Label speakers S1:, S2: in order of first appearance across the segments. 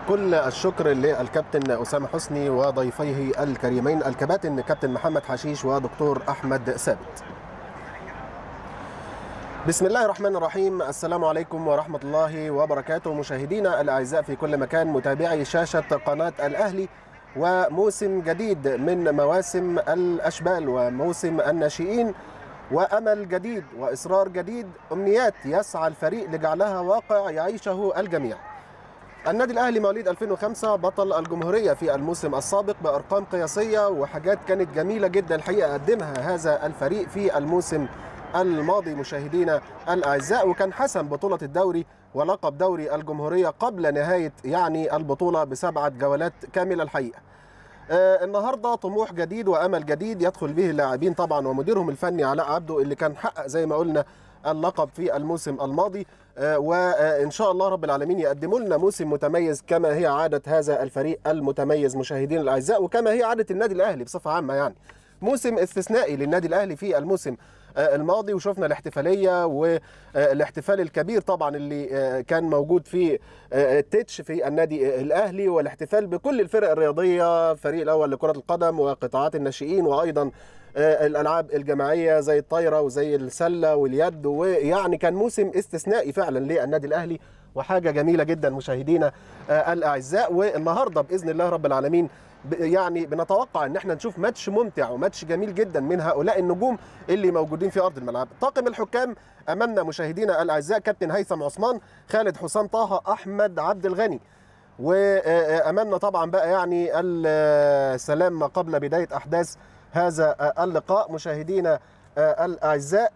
S1: كل الشكر للكابتن أسامة حسني وضيفيه الكريمين الكباتن كابتن محمد حشيش ودكتور أحمد ثابت بسم الله الرحمن الرحيم السلام عليكم ورحمة الله وبركاته مشاهدينا الأعزاء في كل مكان متابعي شاشة قناة الأهلي وموسم جديد من مواسم الأشبال وموسم الناشئين وأمل جديد وإصرار جديد أمنيات يسعى الفريق لجعلها واقع يعيشه الجميع النادي الاهلي مواليد 2005 بطل الجمهوريه في الموسم السابق بارقام قياسيه وحاجات كانت جميله جدا الحقيقه قدمها هذا الفريق في الموسم الماضي مشاهدينا الاعزاء وكان حسم بطوله الدوري ولقب دوري الجمهوريه قبل نهايه يعني البطوله بسبعه جولات كامله الحقيقه. آه النهارده طموح جديد وامل جديد يدخل به اللاعبين طبعا ومديرهم الفني علاء عبده اللي كان حقق زي ما قلنا اللقب في الموسم الماضي وان شاء الله رب العالمين يقدموا لنا موسم متميز كما هي عاده هذا الفريق المتميز مشاهدينا الاعزاء وكما هي عاده النادي الاهلي بصفه عامه يعني موسم استثنائي للنادي الاهلي في الموسم الماضي وشفنا الاحتفاليه والاحتفال الكبير طبعا اللي كان موجود في التتش في النادي الاهلي والاحتفال بكل الفرق الرياضيه الفريق الاول لكره القدم وقطاعات الناشئين وايضا الالعاب الجماعيه زي الطايره وزي السله واليد ويعني كان موسم استثنائي فعلا للنادي الاهلي وحاجه جميله جدا مشاهدينا الاعزاء والنهارده باذن الله رب العالمين يعني بنتوقع ان احنا نشوف ماتش ممتع وماتش جميل جدا من هؤلاء النجوم اللي موجودين في ارض الملعب طاقم الحكام امامنا مشاهدينا الاعزاء كابتن هيثم عثمان خالد حسام طه احمد عبد الغني وامامنا طبعا بقى يعني السلام ما قبل بدايه احداث هذا اللقاء مشاهدينا الاعزاء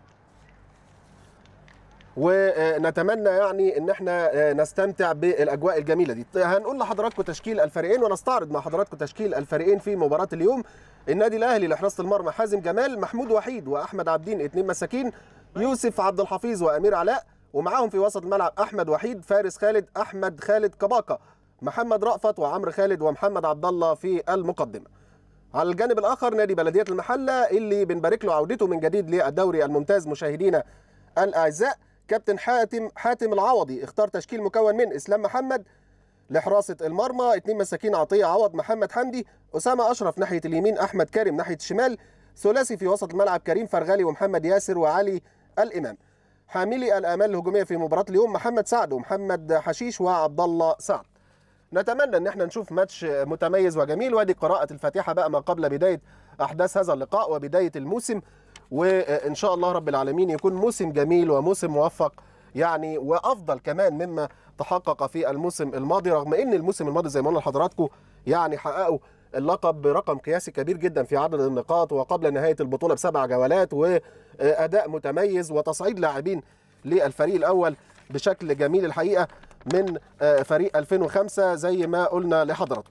S1: ونتمنى يعني ان احنا نستمتع بالاجواء الجميله دي هنقول لحضراتكم تشكيل الفريقين ونستعرض مع حضراتكم تشكيل الفريقين في مباراه اليوم النادي الاهلي لحراسه المرمى حازم جمال محمود وحيد واحمد عبدين اثنين مساكين يوسف عبد الحفيظ وامير علاء ومعاهم في وسط الملعب احمد وحيد فارس خالد احمد خالد كباكا محمد رأفت وعمرو خالد ومحمد عبد الله في المقدمه على الجانب الاخر نادي بلديه المحله اللي بنبارك له عودته من جديد للدوري الممتاز مشاهدينا الاعزاء كابتن حاتم حاتم العوضي اختار تشكيل مكون من اسلام محمد لحراسه المرمى اثنين مساكين عطيه عوض محمد حمدي اسامه اشرف ناحيه اليمين احمد كارم ناحيه الشمال ثلاثي في وسط الملعب كريم فرغلي ومحمد ياسر وعلي الامام حاملي الامال الهجوميه في مباراه اليوم محمد سعد ومحمد حشيش وعبد الله سعد نتمنى ان احنا نشوف ماتش متميز وجميل وادي قراءه الفاتحه بقى ما قبل بدايه احداث هذا اللقاء وبدايه الموسم وان شاء الله رب العالمين يكون موسم جميل وموسم موفق يعني وافضل كمان مما تحقق في الموسم الماضي رغم ان الموسم الماضي زي ما قلنا لحضراتكم يعني حققوا اللقب برقم قياسي كبير جدا في عدد النقاط وقبل نهايه البطوله بسبع جولات واداء متميز وتصعيد لاعبين للفريق الاول بشكل جميل الحقيقه من فريق 2005 زي ما قلنا لحضراتكم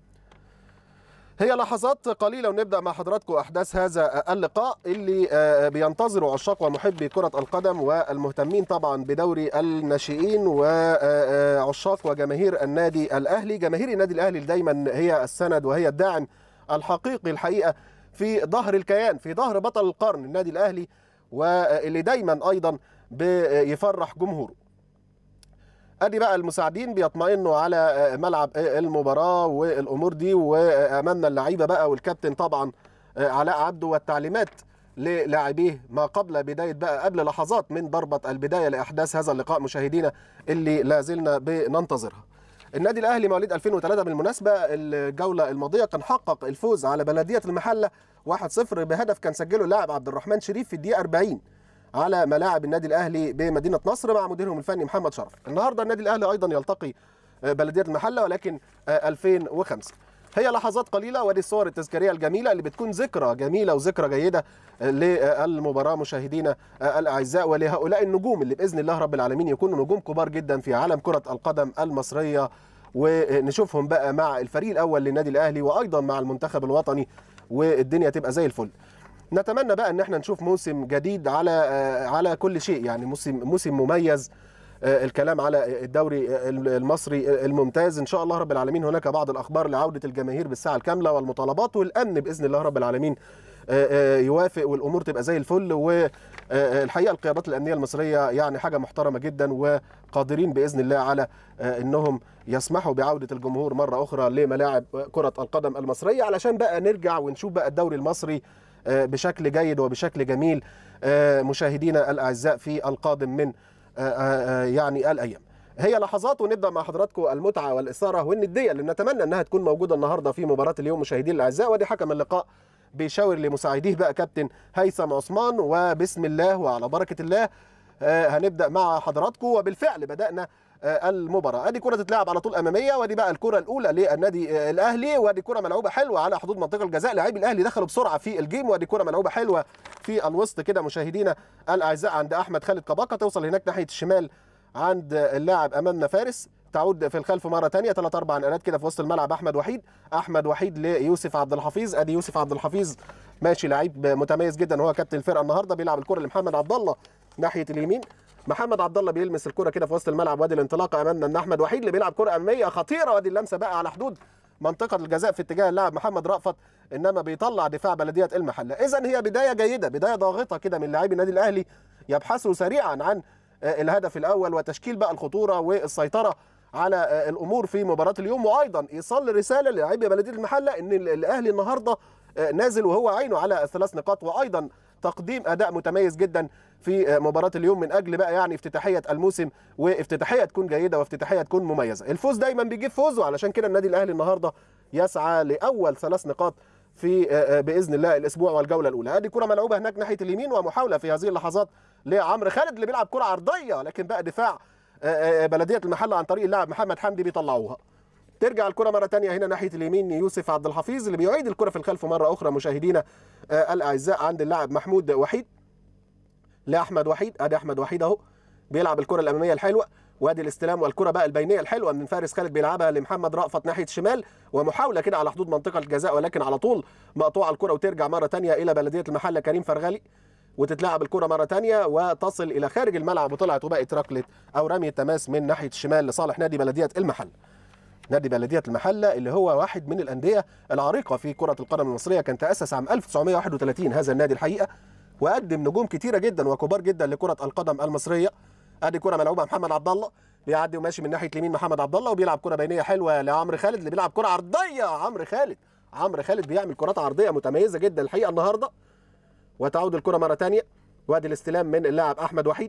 S1: هي لحظات قليله ونبدا مع حضراتكم احداث هذا اللقاء اللي بينتظروا عشاق ومحبي كره القدم والمهتمين طبعا بدوري الناشئين وعشاق وجماهير النادي الاهلي جماهير النادي الاهلي دايما هي السند وهي الداعم الحقيقي الحقيقه في ظهر الكيان في ظهر بطل القرن النادي الاهلي واللي دايما ايضا بيفرح جمهوره ادي بقى المساعدين بيطمئنوا على ملعب المباراه والامور دي وامامنا اللعيبه بقى والكابتن طبعا علاء عبده والتعليمات للاعبيه ما قبل بدايه بقى قبل لحظات من ضربه البدايه لاحداث هذا اللقاء مشاهدينا اللي لا زلنا بننتظرها. النادي الاهلي مواليد 2003 بالمناسبه الجوله الماضيه كان حقق الفوز على بلديه المحله 1-0 بهدف كان سجله اللاعب عبد الرحمن شريف في الدقيقه 40 على ملاعب النادي الاهلي بمدينه نصر مع مديرهم الفني محمد شرف النهارده النادي الاهلي ايضا يلتقي بلديه المحله ولكن 2005 هي لحظات قليله ودي الصور التذكاريه الجميله اللي بتكون ذكرى جميله وذكرى جيده للمباراه مشاهدينا الاعزاء ولهؤلاء النجوم اللي باذن الله رب العالمين يكونوا نجوم كبار جدا في عالم كره القدم المصريه ونشوفهم بقى مع الفريق الاول للنادي الاهلي وايضا مع المنتخب الوطني والدنيا تبقى زي الفل نتمنى بقى ان احنا نشوف موسم جديد على على كل شيء يعني موسم موسم مميز الكلام على الدوري المصري الممتاز ان شاء الله رب العالمين هناك بعض الاخبار لعوده الجماهير بالساعه الكامله والمطالبات والامن باذن الله رب العالمين يوافق والامور تبقى زي الفل الحقيقه القيادات الامنيه المصريه يعني حاجه محترمه جدا وقادرين باذن الله على انهم يسمحوا بعوده الجمهور مره اخرى لملاعب كره القدم المصريه علشان بقى نرجع ونشوف بقى الدوري المصري بشكل جيد وبشكل جميل مشاهدينا الاعزاء في القادم من يعني الايام هي لحظات ونبدا مع حضراتكم المتعه والاثاره والنديه اللي نتمنى انها تكون موجوده النهارده في مباراه اليوم مشاهدينا الاعزاء ودي حكم اللقاء بيشاور لمساعديه بقى كابتن هيثم عثمان وبسم الله وعلى بركه الله هنبدا مع حضراتكم وبالفعل بدانا المباراه ادي كره تتلعب على طول اماميه ودي بقى الكره الاولى للنادي الاهلي ودي كره ملعوبه حلوه على حدود منطقه الجزاء لاعبي الاهلي دخلوا بسرعه في الجيم ودي كره ملعوبه حلوه في الوسط كده مشاهدينا الاعزاء عند احمد خالد كباكا توصل هناك ناحيه الشمال عند اللاعب امامنا فارس تعود في الخلف مره ثانيه ثلاث اربع نقلات كده في وسط الملعب احمد وحيد احمد وحيد ليوسف عبد الحفيظ ادي يوسف عبد الحفيظ ماشي لعيب متميز جدا هو كابتن الفرقه النهارده بيلعب الكره لمحمد عبد الله ناحيه اليمين محمد عبد الله بيلمس الكره كده في وسط الملعب وادي الانطلاقه امامنا ان احمد وحيد اللي بيلعب كره اماميه خطيره وادي اللمسه بقى على حدود منطقه الجزاء في اتجاه اللاعب محمد رأفت انما بيطلع دفاع بلديه المحله اذا هي بدايه جيده بدايه ضاغطه كده من لاعبي النادي الاهلي يبحثوا سريعا عن الهدف الاول وتشكيل بقى الخطوره والسيطره على الامور في مباراه اليوم وايضا ايصال رساله للاعبي بلديه المحله ان الاهلي النهارده نازل وهو عينه على الثلاث نقاط وايضا تقديم اداء متميز جدا في مباراه اليوم من اجل بقى يعني افتتاحيه الموسم وافتتاحيه تكون جيده وافتتاحيه تكون مميزه الفوز دايما بيجيب فوز وعلشان كده النادي الاهلي النهارده يسعى لاول ثلاث نقاط في باذن الله الاسبوع والجوله الاولى ادي كره ملعوبه هناك ناحيه اليمين ومحاوله في هذه اللحظات لعمرو خالد اللي بيلعب كره عرضيه لكن بقى دفاع بلديه المحله عن طريق اللاعب محمد حمدي بيطلعوها ترجع الكره مره ثانيه هنا ناحيه اليمين يوسف عبد الحفيظ اللي بيعيد الكره في الخلف مره اخرى مشاهدينا الاعزاء عند اللاعب محمود وحيد لاحمد وحيد ادي احمد وحيد اهو بيلعب الكره الاماميه الحلوه وادي الاستلام والكره بقى البينيه الحلوه من فارس خالد بيلعبها لمحمد رأفت ناحيه الشمال ومحاوله كده على حدود منطقه الجزاء ولكن على طول مقطوعه الكره وترجع مره ثانيه الى بلديه المحله كريم فرغلي وتتلعب الكره مره ثانيه وتصل الى خارج الملعب وطلعت وبقت ركله او رميه تماس من ناحيه الشمال لصالح نادي بلديه المحل نادي بلديه المحله اللي هو واحد من الانديه العريقه في كره القدم المصريه كان تاسس عام 1931 هذا النادي الحقيقه وقدم نجوم كتيره جدا وكبار جدا لكره القدم المصريه ادي كره ملعوبه محمد عبد الله بيعدي وماشي من ناحيه اليمين محمد عبد الله وبيلعب كره بينيه حلوه لعمرو خالد اللي بيلعب كره عرضيه عمرو خالد عمرو خالد بيعمل كرات عرضيه متميزه جدا الحقيقه النهارده وتعود الكره مره ثانيه وادي الاستلام من اللاعب احمد وحيد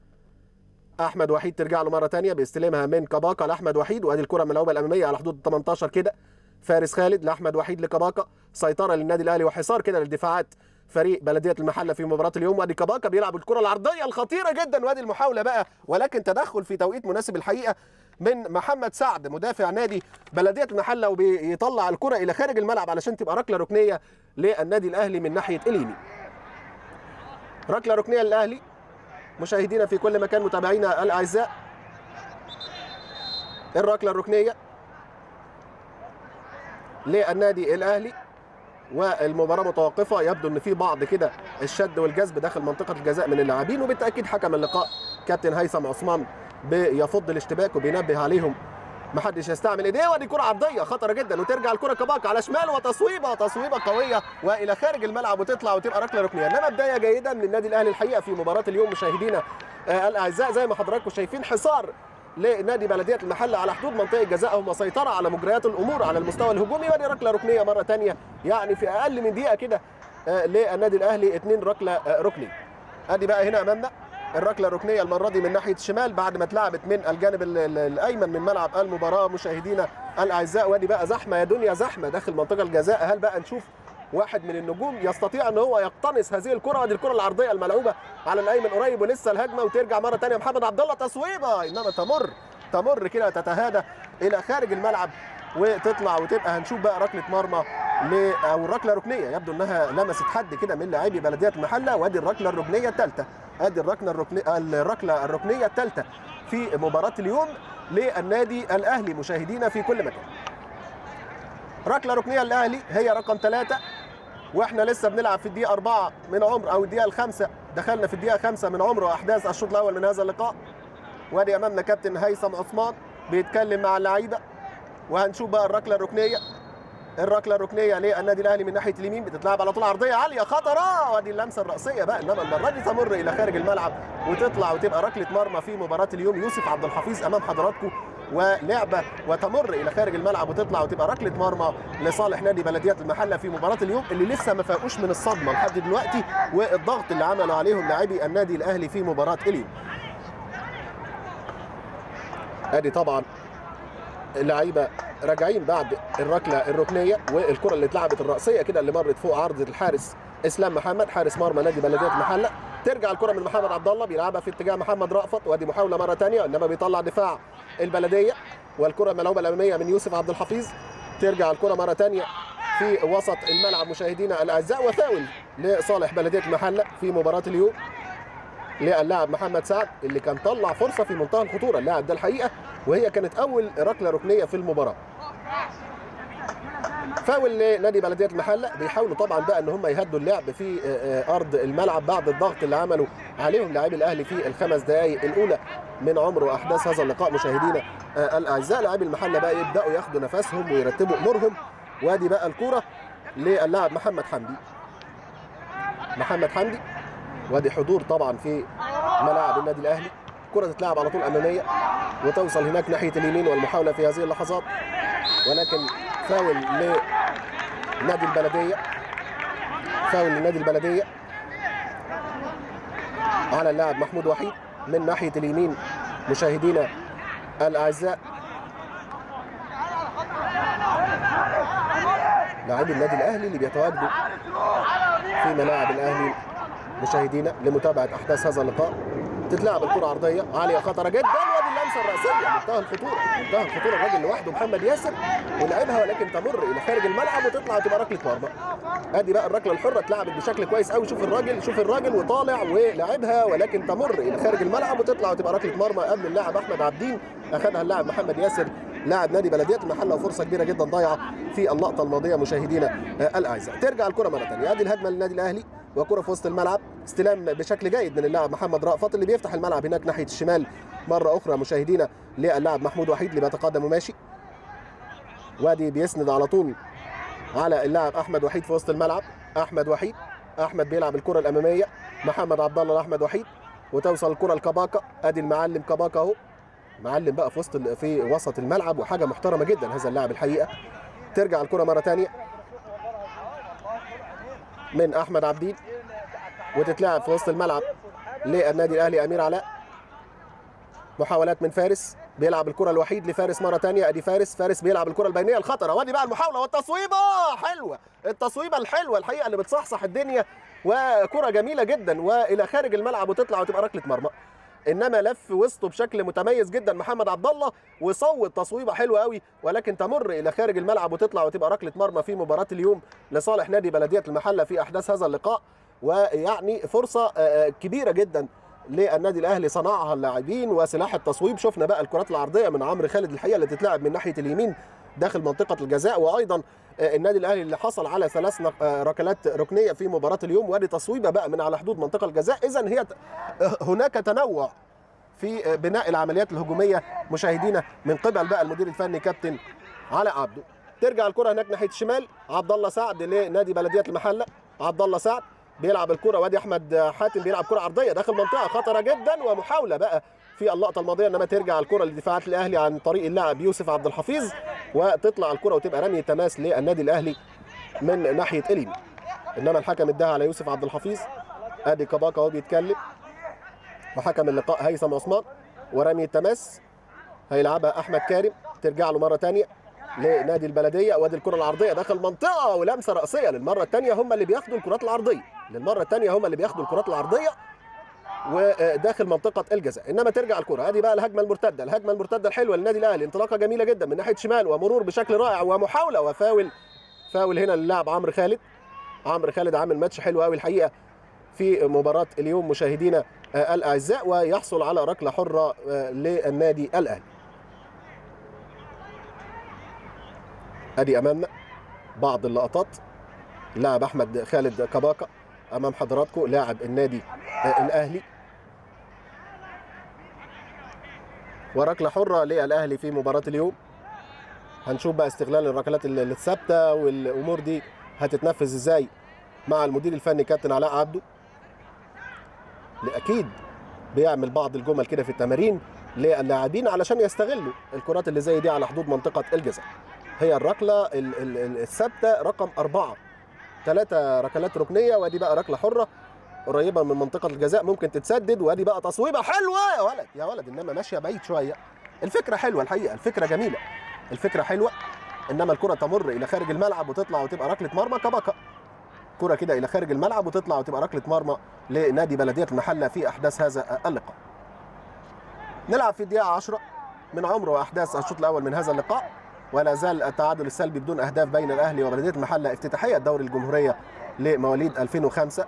S1: احمد وحيد ترجع له مره ثانيه بيستلمها من كباكا لاحمد وحيد وادي الكره الملعوبه الاماميه على حدود 18 كده فارس خالد لاحمد وحيد لكباكا سيطره للنادي الاهلي وحصار كده للدفاعات فريق بلديه المحله في مباراه اليوم وادي كباكا بيلعب الكره العرضيه الخطيره جدا وادي المحاوله بقى ولكن تدخل في توقيت مناسب الحقيقه من محمد سعد مدافع نادي بلديه المحله وبيطلع الكره الى خارج الملعب علشان تبقى ركله ركنيه للنادي الاهلي من ناحيه اليمين ركله ركنيه للاهلي مشاهدينا في كل مكان متابعينا الاعزاء الركله الركنيه للنادي الاهلي والمباراه متوقفه يبدو ان في بعض كده الشد والجذب داخل منطقه الجزاء من اللاعبين وبالتاكيد حكم اللقاء كابتن هيثم عثمان بيفض الاشتباك وبينبه عليهم محدش يستعمل ايديه ودي كره عرضيه خطره جدا وترجع الكره كباك على شمال وتصويبه تصويبه قويه والى خارج الملعب وتطلع وتبقى ركله ركنيه انما بدايه جيده من النادي الاهلي الحقيقه في مباراه اليوم مشاهدينا آه الاعزاء زي ما حضراتكم شايفين حصار لنادي بلديه المحله على حدود منطقه جزائهم وسيطره على مجريات الامور على المستوى الهجومي ودي ركله ركنيه مره ثانيه يعني في اقل من دقيقه كده آه للنادي الاهلي اثنين ركله آه ركني ادي بقى هنا امامنا الركله الركنيه المره دي من ناحيه الشمال بعد ما اتلعبت من الجانب الايمن من ملعب المباراه مشاهدينا الاعزاء وادي بقى زحمه يا دنيا زحمه داخل منطقه الجزاء هل بقى نشوف واحد من النجوم يستطيع ان هو يقتنص هذه الكره ودي الكره العرضيه الملعوبه على الايمن قريب ولسه الهجمه وترجع مره ثانيه محمد عبد الله تصويبه انما تمر تمر كده تتهادى الى خارج الملعب وتطلع وتبقى هنشوف بقى ركله مرمى ل او ركله ركنيه يبدو انها لمست حد كده من لاعبي بلديه المحله وادي الركله الركنيه الثالثه ادي الركله الركنيه الركله الركنيه الثالثه في مباراه اليوم للنادي الاهلي مشاهدينا في كل مكان ركله ركنيه الاهلي هي رقم ثلاثة واحنا لسه بنلعب في الدقيقه أربعة من عمر او الدقيقه الخامسه دخلنا في الدقيقه خمسة من عمر واحداث الشوط الاول من هذا اللقاء وادي امامنا كابتن هيثم عثمان بيتكلم مع اللعيبه وهنشوف بقى الركله الركنيه الركله الركنيه للنادي الاهلي من ناحيه اليمين بتتلعب على طول عرضيه عاليه خطره وادي اللمسه الراسيه بقى انما المره دي تمر الى خارج الملعب وتطلع وتبقى ركله مرمى في مباراه اليوم يوسف عبد الحفيظ امام حضراتكم ولعبه وتمر الى خارج الملعب وتطلع وتبقى ركله مرمى لصالح نادي بلديه المحله في مباراه اليوم اللي لسه ما فاقوش من الصدمه لحد دلوقتي والضغط اللي عملوا عليهم لاعبي النادي الاهلي في مباراه اليوم. ادي طبعا اللعيبه راجعين بعد الركله الركنيه والكره اللي اتلعبت الراسيه كده اللي مرت فوق عرض الحارس اسلام محمد حارس مرمى نادي بلديه المحله ترجع الكره من محمد عبد الله بيلعبها في اتجاه محمد رأفت وادي محاوله مره ثانيه انما بيطلع دفاع البلديه والكره الملعوبه الاماميه من يوسف عبد الحفيظ ترجع الكره مره ثانيه في وسط الملعب مشاهدينا الاعزاء وفاول لصالح بلديه المحله في مباراه اليوم للاعب محمد سعد اللي كان طلع فرصه في منتهى الخطوره اللاعب ده الحقيقه وهي كانت اول ركله ركنيه في المباراه فاول لنادي بلديه المحله بيحاولوا طبعا بقى ان هم يهدوا اللعب في ارض الملعب بعد الضغط اللي عملوا عليهم لاعبي الاهلي في الخمس دقائق الاولى من عمر واحداث هذا اللقاء مشاهدينا الاعزاء لاعبي المحله بقى يبداوا ياخدوا نفسهم ويرتبوا امورهم وادي بقى الكوره للاعب محمد حمدي محمد حمدي وادي حضور طبعا في ملاعب النادي الاهلي كرة تتلعب على طول اماميه وتوصل هناك ناحيه اليمين والمحاوله في هذه اللحظات ولكن فاول لنادي البلديه فاول لنادي البلديه على اللاعب محمود وحيد من ناحيه اليمين مشاهدينا الاعزاء لاعبي النادي الاهلي اللي بيتواجدوا في ملاعب الاهلي مشاهدينا لمتابعه احداث هذا اللقاء تتلعب الكره عرضيه عاليه خطره جدا وادي اللمسه الراسيه منتهى الخطوره منتهى الخطوره الراجل لوحده محمد ياسر ولعبها ولكن تمر الى خارج الملعب وتطلع وتبقى ركله مرمى ادي بقى الركله الحره اتلعبت بشكل كويس قوي شوف الراجل شوف الراجل وطالع ولعبها ولكن تمر الى خارج الملعب وتطلع وتبقى ركله مرمى قبل اللاعب احمد عبدين اخذها اللاعب محمد ياسر لاعب نادي بلديه المحله وفرصه كبيره جدا ضايعه في اللقطه الماضيه مشاهدينا الاعزاء ترجع الكره مره ثانيه ادي الهجمه للنادي الاهلي وكره في وسط الملعب استلام بشكل جيد من اللاعب محمد رأفت اللي بيفتح الملعب هناك ناحيه الشمال مره اخرى مشاهدينا للاعب محمود وحيد اللي بيتقدم وماشي وادي بيسند على طول على اللاعب احمد وحيد في وسط الملعب احمد وحيد احمد بيلعب الكره الاماميه محمد عبد الله لاحمد وحيد وتوصل الكره لكباكا ادي المعلم كباكا اهو معلم بقى في وسط في وسط الملعب وحاجه محترمه جدا هذا اللاعب الحقيقه ترجع الكره مره ثانيه من احمد عبدين وتتلعب في وسط الملعب للنادي الاهلي امير علاء محاولات من فارس بيلعب الكره الوحيد لفارس مره ثانيه ادي فارس فارس بيلعب الكره البينيه الخطره وادي بقى المحاوله والتصويبه حلوه التصويبه الحلوه الحقيقه اللي بتصحصح الدنيا وكره جميله جدا والى خارج الملعب وتطلع وتبقى ركله مرمى انما لف وسطه بشكل متميز جدا محمد عبد الله وصوت تصويبه حلوه قوي ولكن تمر الى خارج الملعب وتطلع وتبقى ركله مرمى في مباراه اليوم لصالح نادي بلديه المحله في احداث هذا اللقاء ويعني فرصه كبيره جدا للنادي الاهلي صنعها اللاعبين وسلاح التصويب شفنا بقى الكرات العرضيه من عمرو خالد الحقيقه اللي تتلعب من ناحيه اليمين داخل منطقه الجزاء وايضا النادي الاهلي اللي حصل على ثلاث ركلات ركنيه في مباراه اليوم وادي تصويبه بقى من على حدود منطقه الجزاء اذا هي هناك تنوع في بناء العمليات الهجوميه مشاهدينا من قبل بقى المدير الفني كابتن علاء عبده ترجع الكره هناك ناحيه الشمال عبد الله سعد لنادي بلديه المحله عبد الله سعد بيلعب الكره وادي احمد حاتم بيلعب كره عرضيه داخل منطقه خطره جدا ومحاوله بقى في اللقطه الماضيه انما ترجع الكره لدفاعات الاهلي عن طريق اللاعب يوسف عبد الحفيظ وتطلع الكره وتبقى رمي تماس للنادي الاهلي من ناحيه اليمين انما الحكم اداها على يوسف عبد الحفيظ ادي كباكا اهو بيتكلم وحكم اللقاء هيثم عثمان ورمي التماس هيلعبها احمد كارم ترجع له مره ثانيه لنادي البلديه وادي الكره العرضيه داخل منطقه ولمسه راسيه للمره الثانيه هم اللي بياخدوا الكرات العرضيه للمره الثانيه هم اللي بياخدوا الكرات العرضيه وداخل منطقه الجزاء انما ترجع الكره ادي بقى الهجمه المرتده الهجمه المرتده الحلوه للنادي الاهلي انطلاقه جميله جدا من ناحيه شمال ومرور بشكل رائع ومحاوله وفاول فاول هنا للاعب عمرو خالد عمرو خالد عامل ماتش حلو قوي الحقيقه في مباراه اليوم مشاهدينا الاعزاء ويحصل على ركله حره للنادي الاهلي ادي امامنا بعض اللقطات لاعب احمد خالد كباكا امام حضراتكم لاعب النادي الاهلي وركله حره للاهلي في مباراه اليوم هنشوف بقى استغلال الركلات ال- الثابته والامور دي هتتنفذ ازاي مع المدير الفني كابتن علاء عبده اللي اكيد بيعمل بعض الجمل كده في التمارين للاعبين علشان يستغلوا الكرات اللي زي دي على حدود منطقه الجزاء هي الركله ال- ال- ال- الثابته رقم أربعة ثلاثة ركلات ركنية وادي بقى ركلة حرة قريبة من منطقة الجزاء ممكن تتسدد وادي بقى تصويبة حلوة يا ولد يا ولد انما ماشية بعيد شوية الفكرة حلوة الحقيقة الفكرة جميلة الفكرة حلوة انما الكرة تمر الى خارج الملعب وتطلع وتبقى ركلة مرمى كبكة كرة كده الى خارج الملعب وتطلع وتبقى ركلة مرمى لنادي بلدية المحلة في احداث هذا اللقاء نلعب في الدقيقة 10 من عمر واحداث الشوط الاول من هذا اللقاء ولا زال التعادل السلبي بدون اهداف بين الاهلي وبلديه المحله افتتاحيه دوري الجمهوريه لمواليد 2005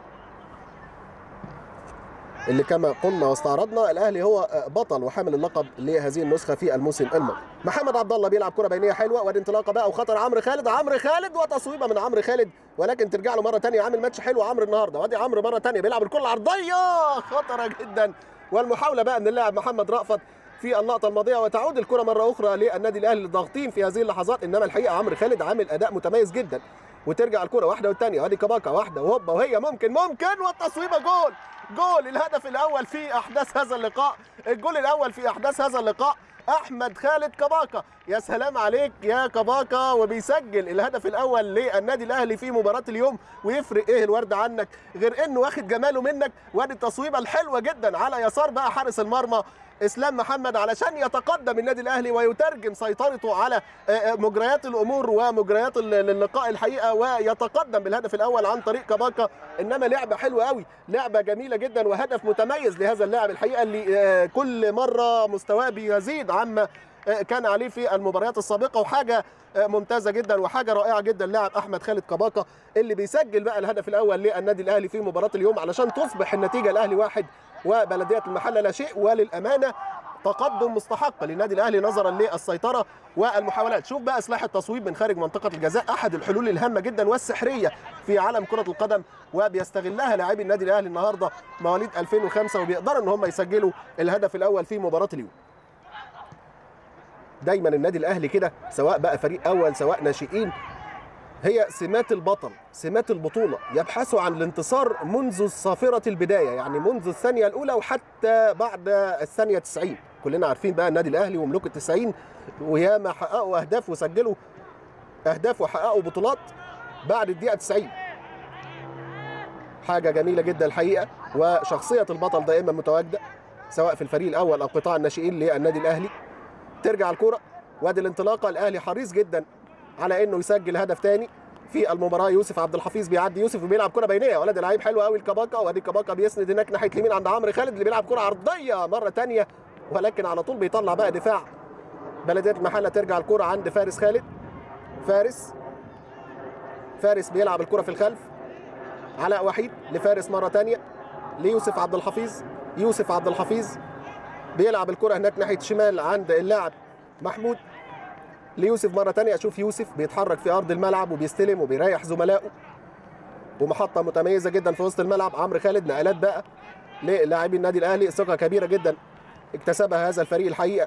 S1: اللي كما قلنا واستعرضنا الاهلي هو بطل وحامل اللقب لهذه النسخه في الموسم الماضي محمد عبد الله بيلعب كره بينيه حلوه وادي انطلاقه بقى وخطر عمرو خالد عمرو خالد وتصويبه من عمرو خالد ولكن ترجع له مره ثانيه عامل ماتش حلو عمرو النهارده وادي عمرو مره ثانيه بيلعب الكره العرضيه خطره جدا والمحاوله بقى من اللاعب محمد رأفت في اللقطه الماضيه وتعود الكره مره اخرى للنادي الاهلي الضاغطين في هذه اللحظات انما الحقيقه عمرو خالد عامل اداء متميز جدا وترجع الكره واحده والثانيه وادي كباكا واحده وهوبا وهي ممكن ممكن والتصويبه جول جول الهدف الاول في احداث هذا اللقاء الجول الاول في احداث هذا اللقاء احمد خالد كباكا يا سلام عليك يا كباكا وبيسجل الهدف الاول للنادي الاهلي في مباراه اليوم ويفرق ايه الورد عنك غير انه واخد جماله منك وادي التصويبه الحلوه جدا على يسار بقى حارس المرمى اسلام محمد علشان يتقدم النادي الاهلي ويترجم سيطرته على مجريات الامور ومجريات اللقاء الحقيقه ويتقدم بالهدف الاول عن طريق كباكا انما لعبه حلوه قوي لعبه جميله جدا وهدف متميز لهذا اللاعب الحقيقه اللي كل مره مستواه بيزيد عما كان عليه في المباريات السابقه وحاجه ممتازه جدا وحاجه رائعه جدا لاعب احمد خالد كباكا اللي بيسجل بقى الهدف الاول للنادي الاهلي في مباراه اليوم علشان تصبح النتيجه الاهلي واحد وبلديه المحله لا شيء وللامانه تقدم مستحق للنادي الاهلي نظرا للسيطره والمحاولات شوف بقى سلاح التصويب من خارج منطقه الجزاء احد الحلول الهامه جدا والسحريه في عالم كره القدم وبيستغلها لاعبي النادي الاهلي النهارده مواليد 2005 وبيقدروا ان هم يسجلوا الهدف الاول في مباراه اليوم دايما النادي الاهلي كده سواء بقى فريق اول سواء ناشئين هي سمات البطل سمات البطولة يبحثوا عن الانتصار منذ صافرة البداية يعني منذ الثانية الأولى وحتى بعد الثانية 90 كلنا عارفين بقى النادي الأهلي وملوك التسعين وياما حققوا أهداف وسجلوا أهداف وحققوا بطولات بعد الدقيقة 90 حاجة جميلة جدا الحقيقة وشخصية البطل دائما متواجدة سواء في الفريق الأول أو قطاع الناشئين للنادي الأهلي ترجع الكرة وادي الانطلاقة الأهلي حريص جدا على انه يسجل هدف تاني في المباراه يوسف عبد الحفيظ بيعدي يوسف وبيلعب كره بينيه ولد لعيب حلو قوي الكباكا وادي الكباكا بيسند هناك ناحيه اليمين عند عمرو خالد اللي بيلعب كره عرضيه مره تانية ولكن على طول بيطلع بقى دفاع بلديه المحله ترجع الكره عند فارس خالد فارس فارس بيلعب الكره في الخلف علاء وحيد لفارس مره تانية ليوسف عبد الحفيظ يوسف عبد الحفيظ بيلعب الكره هناك ناحيه الشمال عند اللاعب محمود ليوسف مرة تانية أشوف يوسف بيتحرك في أرض الملعب وبيستلم وبيريح زملائه ومحطة متميزة جدا في وسط الملعب عمرو خالد نقلات بقى للاعبي النادي الأهلي ثقة كبيرة جدا اكتسبها هذا الفريق الحقيقة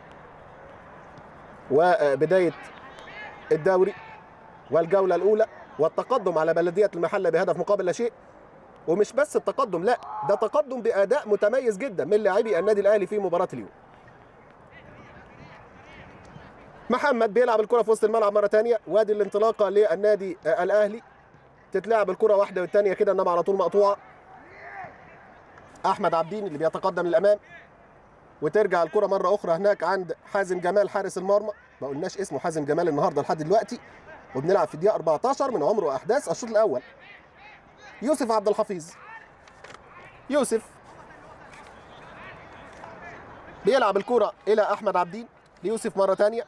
S1: وبداية الدوري والجولة الأولى والتقدم على بلدية المحلة بهدف مقابل لا شيء ومش بس التقدم لا ده تقدم بأداء متميز جدا من لاعبي النادي الأهلي في مباراة اليوم محمد بيلعب الكره في وسط الملعب مره ثانيه وادي الانطلاقه للنادي الاهلي تتلعب الكره واحده والثانيه كده انما على طول مقطوعه احمد عبدين اللي بيتقدم للامام وترجع الكره مره اخرى هناك عند حازم جمال حارس المرمى ما قلناش اسمه حازم جمال النهارده لحد دلوقتي وبنلعب في الدقيقه 14 من عمر واحداث الشوط الاول يوسف عبد الحفيظ يوسف بيلعب الكره الى احمد عبدين ليوسف مره ثانيه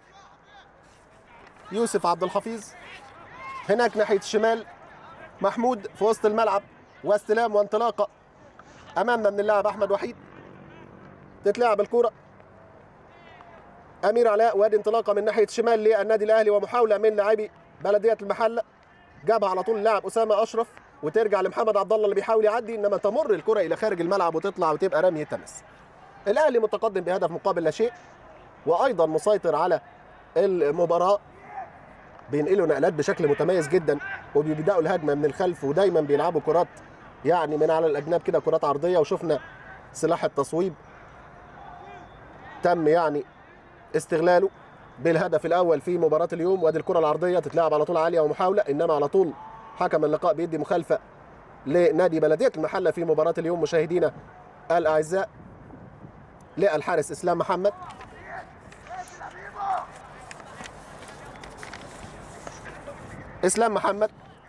S1: يوسف عبد الحفيظ هناك ناحيه الشمال محمود في وسط الملعب واستلام وانطلاقه امامنا من اللاعب احمد وحيد تتلعب الكره امير علاء وادي انطلاقه من ناحيه الشمال للنادي الاهلي ومحاوله من لاعبي بلديه المحله جابها على طول اللاعب اسامه اشرف وترجع لمحمد عبد الله اللي بيحاول يعدي انما تمر الكره الى خارج الملعب وتطلع وتبقى رميه تمس الاهلي متقدم بهدف مقابل لا شيء وايضا مسيطر على المباراه بينقلوا نقلات بشكل متميز جدا وبيبداوا الهجمه من الخلف ودايما بيلعبوا كرات يعني من على الاجناب كده كرات عرضيه وشفنا سلاح التصويب تم يعني استغلاله بالهدف الاول في مباراه اليوم وادي الكره العرضيه تتلعب على طول عاليه ومحاوله انما على طول حكم اللقاء بيدي مخالفه لنادي بلديه المحله في مباراه اليوم مشاهدينا الاعزاء للحارس اسلام محمد اسلام محمد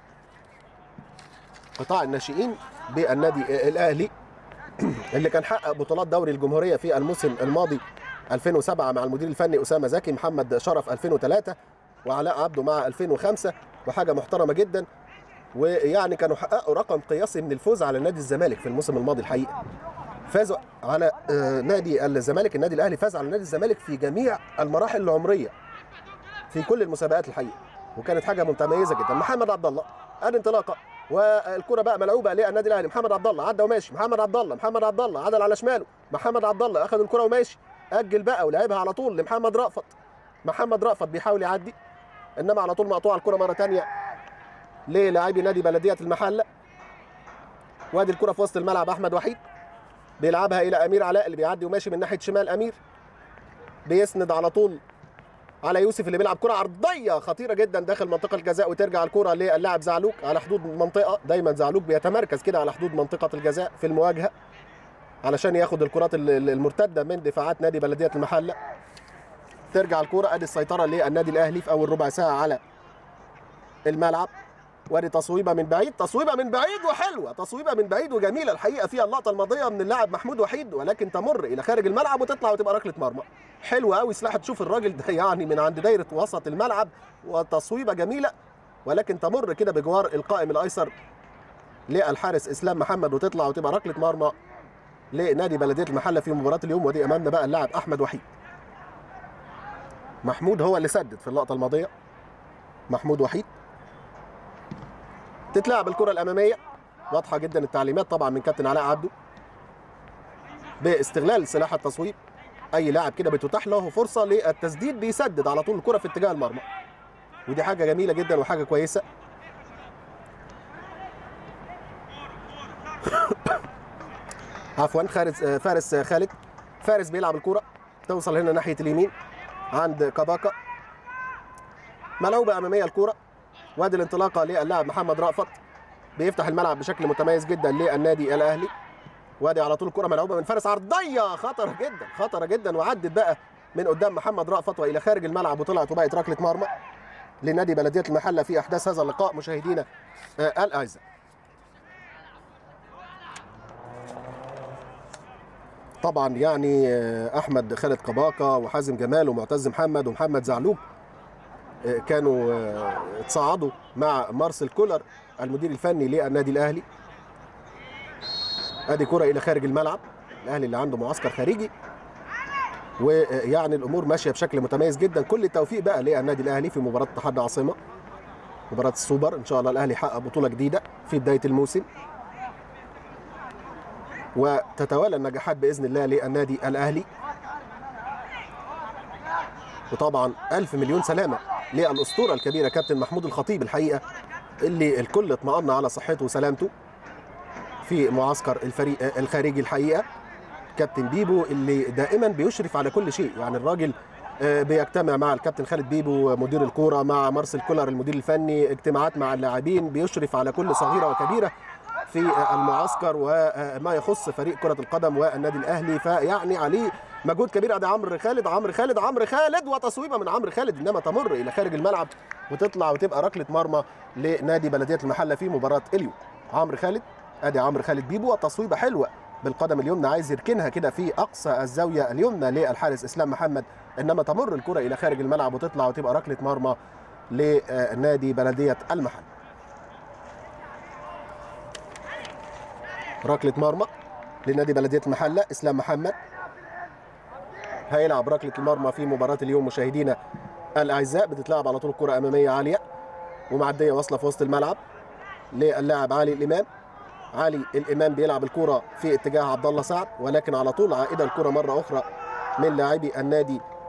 S1: قطاع الناشئين بالنادي الاهلي اللي كان حقق بطولات دوري الجمهوريه في الموسم الماضي 2007 مع المدير الفني اسامه زكي محمد شرف 2003 وعلاء عبده مع 2005 وحاجه محترمه جدا ويعني كانوا حققوا رقم قياسي من الفوز على نادي الزمالك في الموسم الماضي الحقيقه فازوا على آه، نادي الزمالك النادي الاهلي فاز على نادي الزمالك في جميع المراحل العمريه في كل المسابقات الحقيقه وكانت حاجه متميزه جدا محمد عبد الله الانطلاقه والكره بقى ملعوبه للنادي الاهلي محمد عبد الله عدى وماشي محمد عبد الله محمد عبد الله عدل على شماله محمد عبد الله اخذ الكره وماشي اجل بقى ولعبها على طول لمحمد رأفت محمد رأفت بيحاول يعدي انما على طول مقطوعه الكره مره ثانيه للاعبي نادي بلديه المحله وادي الكره في وسط الملعب احمد وحيد بيلعبها الى امير علاء اللي بيعدي وماشي من ناحيه شمال امير بيسند على طول على يوسف اللي بيلعب كره عرضيه خطيره جدا داخل منطقه الجزاء وترجع الكره للاعب زعلوك على حدود المنطقه دايما زعلوك بيتمركز كده على حدود منطقه الجزاء في المواجهه علشان ياخد الكرات ال- ال- المرتده من دفاعات نادي بلديه المحله ترجع الكره ادي السيطره للنادي الاهلي في اول ربع ساعه على الملعب وادي تصويبه من بعيد تصويبه من بعيد وحلوه تصويبه من بعيد وجميله الحقيقه فيها اللقطه الماضيه من اللاعب محمود وحيد ولكن تمر الى خارج الملعب وتطلع وتبقى ركله مرمى حلوه قوي سلاح تشوف الراجل ده يعني من عند دايره وسط الملعب وتصويبه جميله ولكن تمر كده بجوار القائم الايسر للحارس اسلام محمد وتطلع وتبقى ركله مرمى لنادي بلديه المحله في مباراه اليوم ودي امامنا بقى اللاعب احمد وحيد محمود هو اللي سدد في اللقطه الماضيه محمود وحيد تتلعب الكره الاماميه واضحه جدا التعليمات طبعا من كابتن علاء عبده باستغلال سلاح التصويب اي لاعب كده بتتاح له فرصه للتسديد بيسدد على طول الكره في اتجاه المرمى ودي حاجه جميله جدا وحاجه كويسه عفوا فارس فارس خالد فارس بيلعب الكره توصل هنا ناحيه اليمين عند كاباكا ملعوبه اماميه الكره وادي الانطلاقه للاعب محمد رأفت بيفتح الملعب بشكل متميز جدا للنادي الاهلي وادي على طول الكره ملعوبه من فارس عرضيه خطره جدا خطره جدا وعدت بقى من قدام محمد رأفت والى خارج الملعب وطلعت وبقت ركله مرمى لنادي بلديه المحله في احداث هذا اللقاء مشاهدينا آه الاعزاء طبعا يعني آه، احمد خالد قباقه وحازم جمال ومعتز محمد ومحمد زعلوب آه، كانوا آه، اتصعدوا مع مارسيل كولر المدير الفني للنادي الاهلي ادي كره الى خارج الملعب الاهلي اللي عنده معسكر خارجي ويعني الامور ماشيه بشكل متميز جدا كل التوفيق بقى للنادي الاهلي في مباراه اتحاد العاصمه مباراه السوبر ان شاء الله الاهلي يحقق بطوله جديده في بدايه الموسم وتتوالى النجاحات باذن الله للنادي الاهلي وطبعا الف مليون سلامه للاسطوره الكبيره كابتن محمود الخطيب الحقيقه اللي الكل اطمأن على صحته وسلامته في معسكر الفريق الخارجي الحقيقه كابتن بيبو اللي دائما بيشرف على كل شيء يعني الراجل آه، بيجتمع مع الكابتن خالد بيبو مدير الكوره مع مارسيل كولر المدير الفني اجتماعات مع اللاعبين بيشرف على كل صغيره وكبيره في المعسكر وما يخص فريق كرة القدم والنادي الأهلي فيعني عليه مجهود كبير ادي عمرو خالد عمرو خالد عمرو خالد وتصويبه من عمرو خالد انما تمر الى خارج الملعب وتطلع وتبقى ركله مرمى لنادي بلديه المحله في مباراه اليوم عمرو خالد ادي عمرو خالد بيبو وتصويبه حلوه بالقدم اليمنى عايز يركنها كده في اقصى الزاويه اليمنى للحارس اسلام محمد انما تمر الكره الى خارج الملعب وتطلع وتبقى ركله مرمى لنادي بلديه المحله ركله مرمى لنادي بلديه المحله اسلام محمد هيلعب ركله المرمى في مباراه اليوم مشاهدينا الاعزاء بتتلعب على طول كره اماميه عاليه ومعديه واصله في وسط الملعب للاعب علي الامام علي الامام بيلعب الكره في اتجاه عبد الله سعد ولكن على طول عائده الكره مره اخرى من لاعبي النادي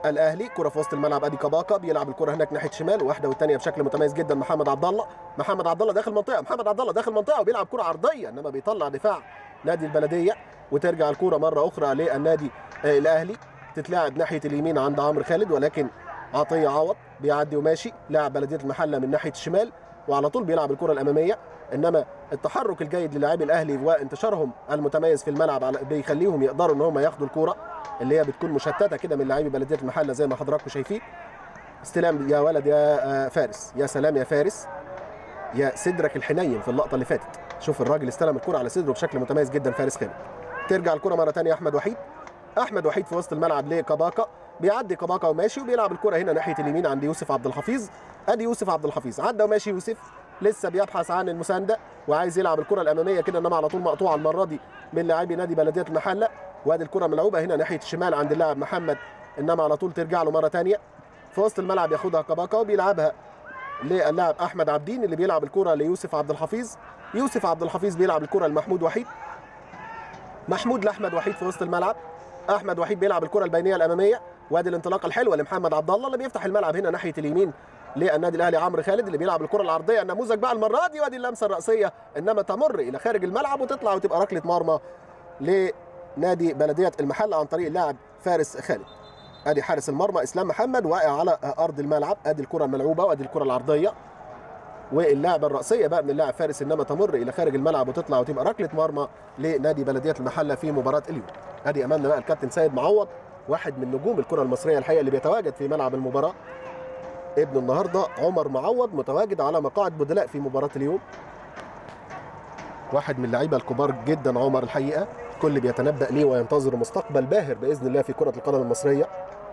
S1: الاهلي كره في وسط الملعب ادي كباكا بيلعب الكره هناك ناحيه شمال واحده والثانيه بشكل متميز جدا محمد عبد الله محمد عبد الله داخل منطقه محمد عبد الله داخل منطقه وبيلعب كره عرضيه انما بيطلع دفاع نادي البلديه وترجع الكره مره اخرى للنادي آه، الاهلي تتلعب ناحيه اليمين عند عمرو خالد ولكن عطيه عوض بيعدي وماشي لاعب بلديه المحله من ناحيه الشمال وعلى طول بيلعب الكره الاماميه انما التحرك الجيد للاعبي الاهلي وانتشارهم المتميز في الملعب على- بيخليهم يقدروا ان هم ياخدوا الكره اللي هي بتكون مشتته كده من لاعبي بلديه المحله زي ما حضراتكم شايفين استلام يا ولد يا آه، فارس يا سلام يا فارس يا صدرك الحنين في اللقطه اللي فاتت شوف الراجل استلم الكره على صدره بشكل متميز جدا فارس خالد ترجع الكره مره ثانيه احمد وحيد احمد وحيد في وسط الملعب لكباكا بيعدي كباكا وماشي وبيلعب الكره هنا ناحيه اليمين عند يوسف عبد الحفيظ ادي يوسف عبد الحفيظ عدى وماشي يوسف لسه بيبحث عن المسانده وعايز يلعب الكره الاماميه كده انما على طول مقطوعه المره دي من لاعبي نادي بلديه المحله وادي الكره ملعوبه هنا ناحيه الشمال عند اللاعب محمد انما على طول ترجع له مره ثانيه في وسط الملعب ياخدها كباكا وبيلعبها للاعب احمد عبدين اللي بيلعب الكره ليوسف عبد الحفيظ يوسف عبد الحفيظ بيلعب الكره لمحمود وحيد محمود لاحمد وحيد في وسط الملعب احمد وحيد بيلعب الكره البينيه الاماميه وادي الانطلاقه الحلوه لمحمد عبد الله اللي بيفتح الملعب هنا ناحيه اليمين للنادي الاهلي عمرو خالد اللي بيلعب الكره العرضيه النموذج بقى المره دي وادي اللمسه الراسيه انما تمر الى خارج الملعب وتطلع وتبقى ركله مرمى لنادي بلديه المحله عن طريق اللاعب فارس خالد ادي حارس المرمى اسلام محمد واقع على ارض الملعب ادي الكره الملعوبه وادي الكره العرضيه واللعبه الراسيه بقى من اللاعب فارس انما تمر الى خارج الملعب وتطلع وتبقى ركله مرمى لنادي بلديه المحله في مباراه اليوم ادي امامنا بقى الكابتن سيد معوض واحد من نجوم الكره المصريه الحقيقه اللي بيتواجد في ملعب المباراه ابنه النهارده عمر معوض متواجد على مقاعد بدلاء في مباراه اليوم واحد من اللعيبه الكبار جدا عمر الحقيقه كل بيتنبأ ليه وينتظر مستقبل باهر باذن الله في كره القدم المصريه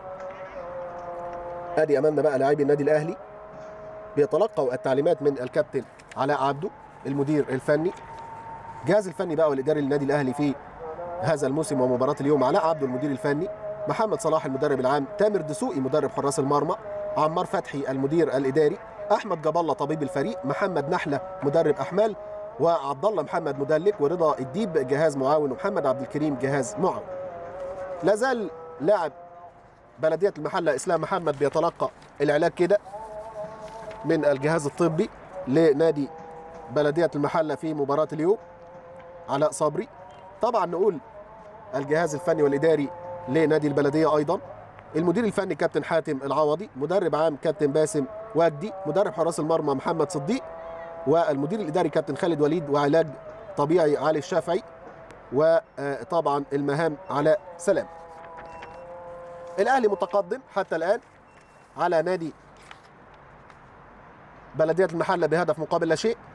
S1: ادي امامنا بقى لاعبي النادي الاهلي بيتلقوا التعليمات من الكابتن علاء عبده المدير الفني الجهاز الفني بقى والاداري للنادي الاهلي في هذا الموسم ومباراه اليوم علاء عبده المدير الفني محمد صلاح المدرب العام تامر دسوقي مدرب حراس المرمى عمار فتحي المدير الاداري احمد جاب الله طبيب الفريق محمد نحله مدرب احمال وعبد الله محمد مدلك ورضا الديب جهاز معاون ومحمد عبد الكريم جهاز معاون لا زال لاعب بلديه المحله اسلام محمد بيتلقى العلاج كده من الجهاز الطبي لنادي بلديه المحله في مباراه اليوم علاء صبري طبعا نقول الجهاز الفني والاداري لنادي البلديه ايضا المدير الفني كابتن حاتم العوضي مدرب عام كابتن باسم وجدي مدرب حراس المرمى محمد صديق والمدير الاداري كابتن خالد وليد وعلاج طبيعي علي الشافعي وطبعا المهام علاء سلام الاهلي متقدم حتى الان على نادي بلديه المحله بهدف مقابل لا شيء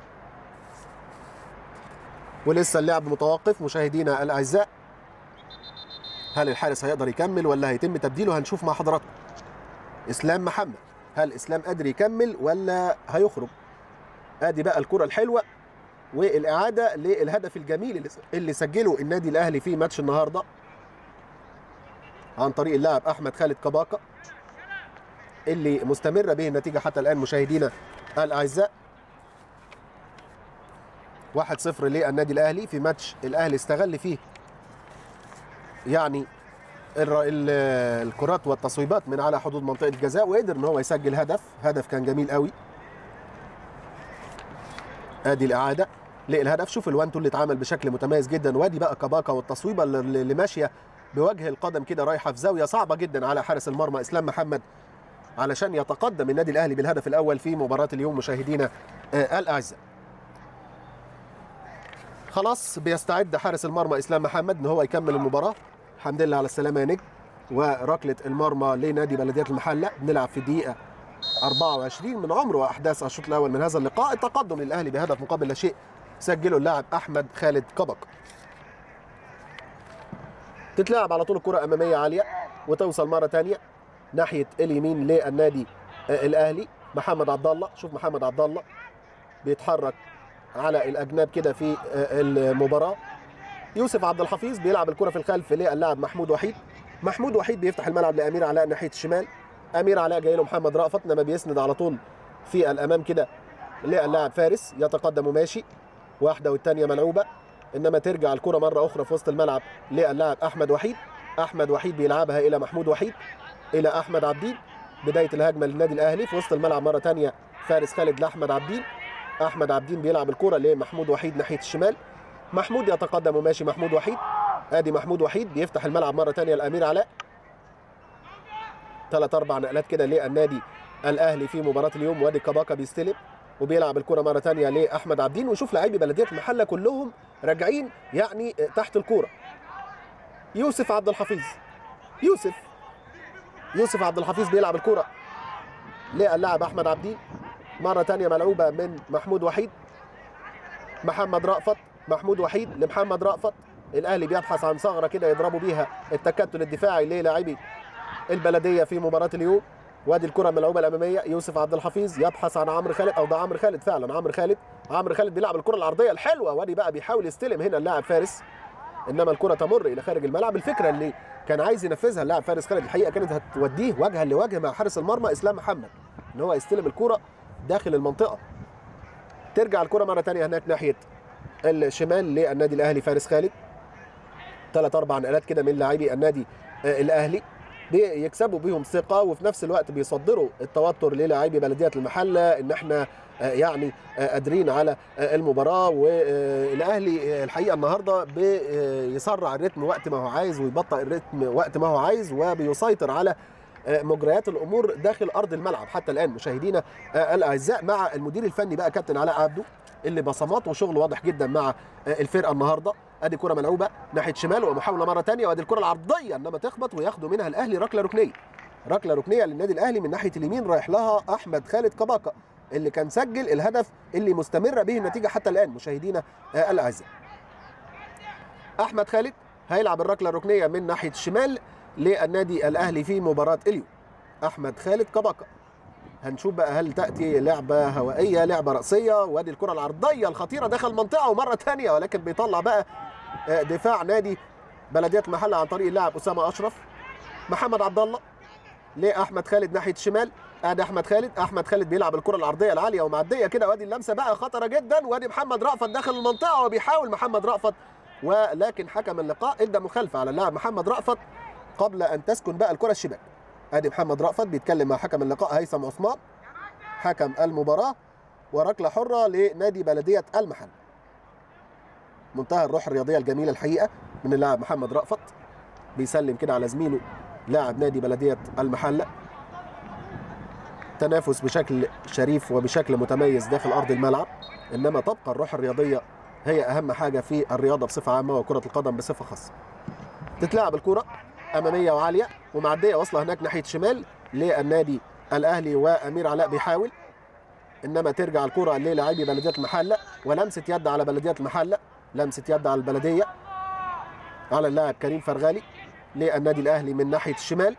S1: ولسه اللعب متوقف مشاهدينا الاعزاء هل الحارس هيقدر يكمل ولا هيتم تبديله هنشوف مع حضراتكم اسلام محمد هل اسلام قادر يكمل ولا هيخرج ادي بقى الكره الحلوه والاعاده للهدف الجميل اللي- اللي سجله النادي الاهلي في ماتش النهارده عن طريق اللاعب احمد خالد كباكا اللي مستمره به النتيجه حتى الان مشاهدينا الاعزاء 1-0 للنادي الاهلي في ماتش الاهلي استغل فيه يعني الر- ال- الكرات والتصويبات من على حدود منطقه الجزاء وقدر ان هو يسجل هدف هدف كان جميل قوي ادي الاعاده للهدف شوف الوان اللي اتعمل بشكل متميز جدا وادي بقى كباكا والتصويبه اللي- اللي ماشيه بوجه القدم كده رايحه في زاويه صعبه جدا على حارس المرمى اسلام محمد علشان يتقدم النادي الاهلي بالهدف الاول في مباراه اليوم مشاهدينا آه، الاعزاء خلاص بيستعد حارس المرمى اسلام محمد ان هو يكمل المباراه الحمد لله على السلامه يا نجم وركله المرمى لنادي بلديه المحله بنلعب في الدقيقه 24 من عمر واحداث الشوط الاول من هذا اللقاء التقدم للاهلي بهدف مقابل لا شيء سجله اللاعب احمد خالد كبك تتلعب على طول الكره اماميه عاليه وتوصل مره ثانيه ناحيه اليمين للنادي آه، الاهلي محمد عبد الله شوف محمد عبد الله بيتحرك على الاجناب كده في آه، المباراه يوسف عبد الحفيظ بيلعب الكره في الخلف للاعب محمود وحيد محمود وحيد بيفتح الملعب لامير علاء ناحيه الشمال امير علاء جاي له محمد رأفت انما بيسند على طول في الامام كده للاعب فارس يتقدم وماشي واحده والثانيه ملعوبه انما ترجع الكره مره اخرى في وسط الملعب للاعب احمد وحيد احمد وحيد بيلعبها الى محمود وحيد الى احمد عبدين بدايه الهجمه للنادي الاهلي في وسط الملعب مره ثانيه فارس خالد لاحمد عبدين احمد عبدين بيلعب الكره لمحمود وحيد ناحيه الشمال محمود يتقدم وماشي محمود وحيد ادي محمود وحيد بيفتح الملعب مره ثانيه الامير علاء ثلاث اربع نقلات كده للنادي الاهلي في مباراه اليوم وادي كباكا بيستلم وبيلعب الكره مره ثانيه لاحمد عبدين ونشوف لاعبي بلديه المحله كلهم راجعين يعني تحت الكوره يوسف عبد الحفيظ يوسف يوسف عبد الحفيظ بيلعب الكره للاعب احمد عبدين مره ثانيه ملعوبه من محمود وحيد محمد رأفت محمود وحيد لمحمد رأفت الاهلي بيبحث عن ثغره كده يضربوا بيها التكتل الدفاعي للاعبي البلديه في مباراه اليوم وادي الكره الملعوبه الاماميه يوسف عبد الحفيظ يبحث عن عمرو خالد او ده عمرو خالد فعلا عمرو خالد عمرو خالد بيلعب الكره العرضيه الحلوه وادي بقى بيحاول يستلم هنا اللاعب فارس انما الكره تمر الى خارج الملعب الفكره اللي كان عايز ينفذها اللاعب فارس خالد الحقيقه كانت هتوديه وجها لوجه مع حارس المرمى اسلام محمد ان هو يستلم الكره داخل المنطقه ترجع الكره مره ثانيه هناك ناحيه الشمال للنادي الاهلي فارس خالد ثلاث اربع نقلات كده من لاعبي النادي آه، الاهلي بيكسبوا بيهم ثقه وفي نفس الوقت بيصدروا التوتر للاعبي بلديه المحله ان احنا آه، يعني آه، قادرين على آه، المباراه والاهلي آه، الحقيقه النهارده بيسرع الريتم وقت ما هو عايز ويبطئ الريتم وقت ما هو عايز وبيسيطر على آه، مجريات الامور داخل ارض الملعب حتى الان مشاهدينا آه، الاعزاء مع المدير الفني بقى كابتن علاء عبده اللي بصمات وشغل واضح جدا مع آه، الفرقه النهارده ادي كره ملعوبه ناحيه شمال ومحاوله مره ثانيه وادي الكره العرضيه انما تخبط وياخدوا منها الاهلي ركله ركنيه ركله ركنيه للنادي الاهلي من ناحيه اليمين رايح لها احمد خالد كباكا اللي كان سجل الهدف اللي مستمره به النتيجه حتى الان مشاهدينا آه، الاعزاء احمد خالد هيلعب الركله الركنيه من ناحيه الشمال للنادي الاهلي في مباراه اليوم احمد خالد كباكا هنشوف بقى هل تاتي لعبه هوائيه لعبه راسيه وادي الكره العرضيه الخطيره داخل منطقه ومره ثانيه ولكن بيطلع بقى آه، دفاع نادي بلديه المحله عن طريق اللاعب اسامه اشرف محمد عبد الله لاحمد خالد ناحيه الشمال ادي احمد خالد احمد خالد بيلعب الكره العرضيه العاليه ومعديه كده وادي اللمسه بقى خطره جدا وادي محمد رأفت داخل المنطقه وبيحاول محمد رأفت ولكن حكم اللقاء ادى مخالفه على اللاعب محمد رأفت قبل ان تسكن بقى الكره الشباك ادي محمد رأفت بيتكلم مع حكم اللقاء هيثم عثمان حكم المباراه وركله حره لنادي بلديه المحل منتهى الروح الرياضيه الجميله الحقيقه من اللاعب محمد رأفت بيسلم كده على زميله لاعب نادي بلديه المحله تنافس بشكل شريف وبشكل متميز داخل ارض الملعب انما تبقى الروح الرياضيه هي اهم حاجه في الرياضه بصفه عامه وكره القدم بصفه خاصه تتلعب الكره اماميه وعاليه ومعديه واصله هناك ناحيه شمال للنادي الاهلي وامير علاء بيحاول انما ترجع الكره للاعبي بلديه المحله ولمسه يد على بلديه المحله لمسه يد على البلديه على اللاعب كريم فرغالي للنادي الاهلي من ناحيه الشمال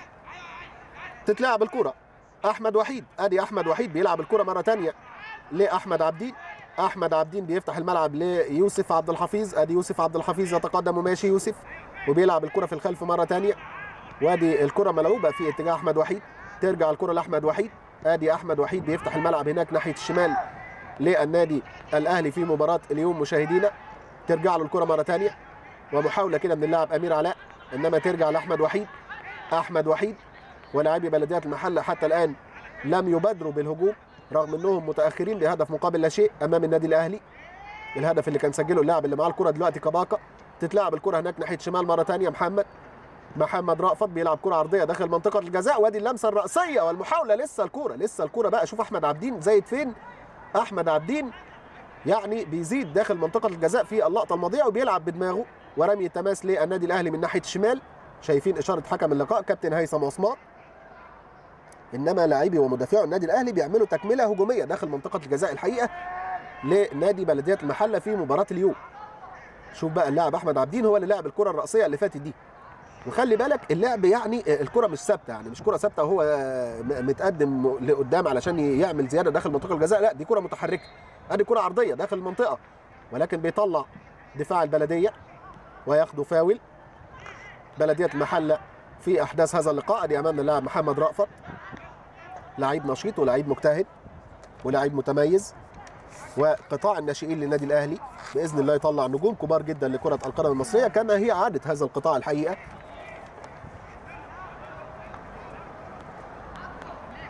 S1: تتلعب الكره احمد وحيد ادي احمد وحيد بيلعب الكره مره ثانيه لاحمد عبدين احمد عبدين بيفتح الملعب ليوسف عبد الحفيظ ادي يوسف عبد الحفيظ يتقدم وماشي يوسف وبيلعب الكره في الخلف مره ثانيه وادي الكره ملعوبه في اتجاه احمد وحيد ترجع الكره لاحمد وحيد ادي احمد وحيد بيفتح الملعب هناك ناحيه الشمال للنادي الاهلي في مباراه اليوم مشاهدينا ترجع له الكره مره ثانيه ومحاوله كده من اللاعب امير علاء انما ترجع لاحمد وحيد احمد وحيد ولاعبي بلديه المحله حتى الان لم يبادروا بالهجوم رغم انهم متاخرين بهدف مقابل لا شيء امام النادي الاهلي الهدف اللي كان سجله اللاعب اللي معاه الكره دلوقتي كباكا تتلعب الكره هناك ناحيه شمال مره ثانيه محمد محمد رأفت بيلعب كره عرضيه داخل منطقه الجزاء وادي اللمسه الراسيه والمحاوله لسه الكره لسه الكره بقى شوف احمد عبدين زايد فين احمد عبدين يعني بيزيد داخل منطقه الجزاء في اللقطه الماضيه وبيلعب بدماغه ورمي التماس للنادي الاهلي من ناحيه الشمال شايفين اشاره حكم اللقاء كابتن هيثم عثمان انما لاعبي ومدافعو النادي الاهلي بيعملوا تكمله هجوميه داخل منطقه الجزاء الحقيقه لنادي بلديه المحله في مباراه اليوم شوف بقى اللاعب احمد عبدين هو اللي لعب الكره الراسيه اللي فاتت دي وخلي بالك اللعب يعني الكره مش ثابته يعني مش كره ثابته وهو متقدم لقدام علشان يعمل زياده داخل منطقه الجزاء لا دي كره متحركه ادي كره عرضيه داخل المنطقه ولكن بيطلع دفاع البلديه وياخدوا فاول بلديه المحله في احداث هذا اللقاء ادي امامنا اللاعب محمد رأفت لعيب نشيط ولعيب مجتهد ولعيب متميز وقطاع الناشئين للنادي الاهلي باذن الله يطلع نجوم كبار جدا لكره القدم المصريه كما هي عاده هذا القطاع الحقيقه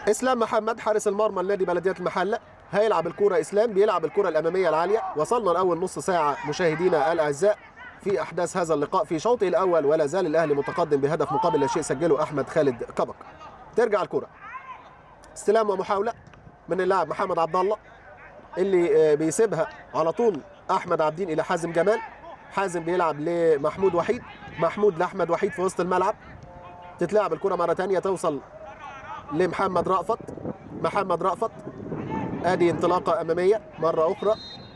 S1: اسلام محمد حارس المرمى لنادي بلديه المحله هيلعب الكره اسلام بيلعب الكره الاماميه العاليه وصلنا لاول نص ساعه مشاهدينا الاعزاء في احداث هذا اللقاء في شوطه الاول ولا زال الاهلي متقدم بهدف مقابل لا شيء سجله احمد خالد كبك ترجع الكره استلام ومحاوله من اللاعب محمد عبد الله اللي بيسيبها على طول احمد عابدين الى حازم جمال حازم بيلعب لمحمود وحيد محمود لاحمد وحيد في وسط الملعب تتلعب الكره مره ثانيه توصل لمحمد رأفت محمد رأفت ادي انطلاقه اماميه مره اخرى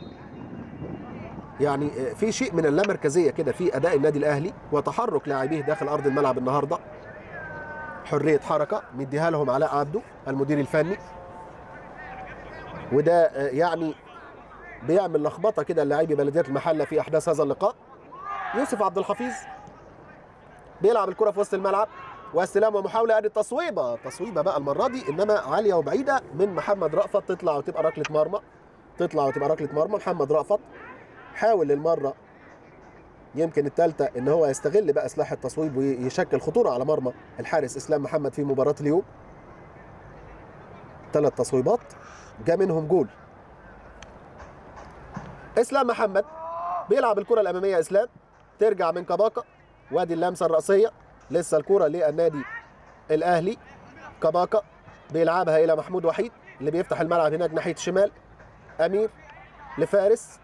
S1: يعني في شيء من اللامركزيه كده في اداء النادي الاهلي وتحرك لاعبيه داخل ارض الملعب النهارده حريه حركه مديها لهم علاء عبده المدير الفني وده يعني بيعمل لخبطه كده للاعبي بلديه المحله في احداث هذا اللقاء يوسف عبد الحفيظ بيلعب الكره في وسط الملعب واستلام ومحاوله ادي التصويبه تصويبه بقى المره دي انما عاليه وبعيده من محمد رأفت تطلع وتبقى ركله مرمى تطلع وتبقى ركله مرمى محمد رأفت حاول للمره يمكن الثالثه ان هو يستغل بقى سلاح التصويب ويشكل خطوره على مرمى الحارس اسلام محمد في مباراه اليوم ثلاث تصويبات جاء منهم جول اسلام محمد بيلعب الكره الاماميه اسلام ترجع من كباكا وادي اللمسه الراسيه لسه الكره للنادي الاهلي كباكا بيلعبها الى محمود وحيد اللي بيفتح الملعب هناك ناحيه الشمال امير لفارس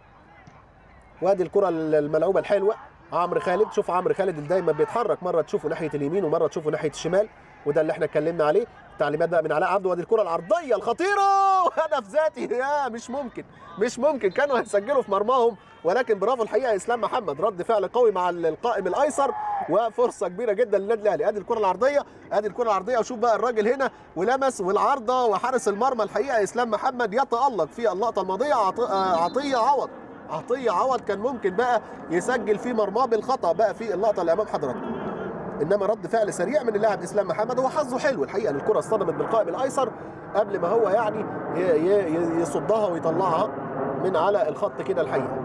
S1: وادي الكره الملعوبه الحلوه عمرو خالد شوف عمرو خالد اللي دايما بيتحرك مره تشوفه ناحيه اليمين ومره تشوفه ناحيه الشمال وده اللي احنا اتكلمنا عليه تعليمات بقى من علاء عبده وادي الكره العرضيه الخطيره هدف ذاتي يا مش ممكن مش ممكن كانوا هيسجلوا في مرماهم ولكن برافو الحقيقه اسلام محمد رد فعل قوي مع القائم الايسر وفرصه كبيره جدا للنادي الاهلي ادي الكره العرضيه ادي الكره العرضيه وشوف بقى الراجل هنا ولمس والعارضه وحارس المرمى الحقيقه اسلام محمد يتالق في اللقطه الماضيه عطيه عوض عطيه عوض كان ممكن بقى يسجل في مرماه بالخطا بقى في اللقطه اللي امام حضراتكم انما رد فعل سريع من اللاعب اسلام محمد هو حظه حلو الحقيقه ان الكره اصطدمت بالقائم الايسر قبل ما هو يعني يصدها ويطلعها من على الخط كده الحقيقه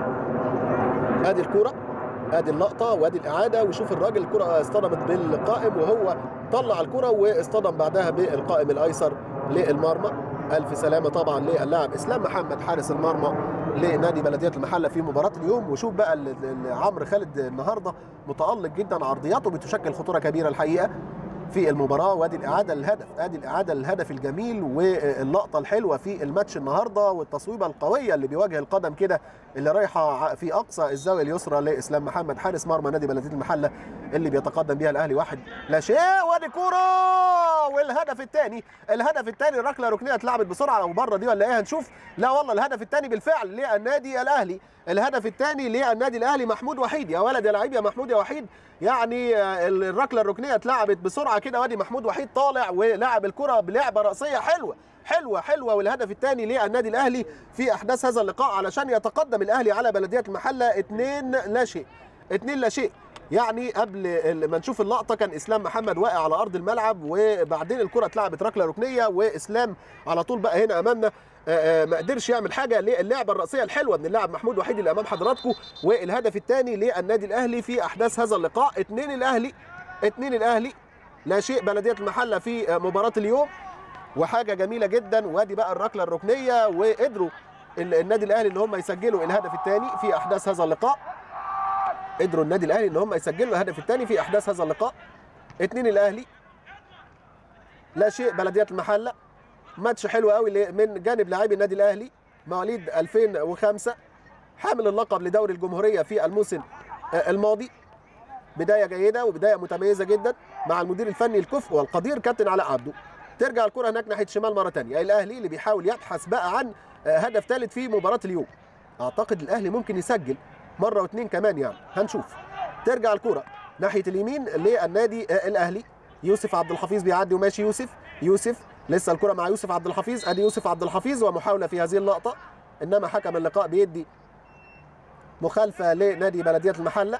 S1: ادي الكره ادي اللقطه وادي الاعاده وشوف الراجل الكره اصطدمت بالقائم وهو طلع الكره واصطدم بعدها بالقائم الايسر للمرمى الف سلامه طبعا للاعب اسلام محمد حارس المرمى لنادي بلديه المحله في مباراه اليوم وشوف بقى عمرو خالد النهارده متالق جدا عرضياته بتشكل خطوره كبيره الحقيقه في المباراه وادي الاعاده للهدف ادي الاعاده للهدف الجميل واللقطه الحلوه في الماتش النهارده والتصويبه القويه اللي بيواجه القدم كده اللي رايحه في اقصى الزاويه اليسرى لاسلام محمد حارس مرمى نادي بلديه المحله اللي بيتقدم بها الاهلي واحد لا شيء وادي كوره والهدف الثاني الهدف الثاني الركله ركنيه اتلعبت بسرعه او بره دي ولا ايه هنشوف لا والله الهدف الثاني بالفعل للنادي الاهلي الهدف الثاني للنادي الاهلي محمود وحيد يا ولد يا لعيب يا محمود يا وحيد يعني الركله الركنيه اتلعبت بسرعه كده وادي محمود وحيد طالع ولعب الكره بلعبه راسيه حلوه حلوه حلوه والهدف الثاني للنادي الاهلي في احداث هذا اللقاء علشان يتقدم الاهلي على بلديه المحله 2 لا شيء 2 لا شيء يعني قبل ما نشوف اللقطه كان اسلام محمد واقع على ارض الملعب وبعدين الكره اتلعبت ركله ركنيه واسلام على طول بقى هنا امامنا ما قدرش يعمل حاجه للعبه الراسيه الحلوه من اللاعب محمود وحيد اللي امام حضراتكم والهدف الثاني للنادي الاهلي في احداث هذا اللقاء 2 الاهلي 2 الاهلي لا شيء بلديه المحله في مباراه اليوم وحاجه جميله جدا وادي بقى الركله الركنيه وقدروا النادي الاهلي ان هم يسجلوا الهدف الثاني في احداث هذا اللقاء قدروا النادي الاهلي ان هم يسجلوا الهدف الثاني في احداث هذا اللقاء اثنين الاهلي لا شيء بلديه المحله ماتش حلو قوي من جانب لاعبي النادي الاهلي مواليد 2005 حامل اللقب لدوري الجمهوريه في الموسم الماضي بدايه جيده وبدايه متميزه جدا مع المدير الفني الكفء والقدير كابتن علاء عبده ترجع الكره هناك ناحيه شمال مره ثانيه الاهلي اللي بيحاول يبحث بقى عن هدف ثالث في مباراه اليوم اعتقد الاهلي ممكن يسجل مره واثنين كمان يعني هنشوف ترجع الكره ناحيه اليمين للنادي الاهلي يوسف عبد الحفيظ بيعدي وماشي يوسف يوسف لسه الكره مع يوسف عبد الحفيظ ادي يوسف عبد الحفيظ ومحاوله في هذه اللقطه انما حكم اللقاء بيدي مخالفه لنادي بلديه المحله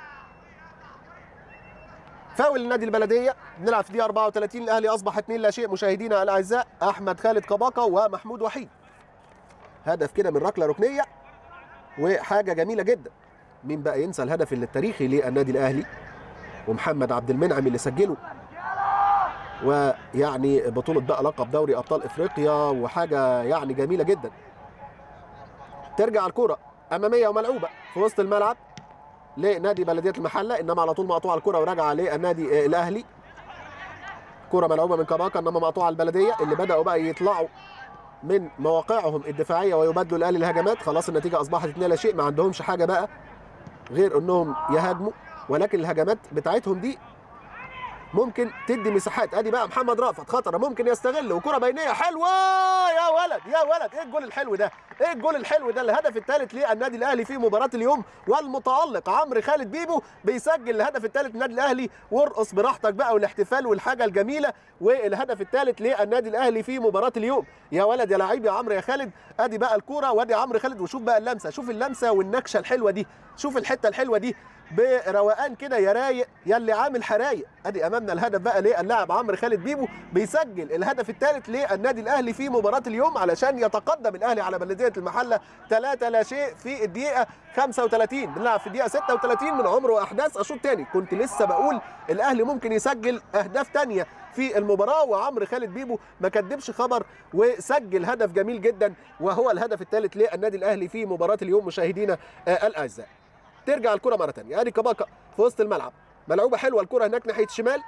S1: فاول لنادي البلديه بنلعب في دقيقه 34 الاهلي اصبح 2 لا شيء مشاهدينا الاعزاء احمد خالد كباكا ومحمود وحيد هدف كده من ركله ركنيه وحاجه جميله جدا مين بقى ينسى الهدف التاريخي للنادي الاهلي ومحمد عبد المنعم اللي سجله ويعني بطوله بقى لقب دوري ابطال افريقيا وحاجه يعني جميله جدا ترجع الكره اماميه وملعوبه في وسط الملعب لنادي بلديه المحله انما على طول مقطوعه الكره وراجعه للنادي آه، الاهلي كره ملعوبه من كباكا انما مقطوعه البلديه اللي بداوا بقى يطلعوا من مواقعهم الدفاعيه ويبادلوا الاهلي الهجمات خلاص النتيجه اصبحت 2 لا شيء ما عندهمش حاجه بقى غير انهم يهاجموا ولكن الهجمات بتاعتهم دي ممكن تدي مساحات ادي بقى محمد رأفت خطره ممكن يستغل وكره بينيه حلوه يا ولد يا ولد ايه الجول الحلو ده ايه الجول الحلو ده الهدف الثالث للنادي الاهلي في مباراه اليوم والمتالق عمرو خالد بيبو بيسجل الهدف الثالث للنادي الاهلي وارقص براحتك بقى والاحتفال والحاجه الجميله والهدف الثالث للنادي الاهلي في مباراه اليوم يا ولد يا لعيب يا عمرو يا خالد ادي بقى الكوره وادي عمرو خالد وشوف بقى اللمسه شوف اللمسه والنكشه الحلوه دي شوف الحته الحلوه دي بروقان كده يا رايق يا اللي عامل حرايق ادي امامنا الهدف بقى للاعب عمرو خالد بيبو بيسجل الهدف الثالث للنادي الاهلي في مباراه اليوم علشان يتقدم الاهلي على بلديه المحله 3 لا شيء في الدقيقه 35 بنلعب في الدقيقه 36 من عمر واحداث اشوط تاني كنت لسه بقول الاهلي ممكن يسجل اهداف تانية في المباراه وعمرو خالد بيبو ما كدبش خبر وسجل هدف جميل جدا وهو الهدف الثالث للنادي الاهلي في مباراه اليوم مشاهدينا آه، الاعزاء ترجع الكره مره ثانيه ادي كباكا في وسط الملعب ملعوبه حلوه الكره هناك ناحيه الشمال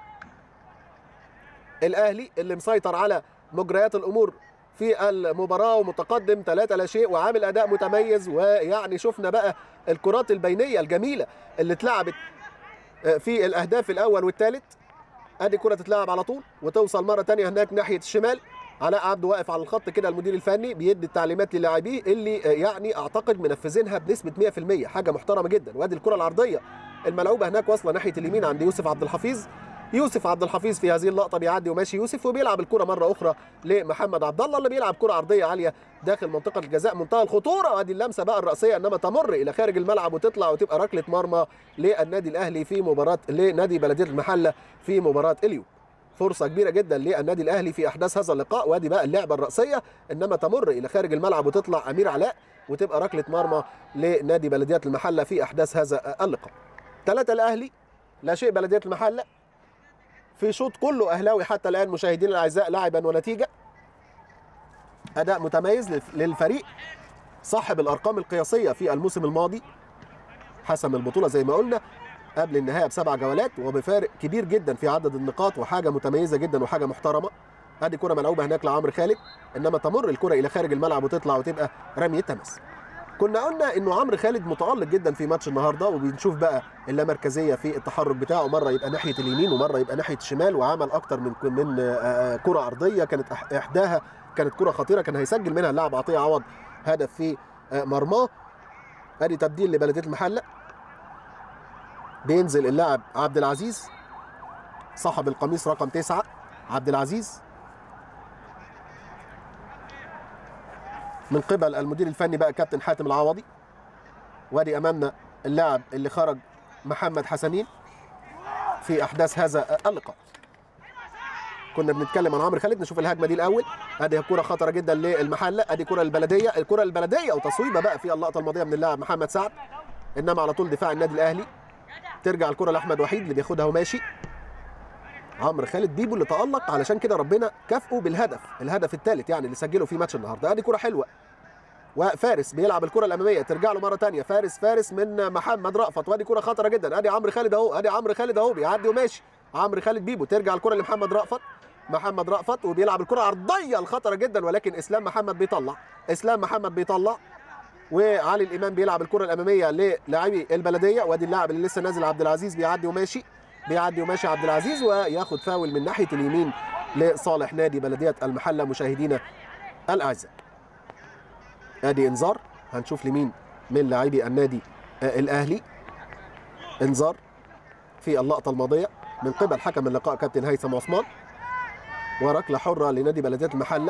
S1: الاهلي اللي مسيطر على مجريات الامور في المباراه ومتقدم 3 لا شيء وعامل اداء متميز ويعني شفنا بقى الكرات البينيه الجميله اللي اتلعبت في الاهداف الاول والثالث ادي كره تتلعب على طول وتوصل مره ثانيه هناك ناحيه الشمال علاء عبده واقف على الخط كده المدير الفني بيدي التعليمات للاعبيه اللي يعني اعتقد منفذينها بنسبه 100% حاجه محترمه جدا وادي الكره العرضيه الملعوبه هناك واصله ناحيه اليمين عند يوسف عبد الحفيظ يوسف عبد الحفيظ في هذه اللقطه بيعدي وماشي يوسف وبيلعب الكره مره اخرى لمحمد عبد الله اللي بيلعب كره عرضيه عاليه داخل منطقه الجزاء منتهى الخطوره وادي اللمسه بقى الراسيه انما تمر الى خارج الملعب وتطلع وتبقى ركله مرمى للنادي الاهلي في مباراه لنادي بلديه المحله في مباراه اليوم فرصة كبيرة جدا للنادي الأهلي في أحداث هذا اللقاء وادي بقى اللعبة الرأسية إنما تمر إلى خارج الملعب وتطلع أمير علاء وتبقى ركلة مرمى لنادي بلدية المحلة في أحداث هذا اللقاء. ثلاثة الأهلي لا شيء بلدية المحلة في شوط كله أهلاوي حتى الآن مشاهدينا الأعزاء لاعبا ونتيجة أداء متميز للف- للفريق صاحب الأرقام القياسية في الموسم الماضي حسم البطولة زي ما قلنا قبل النهايه بسبع جولات وبفارق كبير جدا في عدد النقاط وحاجه متميزه جدا وحاجه محترمه ادي كره ملعوبه هناك لعمرو خالد انما تمر الكره الى خارج الملعب وتطلع وتبقى رميه تمس كنا قلنا انه عمرو خالد متالق جدا في ماتش النهارده وبنشوف بقى اللامركزيه في التحرك بتاعه مره يبقى ناحيه اليمين ومره يبقى ناحيه الشمال وعمل اكتر من من آه، آه، كره ارضيه كانت أح- احداها كانت كره خطيره كان هيسجل منها اللاعب عطيه عوض هدف في آه، مرماه ادي تبديل لبلديه المحله بينزل اللاعب عبد العزيز صاحب القميص رقم تسعة عبد العزيز من قبل المدير الفني بقى كابتن حاتم العوضي وادي امامنا اللاعب اللي خرج محمد حسنين في احداث هذا اللقاء كنا بنتكلم عن عمرو خالد نشوف الهجمه دي الاول ادي كره خطره جدا للمحله ادي كره البلديه الكره البلديه وتصويبه بقى في اللقطه الماضيه من اللاعب محمد سعد انما على طول دفاع النادي الاهلي ترجع الكره لاحمد وحيد اللي بياخدها وماشي عمرو خالد بيبو اللي تالق علشان كده ربنا كافئه بالهدف الهدف الثالث يعني اللي سجله في ماتش النهارده ادي كره حلوه وفارس بيلعب الكره الاماميه ترجع له مره ثانيه فارس فارس من محمد رأفت وادي كره خطره جدا ادي عمرو خالد اهو ادي عمرو خالد اهو بيعدي وماشي عمرو خالد بيبو ترجع الكره لمحمد رأفت محمد رأفت وبيلعب الكره عرضيه الخطره جدا ولكن اسلام محمد بيطلع اسلام محمد بيطلع وعلي الامام بيلعب الكره الاماميه للاعبي البلديه وادي اللاعب اللي لسه نازل عبد العزيز بيعدي وماشي بيعدي وماشي عبد العزيز وياخد فاول من ناحيه اليمين لصالح نادي بلديه المحله مشاهدينا الاعزاء ادي انذار هنشوف لمين من لاعبي النادي آه، الاهلي انذار في اللقطه الماضيه من قبل حكم اللقاء كابتن هيثم عثمان وركله حره لنادي بلديه المحله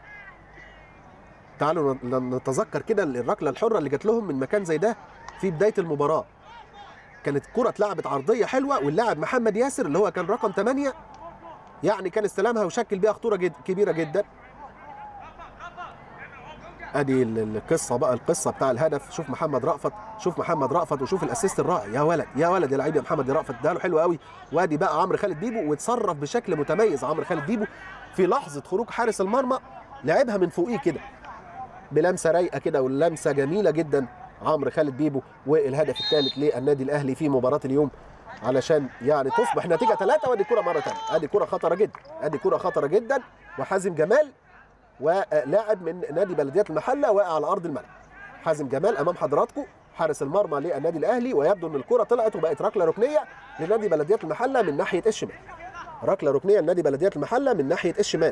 S1: تعالوا ن- نتذكر كده الركله الحره اللي جات لهم من مكان زي ده في بدايه المباراه كانت كره اتلعبت عرضيه حلوه واللاعب محمد ياسر اللي هو كان رقم 8 يعني كان استلامها وشكل بيها خطوره جد كبيره جدا ادي ال- القصه بقى القصه بتاع الهدف شوف محمد رأفت شوف محمد رأفت وشوف الاسيست الرائع يا ولد يا ولد يا لعيب يا محمد رأفت ده له حلو قوي وادي بقى عمرو خالد بيبو وتصرف بشكل متميز عمرو خالد بيبو في لحظه خروج حارس المرمى لعبها من فوقيه كده بلمسه رايقه كده واللمسه جميله جدا عمرو خالد بيبو والهدف الثالث للنادي الاهلي في مباراه اليوم علشان يعني تصبح النتيجه ثلاثه وادي كره مره ثانيه ادي كره خطره جدا ادي كره خطره جدا وحازم جمال ولاعب من نادي بلديه المحله واقع على ارض الملعب حازم جمال امام حضراتكم حارس المرمى للنادي الاهلي ويبدو ان الكره طلعت وبقت ركله ركنيه لنادي بلديه المحله من ناحيه الشمال ركله ركنيه لنادي بلديه المحله من ناحيه الشمال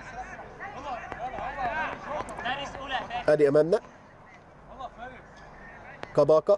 S1: ادي امامنا كباكا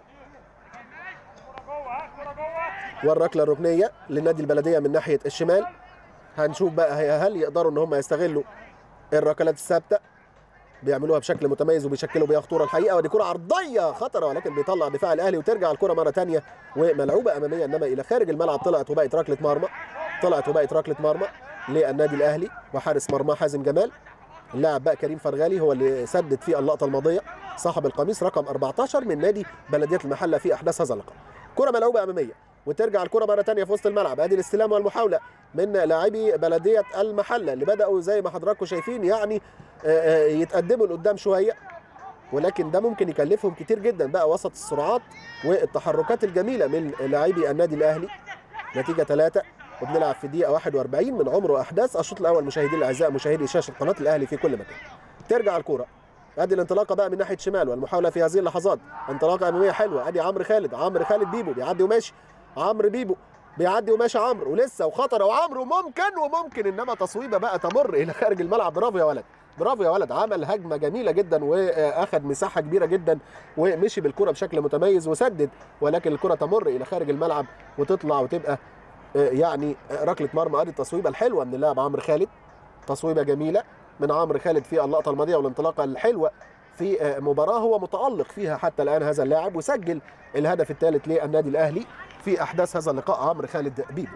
S1: والركله الركنيه للنادي البلديه من ناحيه الشمال هنشوف بقى هي- هل يقدروا ان هم يستغلوا الركلات الثابته بيعملوها بشكل متميز وبيشكلوا بيها خطوره الحقيقه ودي كره عرضيه خطره ولكن بيطلع دفاع الاهلي وترجع الكره مره ثانيه وملعوبه اماميه انما الى خارج الملعب طلعت وبقت ركله مرمى طلعت وبقت ركله مرمى للنادي الاهلي وحارس مرمى حازم جمال اللاعب بقى كريم فرغالي هو اللي سدد في اللقطه الماضيه صاحب القميص رقم 14 من نادي بلديه المحله في احداث هذا اللقاء كره ملعوبه اماميه وترجع الكره مره ثانيه في وسط الملعب ادي الاستلام والمحاوله من لاعبي بلديه المحله اللي بداوا زي ما حضراتكم شايفين يعني آه، آه، يتقدموا لقدام شويه ولكن ده ممكن يكلفهم كتير جدا بقى وسط السرعات والتحركات الجميله من لاعبي النادي الاهلي نتيجه ثلاثة وبنلعب في دقيقه 41 من عمر واحداث الشوط الاول مشاهدي الاعزاء مشاهدي شاشه قناه الاهلي في كل مكان ترجع الكره ادي الانطلاقه بقى من ناحيه شمال والمحاوله في هذه اللحظات انطلاقه اماميه حلوه ادي عمرو خالد عمرو خالد بيبو بيعدي وماشي عمرو بيبو بيعدي وماشي عمرو ولسه وخطره وعمرو ممكن وممكن انما تصويبه بقى تمر الى خارج الملعب برافو يا ولد برافو يا ولد عمل هجمه جميله جدا واخد مساحه كبيره جدا ومشي بالكره بشكل متميز وسدد ولكن الكره تمر الى خارج الملعب وتطلع وتبقى آه، يعني آه، ركله مرمى ادي التصويبه الحلوه من اللاعب عمرو خالد تصويبه جميله من عمرو خالد في اللقطه الماضيه والانطلاقه الحلوه في آه، مباراه هو متالق فيها حتى الان هذا اللاعب وسجل الهدف الثالث للنادي الاهلي في احداث هذا اللقاء عمرو خالد بيبو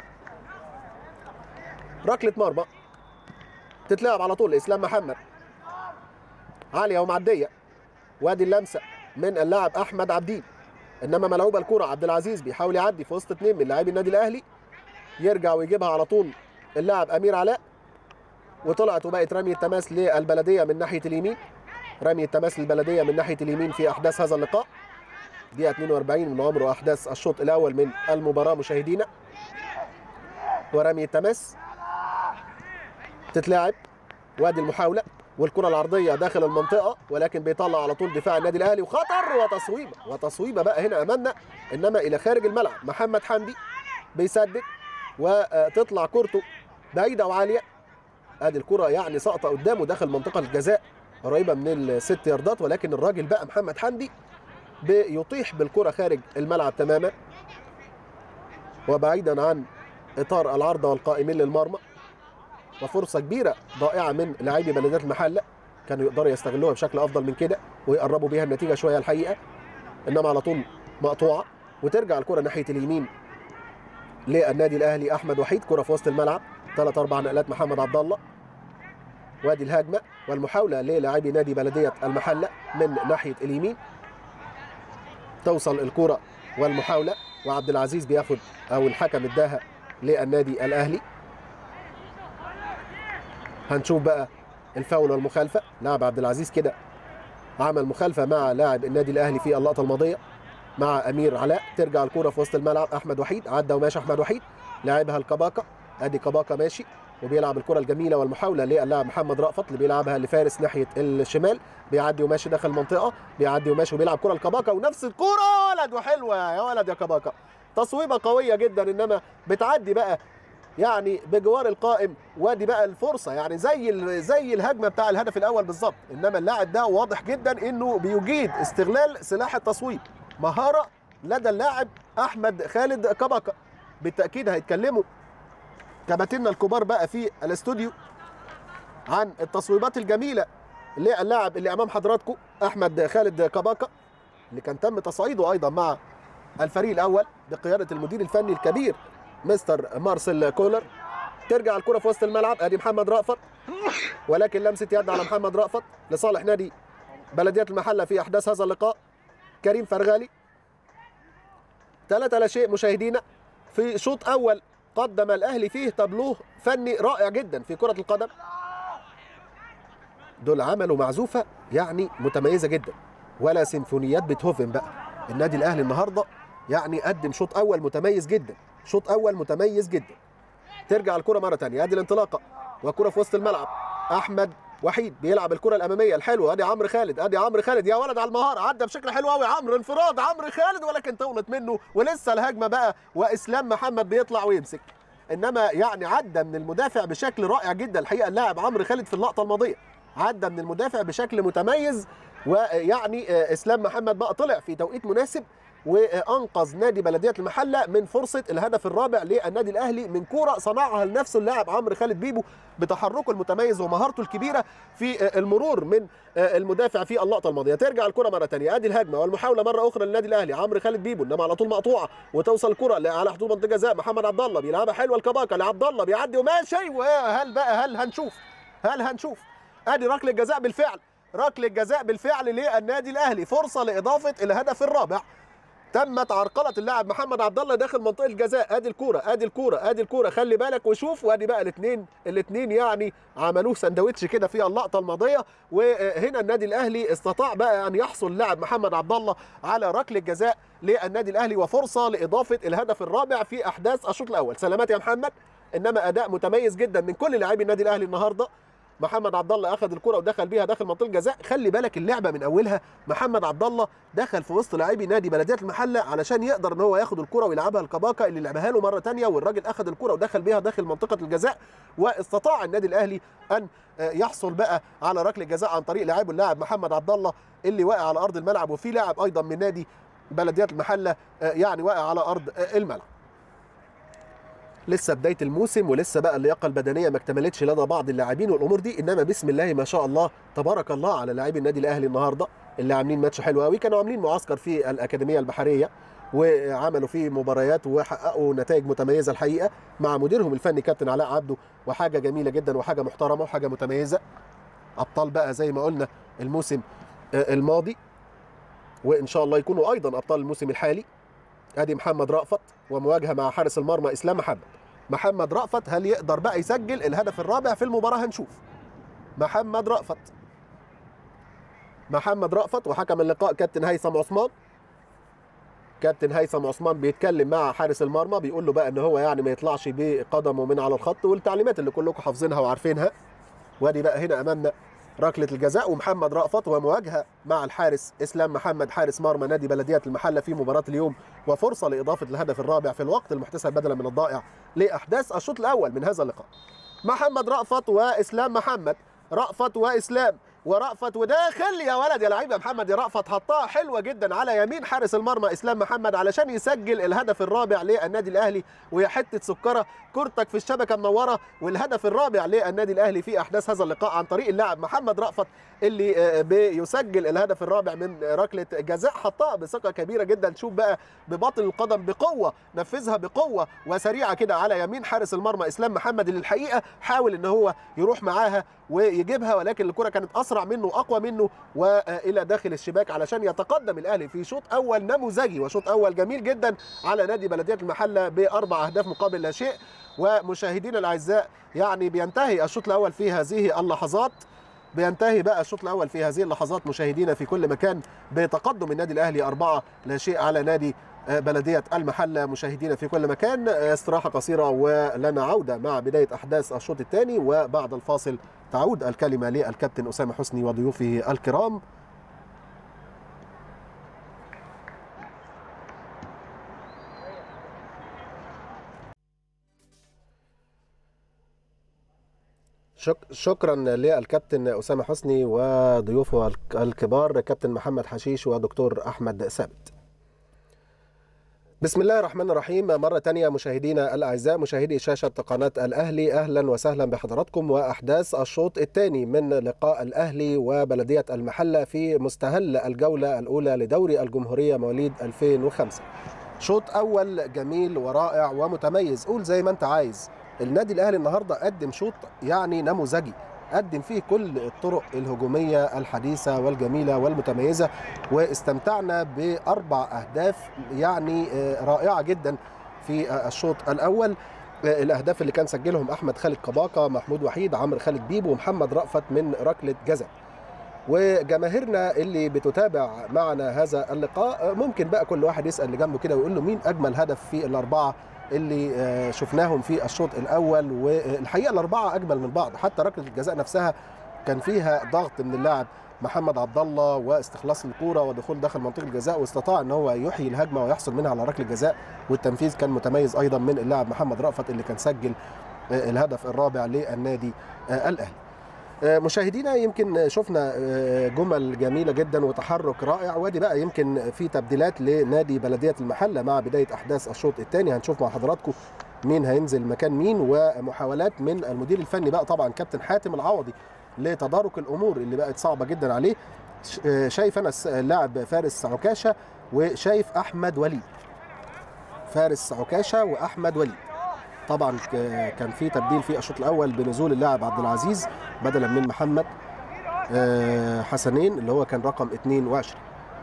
S1: ركله مرمى تتلعب على طول اسلام محمد عاليه ومعديه وادي اللمسه من اللاعب احمد عبدين انما ملعوبه الكره عبد العزيز بيحاول يعدي في وسط اثنين من لاعبي النادي الاهلي يرجع ويجيبها على طول اللاعب امير علاء وطلعت وبقت رمي التماس للبلديه من ناحيه اليمين رمي التماس للبلديه من ناحيه اليمين في احداث هذا اللقاء دقيقه 42 من عمر واحداث الشوط الاول من المباراه مشاهدينا ورمي التماس تتلعب وادي المحاوله والكره العرضيه داخل المنطقه ولكن بيطلع على طول دفاع النادي الاهلي وخطر وتصويبه وتصويبه بقى هنا امامنا انما الى خارج الملعب محمد حمدي بيسدد وتطلع كورته بعيده وعاليه ادي الكره يعني ساقطه قدامه داخل منطقه الجزاء قريبه من الست ياردات ولكن الراجل بقى محمد حمدي بيطيح بالكره خارج الملعب تماما وبعيدا عن اطار العارضه والقائمين للمرمى وفرصه كبيره ضائعه من لاعبي بلديه المحله كانوا يقدروا يستغلوها بشكل افضل من كده ويقربوا بيها النتيجه شويه الحقيقه انما على طول مقطوعه وترجع الكره ناحيه اليمين للنادي الاهلي احمد وحيد كره في وسط الملعب ثلاث اربع نقلات محمد عبد الله وادي الهجمه والمحاوله للاعبي نادي بلديه المحله من ناحيه اليمين توصل الكره والمحاوله وعبد العزيز بياخد او الحكم اداها للنادي الاهلي هنشوف بقى الفاول والمخالفه لاعب عبد العزيز كده عمل مخالفه مع لاعب النادي الاهلي في اللقطه الماضيه مع امير علاء ترجع الكره في وسط الملعب احمد وحيد عدى وماشي احمد وحيد لاعبها الكباكا ادي كباكا ماشي وبيلعب الكره الجميله والمحاوله للاعب محمد رأفت اللي بيلعبها لفارس ناحيه الشمال بيعدي وماشي داخل المنطقه بيعدي وماشي وبيلعب كره الكباكا ونفس الكره ولد وحلوه يا ولد يا كباكا تصويبه قويه جدا انما بتعدي بقى يعني بجوار القائم وادي بقى الفرصه يعني زي ال- زي الهجمه بتاع الهدف الاول بالظبط انما اللاعب ده واضح جدا انه بيجيد استغلال سلاح التصويب مهاره لدى اللاعب احمد خالد كبكه بالتاكيد هيتكلموا كباتننا الكبار بقى في الاستوديو عن التصويبات الجميله للاعب اللي امام حضراتكم احمد خالد كباكه اللي كان تم تصعيده ايضا مع الفريق الاول بقياده المدير الفني الكبير مستر مارسيل كولر ترجع الكره في وسط الملعب ادي محمد رأفت ولكن لمسه يد على محمد رأفت لصالح نادي بلديه المحله في احداث هذا اللقاء كريم فرغالي ثلاثة لا شيء مشاهدينا في شوط اول قدم الاهلي فيه تابلوه فني رائع جدا في كره القدم دول عملوا معزوفه يعني متميزه جدا ولا سيمفونيات بيتهوفن بقى النادي الاهلي النهارده يعني قدم شوط اول متميز جدا شوط اول متميز جدا ترجع الكره مره ثانيه ادي الانطلاقه وكره في وسط الملعب احمد وحيد بيلعب الكره الاماميه الحلوه ادي عمرو خالد ادي عمرو خالد يا ولد على المهاره عدى بشكل حلو قوي عمرو انفراد عمرو خالد ولكن طولت منه ولسه الهجمه بقى واسلام محمد بيطلع ويمسك انما يعني عدى من المدافع بشكل رائع جدا الحقيقه اللاعب عمرو خالد في اللقطه الماضيه عدى من المدافع بشكل متميز ويعني اسلام محمد بقى طلع في توقيت مناسب وانقذ نادي بلديه المحله من فرصه الهدف الرابع للنادي الاهلي من كوره صنعها لنفسه اللاعب عمرو خالد بيبو بتحركه المتميز ومهارته الكبيره في المرور من المدافع في اللقطه الماضيه ترجع الكره مره ثانيه ادي الهجمه والمحاوله مره اخرى للنادي الاهلي عمرو خالد بيبو انما على طول مقطوعه وتوصل الكره على حدود منطقه جزاء محمد عبد الله بيلعبها حلوه الكباكه لعبد الله بيعدي وماشي وهل بقى هل هنشوف هل هنشوف ادي ركله جزاء بالفعل ركله جزاء بالفعل للنادي الاهلي فرصه لاضافه الهدف الرابع تمت عرقله اللاعب محمد عبد الله داخل منطقه الجزاء ادي الكوره ادي الكوره ادي الكوره خلي بالك وشوف وادي بقى الاثنين الاثنين يعني عملوه سندوتش كده في اللقطه الماضيه وهنا النادي الاهلي استطاع بقى ان يحصل اللاعب محمد عبد الله على ركله جزاء للنادي الاهلي وفرصه لاضافه الهدف الرابع في احداث الشوط الاول سلامات يا محمد انما اداء متميز جدا من كل لاعبي النادي الاهلي النهارده محمد عبد الله اخذ الكره ودخل بيها داخل منطقه الجزاء خلي بالك اللعبه من اولها محمد عبد الله دخل في وسط لاعبي نادي بلديه المحله علشان يقدر ان هو ياخد الكره ويلعبها الكباكه اللي لعبها له مره ثانيه والراجل اخذ الكره ودخل بيها داخل منطقه الجزاء واستطاع النادي الاهلي ان يحصل بقى على ركله جزاء عن طريق لاعبه اللاعب محمد عبد الله اللي واقع على ارض الملعب وفي لاعب ايضا من نادي بلديه المحله يعني واقع على ارض الملعب لسه بدايه الموسم ولسه بقى اللياقه البدنيه ما اكتملتش لدى بعض اللاعبين والامور دي انما بسم الله ما شاء الله تبارك الله على لاعبي النادي الاهلي النهارده اللي عاملين ماتش حلو قوي كانوا عاملين معسكر في الاكاديميه البحريه وعملوا فيه مباريات وحققوا نتائج متميزه الحقيقه مع مديرهم الفني كابتن علاء عبده وحاجه جميله جدا وحاجه محترمه وحاجه متميزه ابطال بقى زي ما قلنا الموسم الماضي وان شاء الله يكونوا ايضا ابطال الموسم الحالي ادي محمد رأفت ومواجهه مع حارس المرمى اسلام محمد محمد رأفت هل يقدر بقى يسجل الهدف الرابع في المباراه هنشوف محمد رأفت محمد رأفت وحكم اللقاء كابتن هيثم عثمان كابتن هيثم عثمان بيتكلم مع حارس المرمى بيقول له بقى ان هو يعني ما يطلعش بقدمه من على الخط والتعليمات اللي كلكم حافظينها وعارفينها وادي بقى هنا امامنا ركله الجزاء ومحمد رأفت ومواجهه مع الحارس اسلام محمد حارس مرمى نادي بلديه المحله في مباراه اليوم وفرصه لاضافه الهدف الرابع في الوقت المحتسب بدلا من الضائع لاحداث الشوط الاول من هذا اللقاء. محمد رأفت واسلام محمد رأفت واسلام ورأفت وداخل يا ولد يا لعيب يا محمد يا رأفت حطها حلوه جدا على يمين حارس المرمى اسلام محمد علشان يسجل الهدف الرابع للنادي الاهلي وهي حته سكره كورتك في الشبكه منوره والهدف الرابع للنادي الاهلي في احداث هذا اللقاء عن طريق اللاعب محمد رأفت اللي بيسجل الهدف الرابع من ركله جزاء حطها بثقه كبيره جدا شوف بقى بباطن القدم بقوه نفذها بقوه وسريعه كده على يمين حارس المرمى اسلام محمد اللي الحقيقه حاول ان هو يروح معاها ويجيبها ولكن الكره كانت اسرع منه واقوى منه والى داخل الشباك علشان يتقدم الاهلي في شوط اول نموذجي وشوط اول جميل جدا على نادي بلديه المحله باربع اهداف مقابل لا شيء ومشاهدينا الاعزاء يعني بينتهي الشوط الاول في هذه اللحظات بينتهي بقى الشوط الاول في هذه اللحظات مشاهدينا في كل مكان بتقدم النادي الاهلي أربعة لا شيء على نادي بلديه المحله مشاهدينا في كل مكان استراحه قصيره ولنا عوده مع بدايه احداث الشوط الثاني وبعد الفاصل تعود الكلمه للكابتن اسامه حسني وضيوفه الكرام شك شكرا للكابتن اسامه حسني وضيوفه الكبار كابتن محمد حشيش ودكتور احمد ثابت بسم الله الرحمن الرحيم مرة تانية مشاهدينا الأعزاء مشاهدي شاشة قناة الأهلي أهلا وسهلا بحضراتكم وأحداث الشوط الثاني من لقاء الأهلي وبلدية المحلة في مستهل الجولة الأولى لدوري الجمهورية مواليد 2005 شوط أول جميل ورائع ومتميز قول زي ما أنت عايز النادي الأهلي النهاردة قدم شوط يعني نموذجي قدم فيه كل الطرق الهجوميه الحديثه والجميله والمتميزه واستمتعنا باربع اهداف يعني رائعه جدا في الشوط الاول الاهداف اللي كان سجلهم احمد خالد كباكا محمود وحيد عمرو خالد بيبو ومحمد رأفت من ركله جزاء وجماهيرنا اللي بتتابع معنا هذا اللقاء ممكن بقى كل واحد يسال اللي جنبه كده ويقول له مين اجمل هدف في الاربعه اللي شفناهم في الشوط الاول والحقيقه الاربعه اجمل من بعض حتى ركله الجزاء نفسها كان فيها ضغط من اللاعب محمد عبد الله واستخلاص الكوره ودخول داخل منطقه الجزاء واستطاع ان هو يحيي الهجمه ويحصل منها على ركله جزاء والتنفيذ كان متميز ايضا من اللاعب محمد رأفت اللي كان سجل الهدف الرابع للنادي الاهلي مشاهدينا يمكن شفنا جمل جميله جدا وتحرك رائع وادي بقى يمكن في تبديلات لنادي بلديه المحله مع بدايه احداث الشوط الثاني هنشوف مع حضراتكم مين هينزل مكان مين ومحاولات من المدير الفني بقى طبعا كابتن حاتم العوضي لتدارك الامور اللي بقت صعبه جدا عليه شايف انا اللاعب فارس عكاشه وشايف احمد وليد فارس عكاشه واحمد وليد طبعا كان في تبديل في الشوط الاول بنزول اللاعب عبد العزيز بدلا من محمد حسنين اللي هو كان رقم 22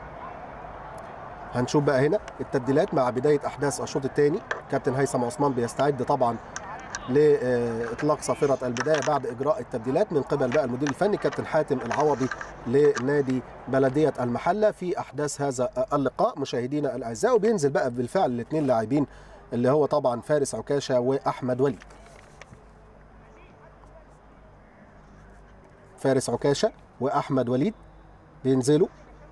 S1: هنشوف بقى هنا التبديلات مع بدايه احداث الشوط الثاني كابتن هيثم عثمان بيستعد طبعا لاطلاق صافره البدايه بعد اجراء التبديلات من قبل بقى المدير الفني كابتن حاتم العوضي لنادي بلديه المحله في احداث هذا اللقاء مشاهدينا الاعزاء وبينزل بقى بالفعل الاثنين لاعبين اللي هو طبعا فارس عكاشه واحمد وليد فارس عكاشه واحمد وليد بينزلوا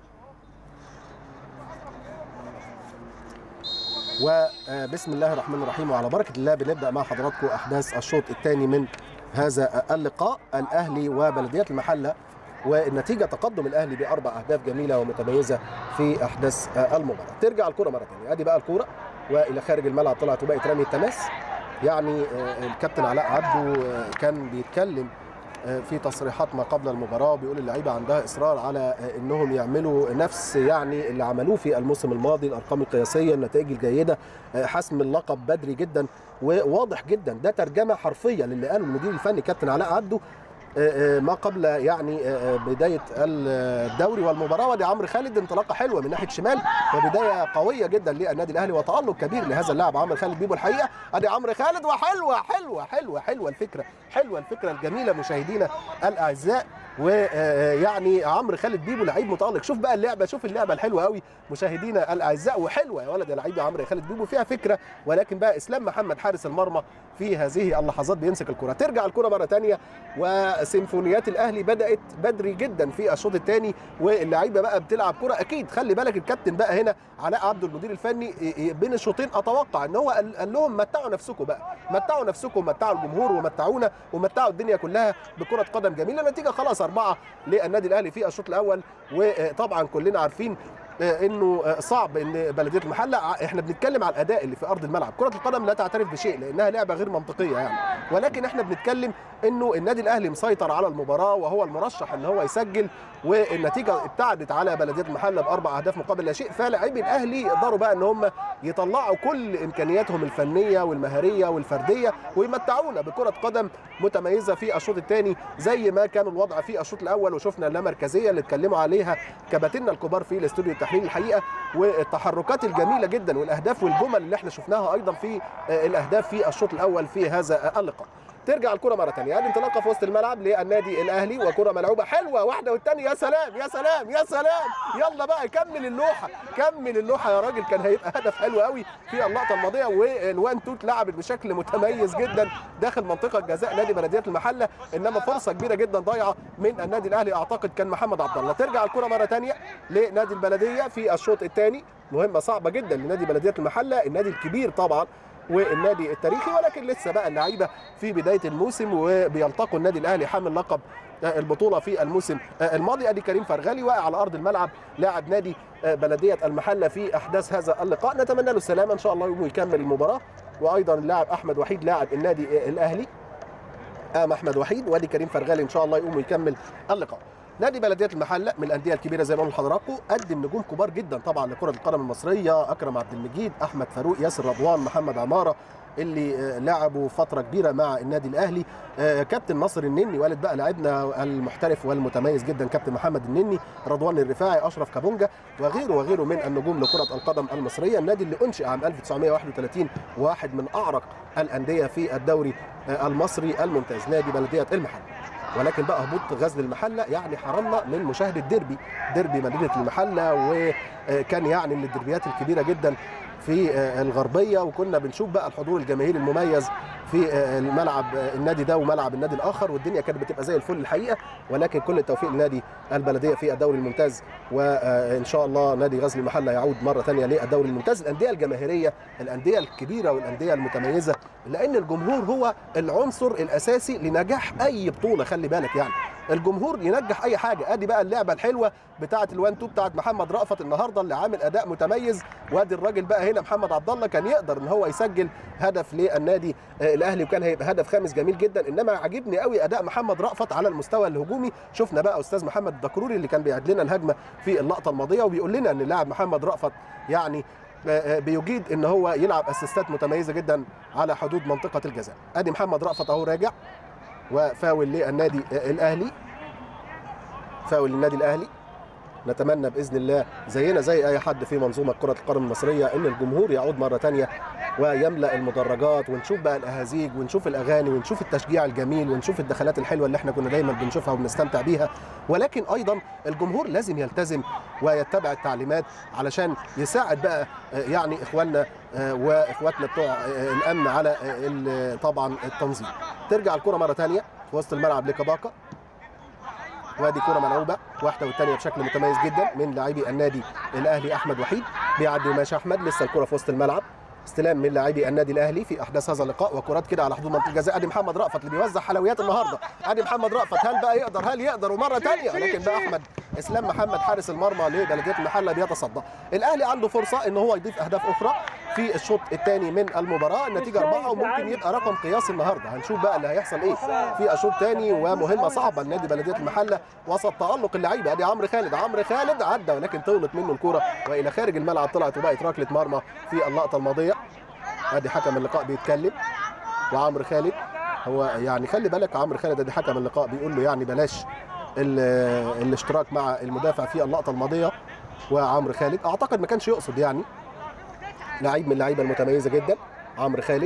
S1: وبسم الله الرحمن الرحيم وعلى بركه الله بنبدا مع حضراتكم احداث الشوط الثاني من هذا اللقاء الاهلي وبلديه المحله والنتيجه تقدم الاهلي باربع اهداف جميله ومتميزه في احداث المباراه ترجع الكره مره ثانيه ادي بقى الكره والى خارج الملعب طلعت وبقت رمي التماس يعني الكابتن علاء عبده كان بيتكلم في تصريحات ما قبل المباراه بيقول اللعيبه عندها اصرار على انهم يعملوا نفس يعني اللي عملوه في الموسم الماضي الارقام القياسيه النتائج الجيده حسم اللقب بدري جدا وواضح جدا ده ترجمه حرفيه للي قاله المدير الفني كابتن علاء عبده ما قبل يعني بدايه الدوري والمباراه ودي عمرو خالد انطلاقه حلوه من ناحيه شمال وبدايه قويه جدا للنادي الاهلي وتالق كبير لهذا اللاعب عمرو خالد بيبو الحقيقه ادي عمرو خالد وحلوه حلوه حلوه حلوه الفكره حلوه الفكره الجميله مشاهدينا الاعزاء ويعني عمرو خالد بيبو لعيب متالق شوف بقى اللعبه شوف اللعبه الحلوه قوي مشاهدينا الاعزاء وحلوه يا ولد يا لعيب عمرو خالد بيبو فيها فكره ولكن بقى اسلام محمد حارس المرمى في هذه اللحظات بيمسك الكره ترجع الكره مره ثانيه وسيمفونيات الاهلي بدات بدري جدا في الشوط الثاني واللعيبه بقى بتلعب كره اكيد خلي بالك الكابتن بقى هنا علاء عبده المدير الفني بين الشوطين اتوقع ان هو قال لهم متعوا نفسكم بقى متعوا نفسكم متعوا الجمهور ومتعونا ومتعوا الدنيا كلها بكره قدم جميله النتيجه خلاص أربعة للنادي الأهلي في الشوط الأول وطبعا كلنا عارفين انه صعب ان بلديه المحله احنا بنتكلم على الاداء اللي في ارض الملعب كره القدم لا تعترف بشيء لانها لعبه غير منطقيه يعني ولكن احنا بنتكلم انه النادي الاهلي مسيطر على المباراه وهو المرشح ان هو يسجل والنتيجه ابتعدت على بلديه المحله باربع اهداف مقابل لا شيء فلاعبي الاهلي يقدروا بقى ان هم يطلعوا كل امكانياتهم الفنيه والمهاريه والفرديه ويمتعونا بكره قدم متميزه في الشوط الثاني زي ما كان الوضع في الشوط الاول وشفنا اللامركزيه اللي اتكلموا عليها كباتننا الكبار في الاستوديو التحليلي الحقيقه والتحركات الجميله جدا والاهداف والجمل اللي احنا شفناها ايضا في الاهداف في الشوط الاول في هذا اللقاء ترجع الكره مره ثانيه ادي انطلاقه في وسط الملعب للنادي الاهلي وكره ملعوبه حلوه واحده والثانيه يا سلام يا سلام يا سلام يلا بقى كمل اللوحه كمل اللوحه يا راجل كان هيبقى هدف حلو قوي في اللقطه الماضيه والوان توت لعبت بشكل متميز جدا داخل منطقه جزاء نادي بلديه المحله انما فرصه كبيره جدا ضايعه من النادي الاهلي اعتقد كان محمد عبد الله ترجع الكره مره ثانيه لنادي البلديه في الشوط الثاني مهمه صعبه جدا لنادي بلديه المحله النادي الكبير طبعا والنادي التاريخي ولكن لسه بقى اللعيبه في بدايه الموسم وبيلتقوا النادي الاهلي حامل لقب البطوله في الموسم الماضي ادي كريم فرغلي واقع على ارض الملعب لاعب نادي بلديه المحله في احداث هذا اللقاء نتمنى له السلامه ان شاء الله يقوم يكمل المباراه وايضا اللاعب احمد وحيد لاعب النادي الاهلي قام احمد وحيد وادي كريم فرغلي ان شاء الله يقوم يكمل اللقاء نادي بلديه المحله من الانديه الكبيره زي ما قلنا لحضراتكم قدم نجوم كبار جدا طبعا لكره القدم المصريه اكرم عبد المجيد احمد فاروق ياسر رضوان محمد عماره اللي لعبوا فتره كبيره مع النادي الاهلي كابتن ناصر النني والد بقى لاعبنا المحترف والمتميز جدا كابتن محمد النني رضوان الرفاعي اشرف كابونجا وغيره وغيره من النجوم لكره القدم المصريه النادي اللي انشئ عام 1931 واحد من اعرق الانديه في الدوري المصري الممتاز نادي بلديه المحله ولكن بقى هبوط غزل المحله يعني حرمنا من مشاهده ديربي ديربي مدينه المحله وكان يعني من الدربيات الكبيره جدا في الغربيه وكنا بنشوف بقى الحضور الجماهيري المميز في الملعب النادي ده وملعب النادي الاخر والدنيا كانت بتبقى زي الفل الحقيقه ولكن كل التوفيق لنادي البلديه في الدوري الممتاز وان شاء الله نادي غزل المحله يعود مره ثانيه للدوري الممتاز الانديه الجماهيريه الانديه الكبيره والانديه المتميزه لان الجمهور هو العنصر الاساسي لنجاح اي بطوله خلي بالك يعني الجمهور ينجح اي حاجه ادي بقى اللعبه الحلوه بتاعه الوان تو بتاعه محمد رأفت النهارده اللي عامل اداء متميز وادي الراجل بقى هنا محمد عبد الله كان يقدر ان هو يسجل هدف للنادي الاهلي وكان هيبقى هدف خامس جميل جدا انما عجبني قوي اداء محمد رأفت على المستوى الهجومي شفنا بقى استاذ محمد الدكروري اللي كان بيعد لنا الهجمه في اللقطه الماضيه وبيقول لنا ان اللاعب محمد رأفت يعني بيجيد ان هو يلعب اسيستات متميزه جدا على حدود منطقه الجزاء ادي محمد رأفت اهو راجع وفاول للنادي الاهلي فاول للنادي الاهلي نتمنى باذن الله زينا زي اي حد في منظومه كره القدم المصريه ان الجمهور يعود مره ثانيه ويملا المدرجات ونشوف بقى الاهازيج ونشوف الاغاني ونشوف التشجيع الجميل ونشوف الدخلات الحلوه اللي احنا كنا دايما بنشوفها وبنستمتع بيها ولكن ايضا الجمهور لازم يلتزم ويتبع التعليمات علشان يساعد بقى يعني اخواننا واخواتنا بتوع الامن على طبعا التنظيم ترجع الكره مره ثانيه في وسط الملعب لكباكا وادي كره ملعوبه واحده والثانيه بشكل متميز جدا من لاعبي النادي الاهلي احمد وحيد بيعدي وماشي احمد لسه الكره في وسط الملعب استلام من لاعبي النادي الاهلي في احداث هذا اللقاء وكرات كده على حدود منطقه الجزاء ادي محمد رأفت اللي بيوزع حلويات النهارده ادي محمد رأفت هل بقى يقدر هل يقدر ومره ثانيه ولكن بقى احمد اسلام محمد حارس المرمى لبلديه المحله بيتصدى الاهلي عنده فرصه ان هو يضيف اهداف اخرى في الشوط الثاني من المباراه النتيجه أربعة وممكن يبقى رقم قياسي النهارده هنشوف بقى اللي هيحصل ايه في الشوط الثاني ومهمه صعبه لنادي بلديه المحله وسط تالق اللعيبه ادي عمرو خالد عمرو خالد عدى ولكن طولت منه الكوره والى خارج الملعب طلعت وبقت ركله مرمى في اللقطه الماضيه ادي حكم اللقاء بيتكلم وعمرو خالد هو يعني خلي بالك عمرو خالد ادي حكم اللقاء بيقول له يعني بلاش الاشتراك مع المدافع في اللقطه الماضيه وعمرو خالد اعتقد ما كانش يقصد يعني لعيب من اللعيبه المتميزه جدا عمرو خالد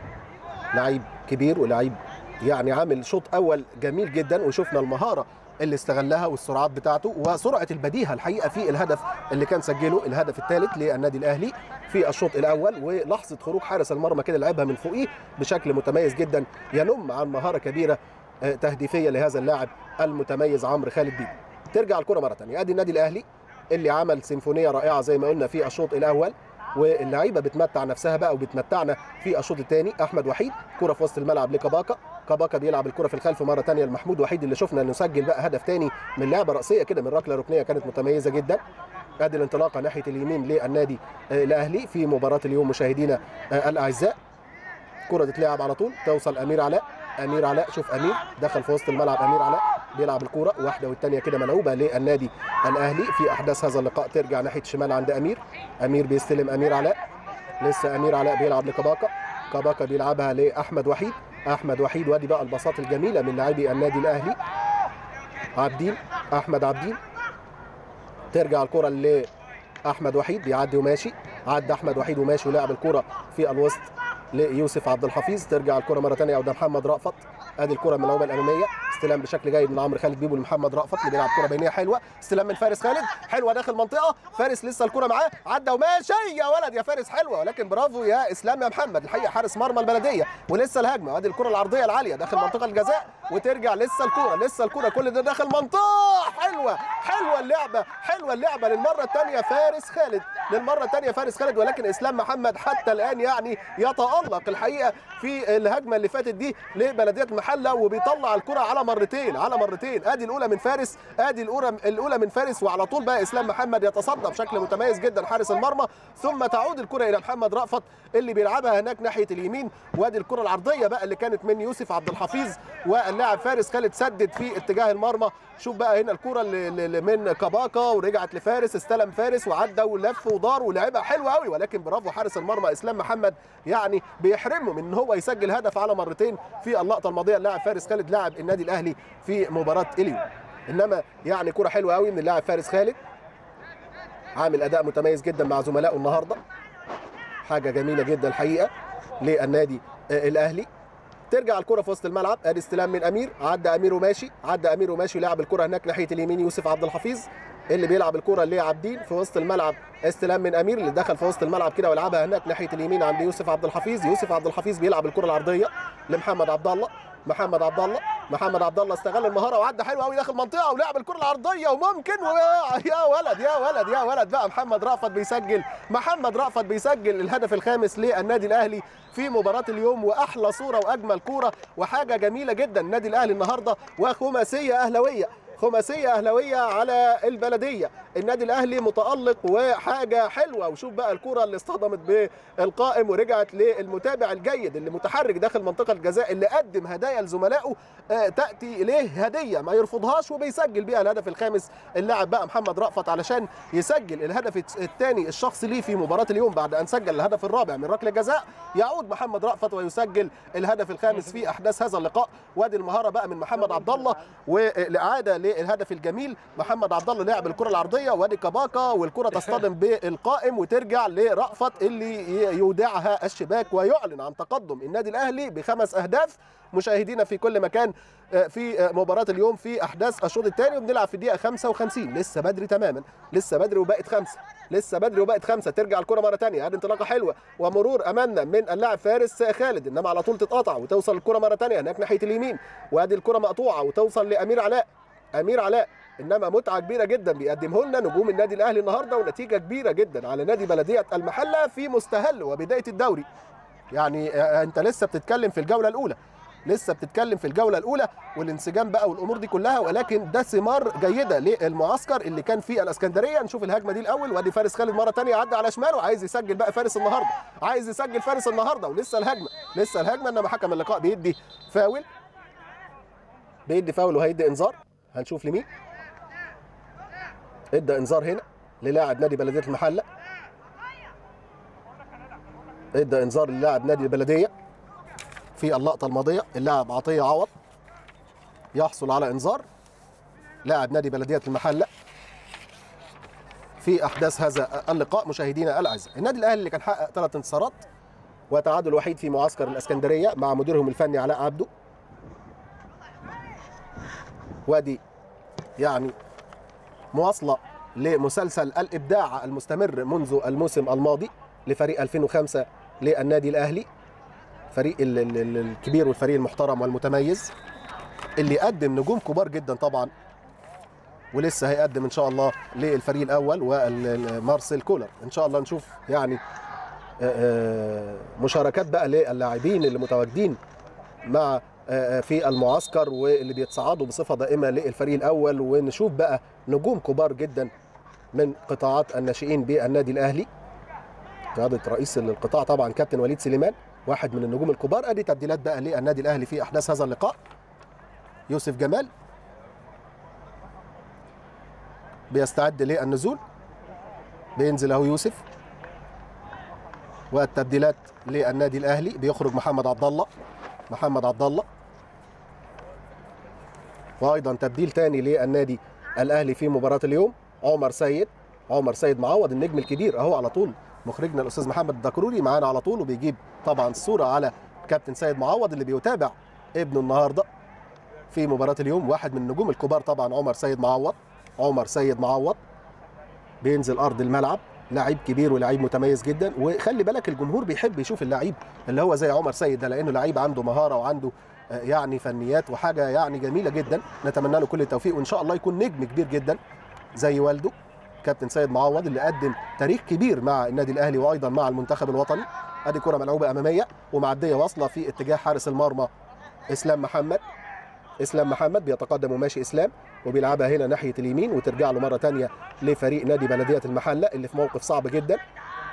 S1: لعيب كبير ولعيب يعني عامل شوط اول جميل جدا وشفنا المهاره اللي استغلها والسرعات بتاعته وسرعه البديهه الحقيقه في الهدف اللي كان سجله الهدف الثالث للنادي الاهلي في الشوط الاول ولحظه خروج حارس المرمى كده لعبها من فوقيه بشكل متميز جدا ينم عن مهاره كبيره تهديفيه لهذا اللاعب المتميز عمرو خالد بيبو ترجع الكره مره ثانيه ادي النادي الاهلي اللي عمل سيمفونيه رائعه زي ما قلنا في الشوط الاول واللعيبه بتمتع نفسها بقى وبتمتعنا في الشوط الثاني احمد وحيد كره في وسط الملعب لكباكا كباكا بيلعب الكره في الخلف مره ثانيه لمحمود وحيد اللي شفنا انه سجل بقى هدف ثاني من لعبه راسيه كده من ركله ركنيه كانت متميزه جدا ادي الانطلاقه ناحيه اليمين للنادي الاهلي في مباراه اليوم مشاهدينا الاعزاء كره تتلعب على طول توصل امير علاء امير علاء شوف امير دخل في وسط الملعب امير علاء بيلعب الكوره واحده والثانيه كده ملعوبه للنادي الاهلي في احداث هذا اللقاء ترجع ناحيه الشمال عند امير امير بيستلم امير علاء لسه امير علاء بيلعب لكباكا كباكا بيلعبها لاحمد وحيد احمد وحيد وادي بقى البساط الجميله من لاعبي النادي الاهلي عابدين احمد عابدين ترجع الكره لاحمد وحيد بيعدي وماشي عدى احمد وحيد وماشي ولعب الكره في الوسط ليوسف عبد الحفيظ ترجع الكره مره ثانيه قدام محمد رأفت ادي الكره من الملعوبه الاماميه استلام بشكل جيد من عمرو خالد بيبو لمحمد رأفت اللي بيلعب كره بينيه حلوه استلام من فارس خالد حلوه داخل منطقه فارس لسه الكره معاه عدى وماشي يا ولد يا فارس حلوه ولكن برافو يا اسلام يا محمد الحقيقه حارس مرمى البلديه ولسه الهجمه ادي الكره العرضيه العاليه داخل منطقه الجزاء وترجع لسه الكره لسه الكره كل ده داخل منطقه حلوه حلوه اللعبه حلوه اللعبه للمره الثانيه فارس خالد للمره الثانيه فارس خالد ولكن اسلام محمد حتى الان يعني يتالق الحقيقه في الهجمه اللي فاتت دي لبلديه المحله وبيطلع الكره على مرتين على مرتين ادي الاولى من فارس ادي الاولى الاولى من فارس وعلى طول بقى اسلام محمد يتصدى بشكل متميز جدا حارس المرمى ثم تعود الكره الى محمد رأفت اللي بيلعبها هناك ناحيه اليمين وادي الكره العرضيه بقى اللي كانت من يوسف عبد الحفيظ واللاعب فارس خالد سدد في اتجاه المرمى شوف بقى هنا الكره اللي من كباكا ورجعت لفارس استلم فارس وعدى ولف ودار ولعبها حلوه قوي ولكن برافو حارس المرمى اسلام محمد يعني بيحرمه من ان هو يسجل هدف على مرتين في اللقطه الماضيه اللاعب فارس خالد لاعب النادي الاهلي في مباراه اليوم انما يعني كره حلوه قوي من اللاعب فارس خالد عامل اداء متميز جدا مع زملائه النهارده حاجه جميله جدا الحقيقه للنادي الاهلي ترجع الكره في وسط الملعب ادي استلام من امير عدى امير وماشي عدى امير وماشي لعب الكره هناك ناحيه اليمين يوسف عبد الحفيظ اللي بيلعب الكره اللي عابدين في وسط الملعب استلام من امير اللي دخل في وسط الملعب كده ويلعبها هناك ناحيه اليمين عند يوسف عبد الحفيظ يوسف عبد الحفيظ بيلعب الكره العرضيه لمحمد عبد الله محمد عبد الله محمد عبد الله استغل المهاره وعدى حلو قوي داخل المنطقه ولعب الكره العرضيه وممكن و... يا ولد يا ولد يا ولد بقى محمد رأفت بيسجل محمد رأفت بيسجل الهدف الخامس للنادي الاهلي في مباراه اليوم واحلى صوره واجمل كوره وحاجه جميله جدا النادي الاهلي النهارده وخماسيه اهلاويه خماسيه اهلاويه على البلديه النادي الاهلي متالق وحاجه حلوه وشوف بقى الكره اللي اصطدمت بالقائم ورجعت للمتابع الجيد اللي متحرك داخل منطقه الجزاء اللي قدم هدايا لزملائه تاتي اليه هديه ما يرفضهاش وبيسجل بيها الهدف الخامس اللاعب بقى محمد رأفت علشان يسجل الهدف الثاني الشخصي ليه في مباراه اليوم بعد ان سجل الهدف الرابع من ركله جزاء يعود محمد رأفت ويسجل الهدف الخامس في احداث هذا اللقاء وادي المهاره بقى من محمد عبد الله والاعاده للهدف الجميل محمد عبد الله لعب الكره العرضيه وادي كباكا والكره تصطدم بالقائم وترجع لرأفت اللي يودعها الشباك ويعلن عن تقدم النادي الاهلي بخمس اهداف مشاهدينا في كل مكان في مباراة اليوم في أحداث الشوط الثاني وبنلعب في الدقيقة 55 لسه بدري تماما لسه بدري وبقت خمسة لسه بدري وبقت خمسة ترجع الكرة مرة ثانية هذه انطلاقة حلوة ومرور أمامنا من اللاعب فارس خالد إنما على طول تتقطع وتوصل الكرة مرة ثانية هناك ناحية اليمين وادي الكرة مقطوعة وتوصل لأمير علاء أمير علاء انما متعه كبيره جدا بيقدمه لنا نجوم النادي الاهلي النهارده ونتيجه كبيره جدا على نادي بلديه المحله في مستهل وبدايه الدوري يعني انت لسه بتتكلم في الجوله الاولى لسه بتتكلم في الجوله الاولى والانسجام بقى والامور دي كلها ولكن ده ثمار جيده للمعسكر اللي كان في الاسكندريه نشوف الهجمه دي الاول وادي فارس خالد مره ثانيه عدى على شماله عايز يسجل بقى فارس النهارده عايز يسجل فارس النهارده ولسه الهجمه لسه الهجمه انما حكم اللقاء بيدي فاول بيدي فاول وهيدي انذار هنشوف لمين ادى انذار هنا للاعب نادي بلديه المحله ادى انذار للاعب نادي البلديه في اللقطه الماضيه اللاعب عطيه عوض يحصل على انذار لاعب نادي بلديه المحله في احداث هذا اللقاء مشاهدينا الاعزاء النادي الاهلي اللي كان حقق ثلاث انتصارات وتعادل وحيد في معسكر الاسكندريه مع مديرهم الفني علاء عبده وادي يعني مواصله لمسلسل الابداع المستمر منذ الموسم الماضي لفريق 2005 للنادي الاهلي فريق الكبير والفريق المحترم والمتميز اللي قدم نجوم كبار جدا طبعا ولسه هيقدم ان شاء الله للفريق الاول ومارسيل كولر ان شاء الله نشوف يعني مشاركات بقى للاعبين اللي متواجدين مع في المعسكر واللي بيتصعدوا بصفه دائمه للفريق الاول ونشوف بقى نجوم كبار جدا من قطاعات الناشئين بالنادي الاهلي قياده رئيس القطاع طبعا كابتن وليد سليمان واحد من النجوم الكبار ادي تبديلات بقى للنادي الاهلي في احداث هذا اللقاء يوسف جمال بيستعد للنزول بينزل اهو يوسف والتبديلات للنادي الاهلي بيخرج محمد عبد الله محمد عبد الله وايضا تبديل ثاني للنادي الاهلي في مباراه اليوم عمر سيد عمر سيد معوض النجم الكبير اهو على طول مخرجنا الاستاذ محمد الدكروري معانا على طول وبيجيب طبعا الصوره على كابتن سيد معوض اللي بيتابع ابنه النهارده في مباراه اليوم واحد من النجوم الكبار طبعا عمر سيد معوض عمر سيد معوض بينزل ارض الملعب لعيب كبير ولعيب متميز جدا وخلي بالك الجمهور بيحب يشوف اللعيب اللي هو زي عمر سيد ده لانه لعيب عنده مهاره وعنده يعني فنيات وحاجه يعني جميله جدا نتمنى له كل التوفيق وان شاء الله يكون نجم كبير جدا زي والده كابتن سيد معوض اللي قدم تاريخ كبير مع النادي الاهلي وايضا مع المنتخب الوطني ادي كره ملعوبه اماميه ومعديه واصله في اتجاه حارس المرمى اسلام محمد اسلام محمد بيتقدم وماشي اسلام وبيلعبها هنا ناحيه اليمين وترجع له مره ثانيه لفريق نادي بلديه المحله اللي في موقف صعب جدا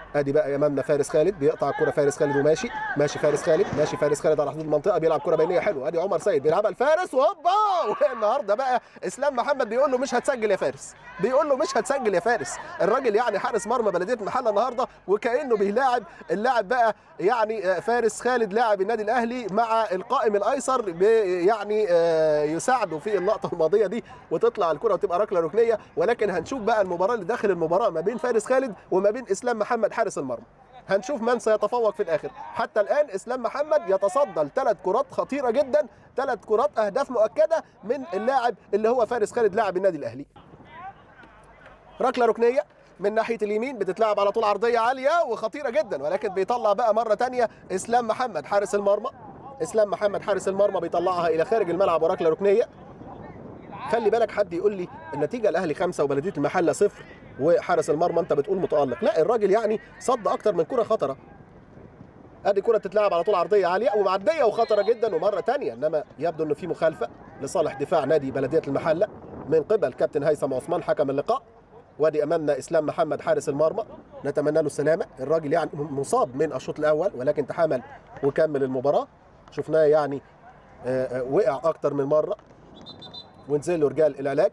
S1: ادي بقى امامنا فارس خالد بيقطع الكره فارس خالد وماشي ماشي فارس خالد ماشي فارس خالد على حدود المنطقه بيلعب كره بينيه حلوه ادي عمر سيد بيلعبها لفارس وهوبا والنهارده بقى اسلام محمد بيقول له مش هتسجل يا فارس بيقول له مش هتسجل يا فارس الراجل يعني حارس مرمى بلديه المحله النهارده وكانه بيلاعب اللاعب بقى يعني فارس خالد لاعب النادي الاهلي مع القائم الايسر يعني يساعده في اللقطه الماضيه دي وتطلع الكره وتبقى ركله ركنيه ولكن هنشوف بقى المباراه اللي داخل المباراه ما بين فارس خالد وما بين اسلام محمد حارس المرمى هنشوف من سيتفوق في الاخر حتى الان اسلام محمد يتصدى لثلاث كرات خطيره جدا ثلاث كرات اهداف مؤكده من اللاعب اللي هو فارس خالد لاعب النادي الاهلي ركله ركنيه من ناحيه اليمين بتتلعب على طول عرضيه عاليه وخطيره جدا ولكن بيطلع بقى مره ثانيه اسلام محمد حارس المرمى اسلام محمد حارس المرمى بيطلعها الى خارج الملعب وركله ركنيه خلي بالك حد يقول لي النتيجه الاهلي خمسه وبلديه المحله صفر وحارس المرمى انت بتقول متالق لا الراجل يعني صد اكتر من كره خطره ادي كره تتلعب على طول عرضيه عاليه ومعديه وخطره جدا ومره ثانيه انما يبدو انه في مخالفه لصالح دفاع نادي بلديه المحله من قبل كابتن هيثم عثمان حكم اللقاء وادي امامنا اسلام محمد حارس المرمى نتمنى له السلامه الراجل يعني مصاب من الشوط الاول ولكن تحمل وكمل المباراه شفناه يعني وقع اكتر من مره ونزل له رجال العلاج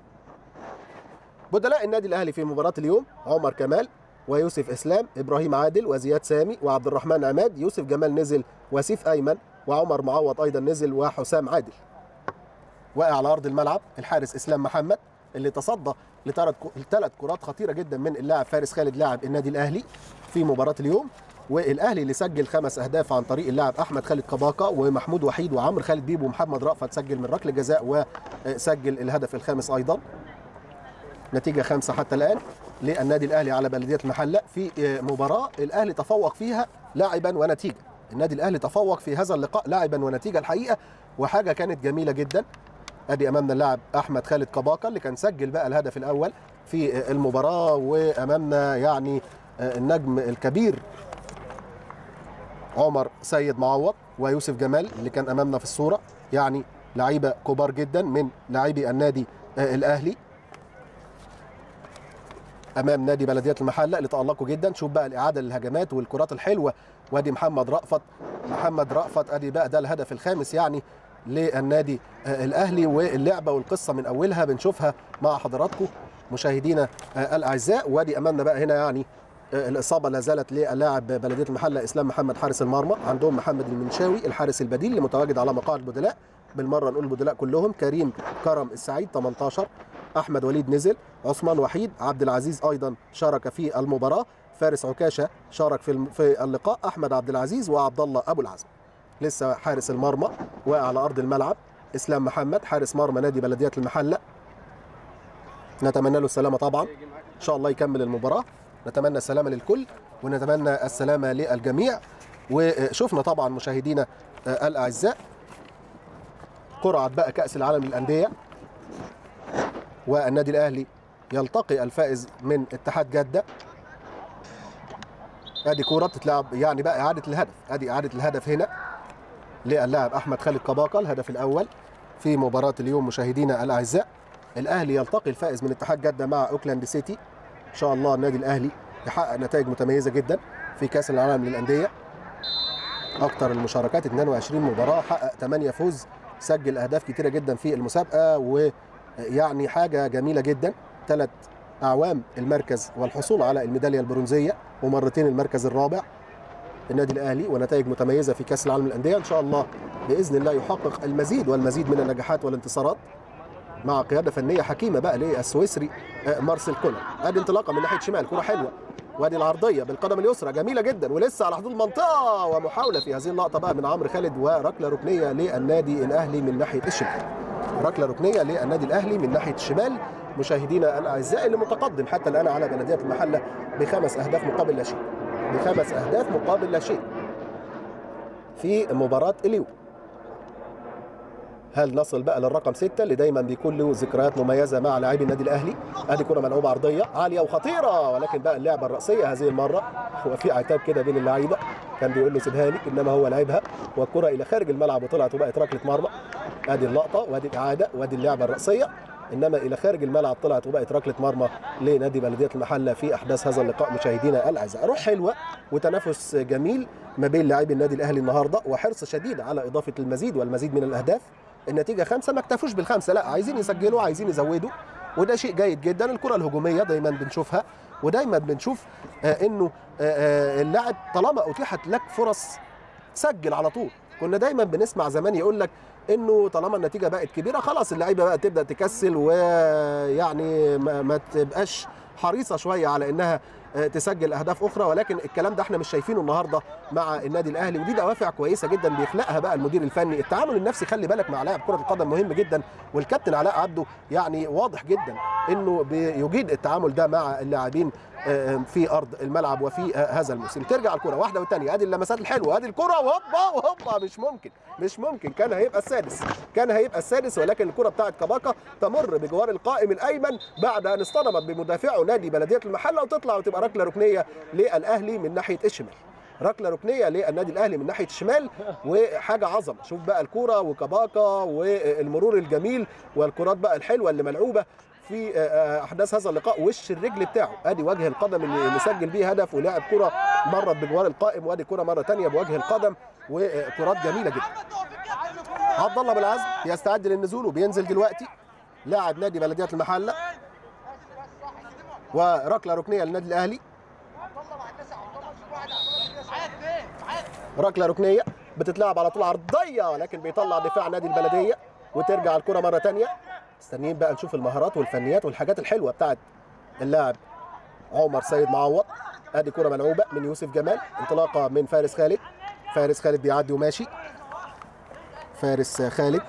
S1: بدلاء النادي الاهلي في مباراه اليوم عمر كمال ويوسف اسلام ابراهيم عادل وزياد سامي وعبد الرحمن عماد يوسف جمال نزل وسيف ايمن وعمر معوض ايضا نزل وحسام عادل وقع على ارض الملعب الحارس اسلام محمد اللي تصدى لثلاث كرات خطيره جدا من اللاعب فارس خالد لاعب النادي الاهلي في مباراه اليوم والاهلي اللي سجل خمس اهداف عن طريق اللاعب احمد خالد كباكا ومحمود وحيد وعمرو خالد بيبو ومحمد رأفت سجل من ركله جزاء وسجل الهدف الخامس ايضا نتيجه خمسه حتى الان للنادي الاهلي على بلديه المحله في مباراه الاهلي تفوق فيها لاعبا ونتيجه النادي الاهلي تفوق في هذا اللقاء لاعبا ونتيجه الحقيقه وحاجه كانت جميله جدا ادي امامنا اللاعب احمد خالد كباكا اللي كان سجل بقى الهدف الاول في المباراه وامامنا يعني النجم الكبير عمر سيد معوض ويوسف جمال اللي كان امامنا في الصوره يعني لعيبه كبار جدا من لاعبي النادي الاهلي امام نادي بلديه المحله اللي تالقوا جدا شوف بقى الاعاده للهجمات والكرات الحلوه وادي محمد رأفت محمد رأفت ادي بقى ده الهدف الخامس يعني للنادي الاهلي واللعبه والقصه من اولها بنشوفها مع حضراتكم مشاهدينا الاعزاء وادي امامنا بقى هنا يعني الاصابه لا زالت للاعب بلديه المحله اسلام محمد حارس المرمى عندهم محمد المنشاوي الحارس البديل اللي متواجد على مقاعد البدلاء بالمره نقول البدلاء كلهم كريم كرم السعيد 18 احمد وليد نزل عثمان وحيد عبد العزيز ايضا شارك في المباراه فارس عكاشه شارك في في اللقاء احمد عبد العزيز وعبد الله ابو العزم لسه حارس المرمى واقع على ارض الملعب اسلام محمد حارس مرمى نادي بلديه المحله نتمنى له السلامه طبعا ان شاء الله يكمل المباراه نتمنى السلامه للكل ونتمنى السلامه للجميع وشفنا طبعا مشاهدينا الاعزاء قرعه بقى كاس العالم للانديه والنادي الاهلي يلتقي الفائز من اتحاد جده ادي كوره بتتلعب يعني بقى اعاده الهدف ادي اعاده الهدف هنا للاعب احمد خالد كباكا الهدف الاول في مباراه اليوم مشاهدينا الاعزاء الاهلي يلتقي الفائز من اتحاد جده مع اوكلاند سيتي ان شاء الله النادي الاهلي يحقق نتائج متميزه جدا في كاس العالم للانديه اكثر المشاركات 22 مباراه حقق 8 فوز سجل اهداف كتيره جدا في المسابقه ويعني حاجه جميله جدا ثلاث اعوام المركز والحصول على الميداليه البرونزيه ومرتين المركز الرابع النادي الاهلي ونتائج متميزه في كاس العالم للانديه ان شاء الله باذن الله يحقق المزيد والمزيد من النجاحات والانتصارات مع قياده فنيه حكيمه بقى للسويسري مارسيل كولر ادي انطلاقه من ناحيه شمال كره حلوه وادي العرضيه بالقدم اليسرى جميله جدا ولسه على حدود المنطقه ومحاوله في هذه اللقطه بقى من عمرو خالد وركله ركنيه للنادي الاهلي من ناحيه الشمال ركله ركنيه للنادي الاهلي من ناحيه الشمال مشاهدينا الاعزاء اللي متقدم حتى الان على بلديه المحله بخمس اهداف مقابل لا شيء بخمس اهداف مقابل لا شيء في مباراه اليوم هل نصل بقى للرقم ستة اللي دايما بيكون له ذكريات مميزه مع لاعبي النادي الاهلي ادي كره ملعوبه عرضيه عاليه وخطيره ولكن بقى اللعبه الراسيه هذه المره هو في عتاب كده بين اللعيبه كان بيقول له سيبها لي انما هو لعبها والكره الى خارج الملعب وطلعت وبقت ركله مرمى ادي اللقطه وادي الاعاده وادي اللعبه الراسيه انما الى خارج الملعب طلعت وبقت ركله مرمى لنادي بلديه المحله في احداث هذا اللقاء مشاهدينا الاعزاء روح حلوه وتنافس جميل ما بين لاعبي النادي الاهلي النهارده وحرص شديد على اضافه المزيد والمزيد من الاهداف النتيجه خمسه ما اكتفوش بالخمسه لا عايزين يسجلوا عايزين يزودوا وده شيء جيد جدا الكره الهجوميه دايما بنشوفها ودايما بنشوف آه انه آه آه اللاعب طالما اتيحت لك فرص سجل على طول كنا دايما بنسمع زمان يقول لك انه طالما النتيجه بقت كبيره خلاص اللعيبه بقى تبدا تكسل ويعني ما, ما تبقاش حريصه شويه على انها تسجل اهداف اخرى ولكن الكلام ده احنا مش شايفينه النهارده مع النادي الاهلي ودي دوافع كويسه جدا بيخلقها بقى المدير الفني التعامل النفسي خلي بالك مع لاعب كره القدم مهم جدا والكابتن علاء عبده يعني واضح جدا انه بيجيد التعامل ده مع اللاعبين في ارض الملعب وفي هذا الموسم ترجع الكره واحده والثانيه ادي اللمسات الحلوه ادي الكره وهوبا وهوبا مش ممكن مش ممكن كان هيبقى السادس كان هيبقى السادس ولكن الكره بتاعت كباكا تمر بجوار القائم الايمن بعد ان اصطدمت بمدافعه نادي بلديه المحله وتطلع وتبقى ركله ركنيه للاهلي من ناحيه الشمال ركله ركنيه للنادي الاهلي من ناحيه الشمال وحاجه عظمه شوف بقى الكوره وكباكا والمرور الجميل والكرات بقى الحلوه اللي ملعوبه في احداث هذا اللقاء وش الرجل بتاعه ادي وجه القدم اللي مسجل بيه هدف ولعب كره مرت بجوار القائم وادي كره مره ثانيه بوجه القدم وكرات جميله جدا عبد الله بالعزم يستعد للنزول وبينزل دلوقتي لاعب نادي بلديه المحله وركله ركنيه للنادي الاهلي ركله ركنيه بتتلعب على طول عرضيه ولكن بيطلع دفاع نادي البلديه وترجع الكره مره ثانيه مستنيين بقى نشوف المهارات والفنيات والحاجات الحلوه بتاعت اللاعب عمر سيد معوض ادي كره ملعوبه من يوسف جمال انطلاقه من فارس خالد فارس خالد بيعدي وماشي فارس خالد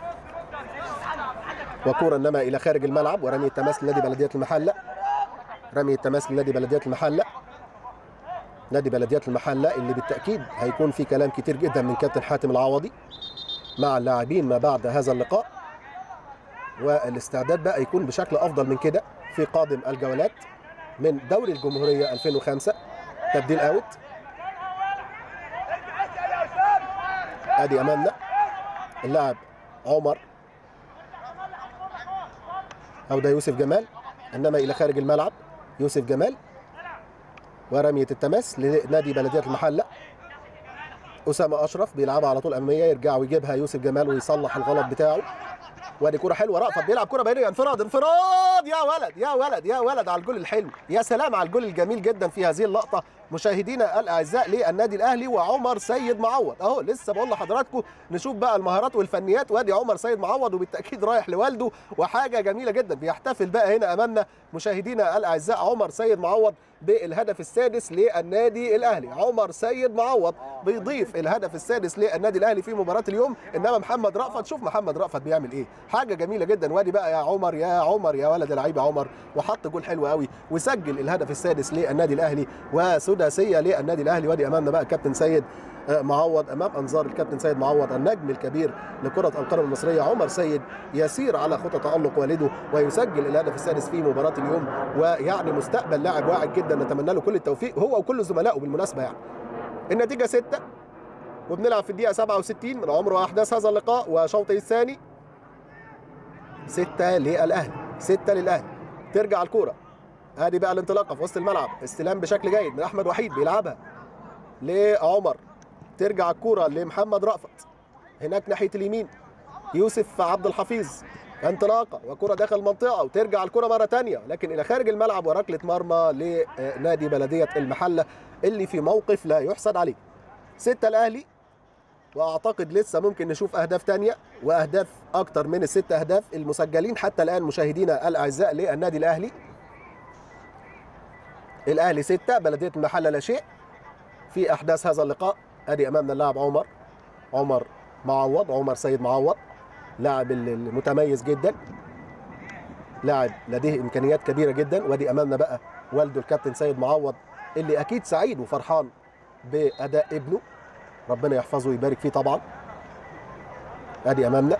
S1: وكره انما الى خارج الملعب ورمي التماس لنادي بلديه المحله رمي التماس لنادي بلديه المحله نادي بلديه المحله اللي بالتاكيد هيكون في كلام كتير جدا من كابتن حاتم العوضي مع اللاعبين ما بعد هذا اللقاء والاستعداد بقى يكون بشكل افضل من كده في قادم الجولات من دوري الجمهوريه 2005 تبديل اوت ادي امامنا اللاعب عمر او ده يوسف جمال انما الى خارج الملعب يوسف جمال ورميه التماس لنادي بلديه المحله اسامه اشرف بيلعبها على طول اماميه يرجع ويجيبها يوسف جمال ويصلح الغلط بتاعه وادي كره حلوه رأفت بيلعب كره بينيه انفراد انفراد يا ولد يا ولد يا ولد على الجول الحلو يا سلام على الجول الجميل جدا في هذه اللقطه مشاهدينا الاعزاء للنادي الاهلي وعمر سيد معوض اهو لسه بقول لحضراتكم نشوف بقى المهارات والفنيات وادي عمر سيد معوض وبالتاكيد رايح لوالده وحاجه جميله جدا بيحتفل بقى هنا امامنا مشاهدينا الاعزاء عمر سيد معوض بالهدف السادس للنادي الاهلي عمر سيد معوض بيضيف الهدف السادس للنادي الاهلي في مباراه اليوم انما محمد رأفت شوف محمد رأفت بيعمل ايه حاجه جميله جدا وادي بقى يا عمر يا عمر يا ولد اللعيب يا عمر وحط جول حلو قوي وسجل الهدف السادس للنادي الاهلي وسداسيه للنادي الاهلي وادي امامنا بقى الكابتن سيد معوض امام انظار الكابتن سيد معوض النجم الكبير لكره القدم المصريه عمر سيد يسير على خطى تالق والده ويسجل الهدف السادس في مباراه اليوم ويعني مستقبل لاعب واعد جدا نتمنى له كل التوفيق هو وكل زملائه بالمناسبه يعني النتيجه 6 وبنلعب في الدقيقه 67 من عمر واحداث هذا اللقاء وشوطه الثاني 6 للاهلي 6 للاهلي ترجع الكوره ادي بقى الانطلاقه في وسط الملعب استلام بشكل جيد من احمد وحيد بيلعبها لعمر ترجع الكوره لمحمد رأفت هناك ناحيه اليمين يوسف عبد الحفيظ انطلاقه وكره داخل المنطقه وترجع الكره مره ثانيه لكن الى خارج الملعب وركله مرمى لنادي بلديه المحله اللي في موقف لا يحسد عليه ستة الاهلي واعتقد لسه ممكن نشوف اهداف ثانيه واهداف اكتر من الست اهداف المسجلين حتى الان مشاهدينا الاعزاء للنادي الاهلي الاهلي ستة بلديه المحله لا شيء في احداث هذا اللقاء ادي امامنا اللاعب عمر عمر معوض عمر سيد معوض لاعب المتميز جدا لاعب لديه امكانيات كبيره جدا وادي امامنا بقى والده الكابتن سيد معوض اللي اكيد سعيد وفرحان باداء ابنه ربنا يحفظه ويبارك فيه طبعا ادي امامنا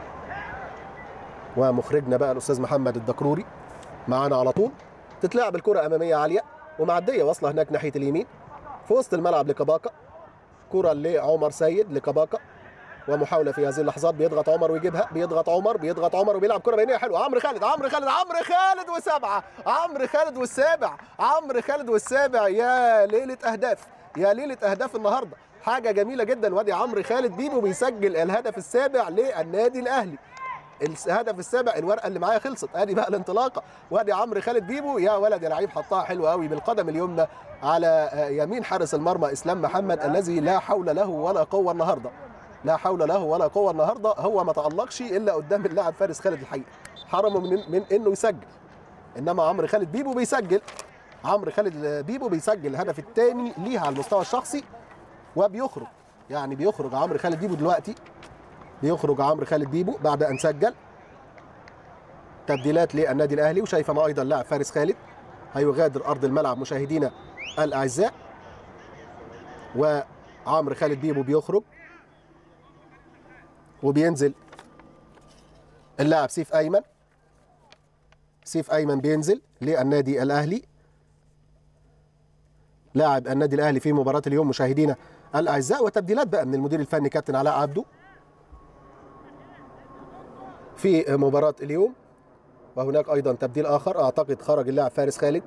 S1: ومخرجنا بقى الاستاذ محمد الدكروري معانا على طول تتلعب الكره اماميه عاليه ومعديه واصله هناك ناحيه اليمين في وسط الملعب لكباكا كره لعمر سيد لكباكا ومحاوله في هذه اللحظات بيضغط عمر ويجيبها بيضغط عمر بيضغط عمر وبيلعب كره بينيه حلوه عمرو خالد عمرو خالد عمرو خالد وسبعه عمرو خالد والسابع عمرو خالد والسابع يا ليله اهداف يا ليله اهداف النهارده حاجه جميله جدا وادي عمرو خالد بيبو بيسجل الهدف السابع للنادي الاهلي الهدف السابع الورقه اللي معايا خلصت ادي بقى الانطلاقه وادي عمرو خالد بيبو يا ولد يا لعيب حطها حلوه قوي بالقدم اليمنى على يمين حارس المرمى اسلام محمد الذي لا حول له ولا قوه النهارده لا حول له ولا قوه النهارده هو ما تالقش الا قدام اللاعب فارس خالد الحقيقه حرمه من من انه يسجل انما عمرو خالد بيبو بيسجل عمرو خالد بيبو بيسجل الهدف الثاني ليها على المستوى الشخصي وبيخرج يعني بيخرج عمرو خالد بيبو دلوقتي بيخرج عمرو خالد بيبو بعد ان سجل تبديلات للنادي الاهلي وشايفنا ايضا لاعب فارس خالد هيغادر ارض الملعب مشاهدينا الاعزاء وعمرو خالد بيبو بيخرج وبينزل اللاعب سيف ايمن سيف ايمن بينزل للنادي الاهلي لاعب النادي الاهلي في مباراه اليوم مشاهدينا الاعزاء وتبديلات بقى من المدير الفني كابتن علاء عبده في مباراه اليوم وهناك ايضا تبديل اخر اعتقد خرج اللاعب فارس خالد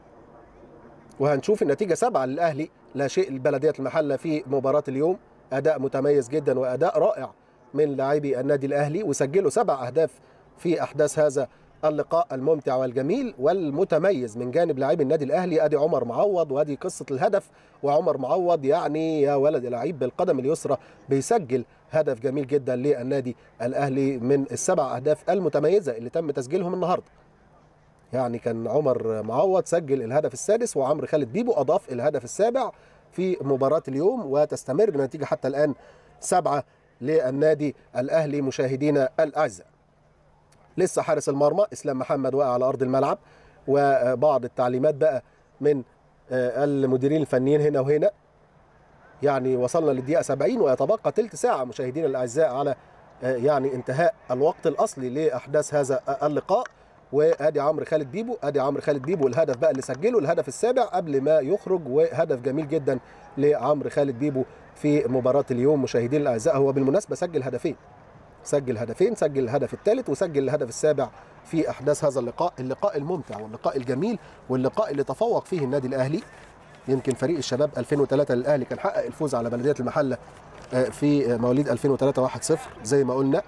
S1: وهنشوف النتيجه سبعه للاهلي لا شيء لبلديه المحله في مباراه اليوم اداء متميز جدا واداء رائع من لاعبي النادي الاهلي وسجلوا سبع اهداف في احداث هذا اللقاء الممتع والجميل والمتميز من جانب لاعبي النادي الاهلي ادي عمر معوض وادي قصه الهدف وعمر معوض يعني يا ولد لعيب بالقدم اليسرى بيسجل هدف جميل جدا للنادي الاهلي من السبع اهداف المتميزه اللي تم تسجيلهم النهارده يعني كان عمر معوض سجل الهدف السادس وعمرو خالد بيبو اضاف الهدف السابع في مباراه اليوم وتستمر النتيجه حتى الان سبعه للنادي الاهلي مشاهدينا الاعزاء لسه حارس المرمى اسلام محمد واقع على ارض الملعب وبعض التعليمات بقى من المديرين الفنيين هنا وهنا يعني وصلنا للدقيقه 70 ويتبقى ثلث ساعه مشاهدينا الاعزاء على يعني انتهاء الوقت الاصلي لاحداث هذا اللقاء وادي عمرو خالد بيبو ادي عمرو خالد بيبو الهدف بقى اللي سجله الهدف السابع قبل ما يخرج وهدف جميل جدا لعمرو خالد بيبو في مباراه اليوم مشاهدينا الاعزاء هو بالمناسبه سجل هدفين سجل هدفين سجل الهدف الثالث وسجل الهدف السابع في احداث هذا اللقاء اللقاء الممتع واللقاء الجميل واللقاء اللي تفوق فيه النادي الاهلي يمكن فريق الشباب 2003 للاهلي كان حقق الفوز على بلديه المحله في مواليد 2003 1-0 زي ما قلنا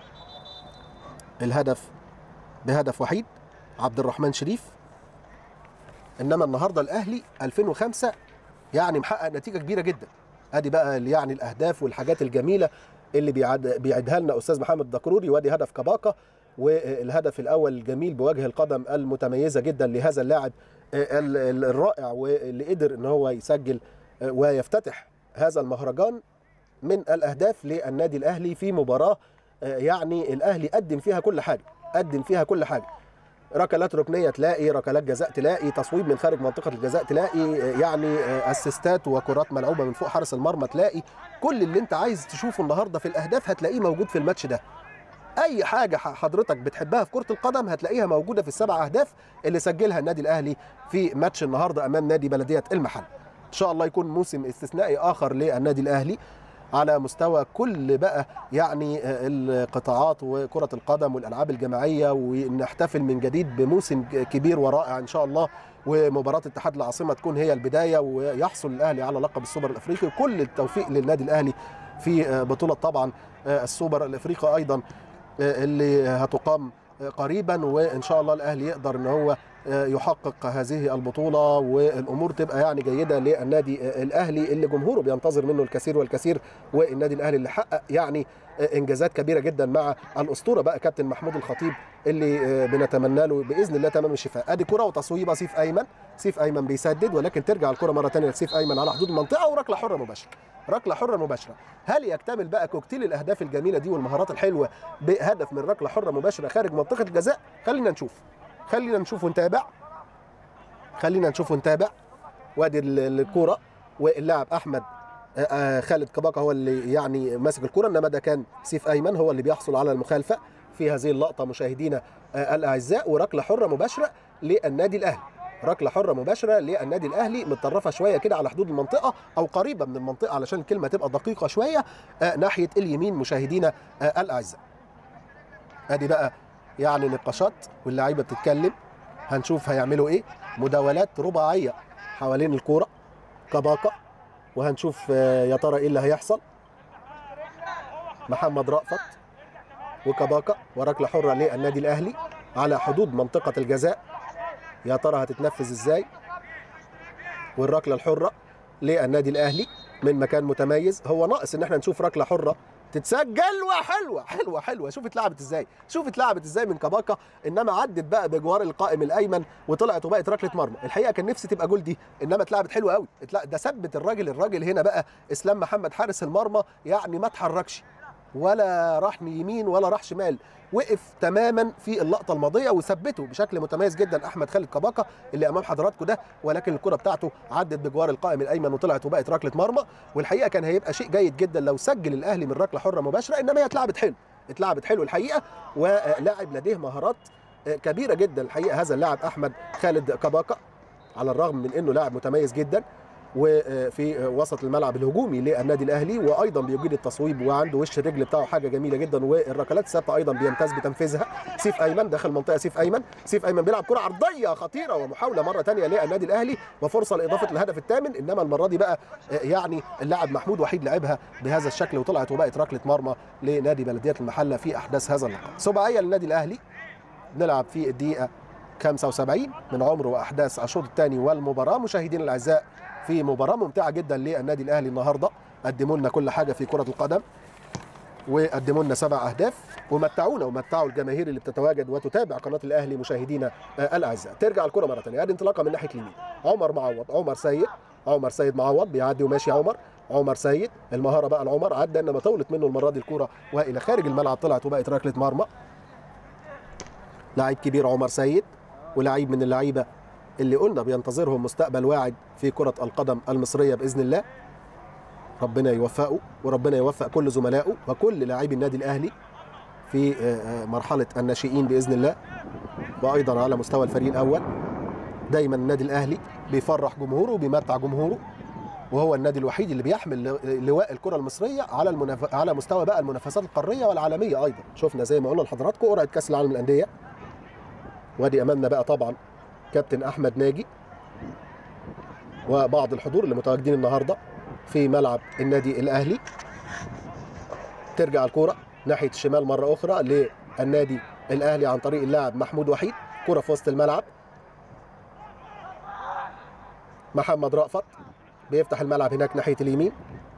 S1: الهدف بهدف وحيد عبد الرحمن شريف انما النهارده الاهلي 2005 يعني محقق نتيجه كبيره جدا ادي بقى يعني الاهداف والحاجات الجميله اللي بيعد بيعدها لنا استاذ محمد دكروري وادي هدف كباكا والهدف الاول الجميل بوجه القدم المتميزه جدا لهذا اللاعب الرائع واللي قدر ان هو يسجل ويفتتح هذا المهرجان من الاهداف للنادي الاهلي في مباراه يعني الاهلي قدم فيها كل حاجه قدم فيها كل حاجه ركلات ركنيه تلاقي ركلات جزاء تلاقي تصويب من خارج منطقه الجزاء تلاقي يعني اسيستات وكرات ملعوبه من فوق حارس المرمى تلاقي كل اللي انت عايز تشوفه النهارده في الاهداف هتلاقيه موجود في الماتش ده اي حاجه حضرتك بتحبها في كره القدم هتلاقيها موجوده في السبع اهداف اللي سجلها النادي الاهلي في ماتش النهارده امام نادي بلديه المحل ان شاء الله يكون موسم استثنائي اخر للنادي الاهلي على مستوى كل بقى يعني القطاعات وكرة القدم والألعاب الجماعية ونحتفل من جديد بموسم كبير ورائع إن شاء الله ومباراة اتحاد العاصمة تكون هي البداية ويحصل الأهلي على لقب السوبر الأفريقي كل التوفيق للنادي الأهلي في بطولة طبعا السوبر الأفريقي أيضا اللي هتقام قريبا وإن شاء الله الأهلي يقدر إن هو يحقق هذه البطولة والأمور تبقى يعني جيدة للنادي الأهلي اللي جمهوره بينتظر منه الكثير والكثير والنادي الأهلي اللي حقق يعني إنجازات كبيرة جدا مع الأسطورة بقى كابتن محمود الخطيب اللي بنتمنى له بإذن الله تمام الشفاء أدي كرة وتصويبة سيف أيمن سيف أيمن بيسدد ولكن ترجع الكرة مرة ثانية لسيف أيمن على حدود المنطقة وركلة حرة مباشرة ركلة حرة مباشرة هل يكتمل بقى كوكتيل الأهداف الجميلة دي والمهارات الحلوة بهدف من ركلة حرة مباشرة خارج منطقة الجزاء خلينا نشوف خلينا نشوف ونتابع خلينا نشوف ونتابع وادي الكوره واللاعب احمد خالد كباكا هو اللي يعني ماسك الكوره انما ده كان سيف ايمن هو اللي بيحصل على المخالفه في هذه اللقطه مشاهدينا الاعزاء وركله حره مباشره للنادي الاهلي ركله حره مباشره للنادي الاهلي متطرفه شويه كده على حدود المنطقه او قريبه من المنطقه علشان الكلمه تبقى دقيقه شويه آه ناحيه اليمين مشاهدينا آه الاعزاء ادي بقى يعني نقاشات واللعيبه بتتكلم هنشوف هيعملوا ايه مداولات رباعيه حوالين الكوره كباكا وهنشوف آه، يا ترى ايه اللي هيحصل محمد رأفت وكباكا وركله حره للنادي الاهلي على حدود منطقه الجزاء يا ترى هتتنفذ ازاي والركله الحره للنادي الاهلي من مكان متميز هو ناقص ان احنا نشوف ركله حره تتسجل وحلوه حلوه حلوه شوف اتلعبت ازاي شوف اتلعبت ازاي من كباكا انما عدت بقى بجوار القائم الايمن وطلعت وبقت ركله مرمى الحقيقه كان نفسي تبقى جول دي انما اتلعبت حلوه قوي اتلا- ده ثبت الراجل الراجل هنا بقى اسلام محمد حارس المرمى يعني ما اتحركش ولا راح يمين ولا راح شمال وقف تماما في اللقطه الماضيه وثبته بشكل متميز جدا احمد خالد كباكا اللي امام حضراتكم ده ولكن الكره بتاعته عدت بجوار القائم الايمن وطلعت وبقت ركله مرمى والحقيقه كان هيبقى شيء جيد جدا لو سجل الاهلي من ركله حره مباشره انما هي اتلعبت حلو اتلعبت حلو الحقيقه ولاعب لديه مهارات كبيره جدا الحقيقه هذا اللاعب احمد خالد كباكا على الرغم من انه لاعب متميز جدا وفي وسط الملعب الهجومي للنادي الاهلي وايضا بيجيد التصويب وعنده وش الرجل بتاعه حاجه جميله جدا والركلات الثابته ايضا بيمتاز بتنفيذها سيف ايمن داخل منطقه سيف ايمن سيف ايمن بيلعب كره عرضيه خطيره ومحاوله مره ثانيه للنادي الاهلي وفرصه لاضافه الهدف الثامن انما المره دي بقى يعني اللاعب محمود وحيد لعبها بهذا الشكل وطلعت وبقت ركله مرمى لنادي بلديه المحله في احداث هذا اللقاء سباعيه للنادي الاهلي نلعب في الدقيقه 75 من عمر واحداث الشوط الثاني والمباراه مشاهدينا الاعزاء في مباراه ممتعه جدا للنادي الاهلي النهارده قدموا لنا كل حاجه في كره القدم وقدموا لنا سبع اهداف ومتعونا ومتعوا الجماهير اللي بتتواجد وتتابع قناه الاهلي مشاهدينا آه، الاعزاء ترجع الكره مره ثانيه ادي انطلاقه من ناحيه اليمين عمر معوض عمر سيد عمر سيد معوض بيعدي وماشي عمر عمر سيد المهاره بقى لعمر عدى انما طولت منه المره دي الكره والى خارج الملعب طلعت وبقت ركله مرمى لاعب كبير عمر سيد ولاعيب من اللعيبه اللي قلنا بينتظرهم مستقبل واعد في كرة القدم المصرية بإذن الله ربنا يوفقه وربنا يوفق كل زملائه وكل لاعبي النادي الأهلي في آه، آه، مرحلة الناشئين بإذن الله وأيضا على مستوى الفريق الأول دايما النادي الأهلي بيفرح جمهوره وبيمتع جمهوره وهو النادي الوحيد اللي بيحمل لو- لواء الكرة المصرية على المنف... على مستوى بقى المنافسات القارية والعالمية أيضا شفنا زي ما قلنا لحضراتكم قرعة كأس العالم للأندية وادي أمامنا بقى طبعا كابتن احمد ناجي وبعض الحضور اللي متواجدين النهارده في ملعب النادي الاهلي ترجع الكوره ناحيه الشمال مره اخرى للنادي الاهلي عن طريق اللاعب محمود وحيد كره في وسط الملعب محمد رأفت بيفتح الملعب هناك ناحيه اليمين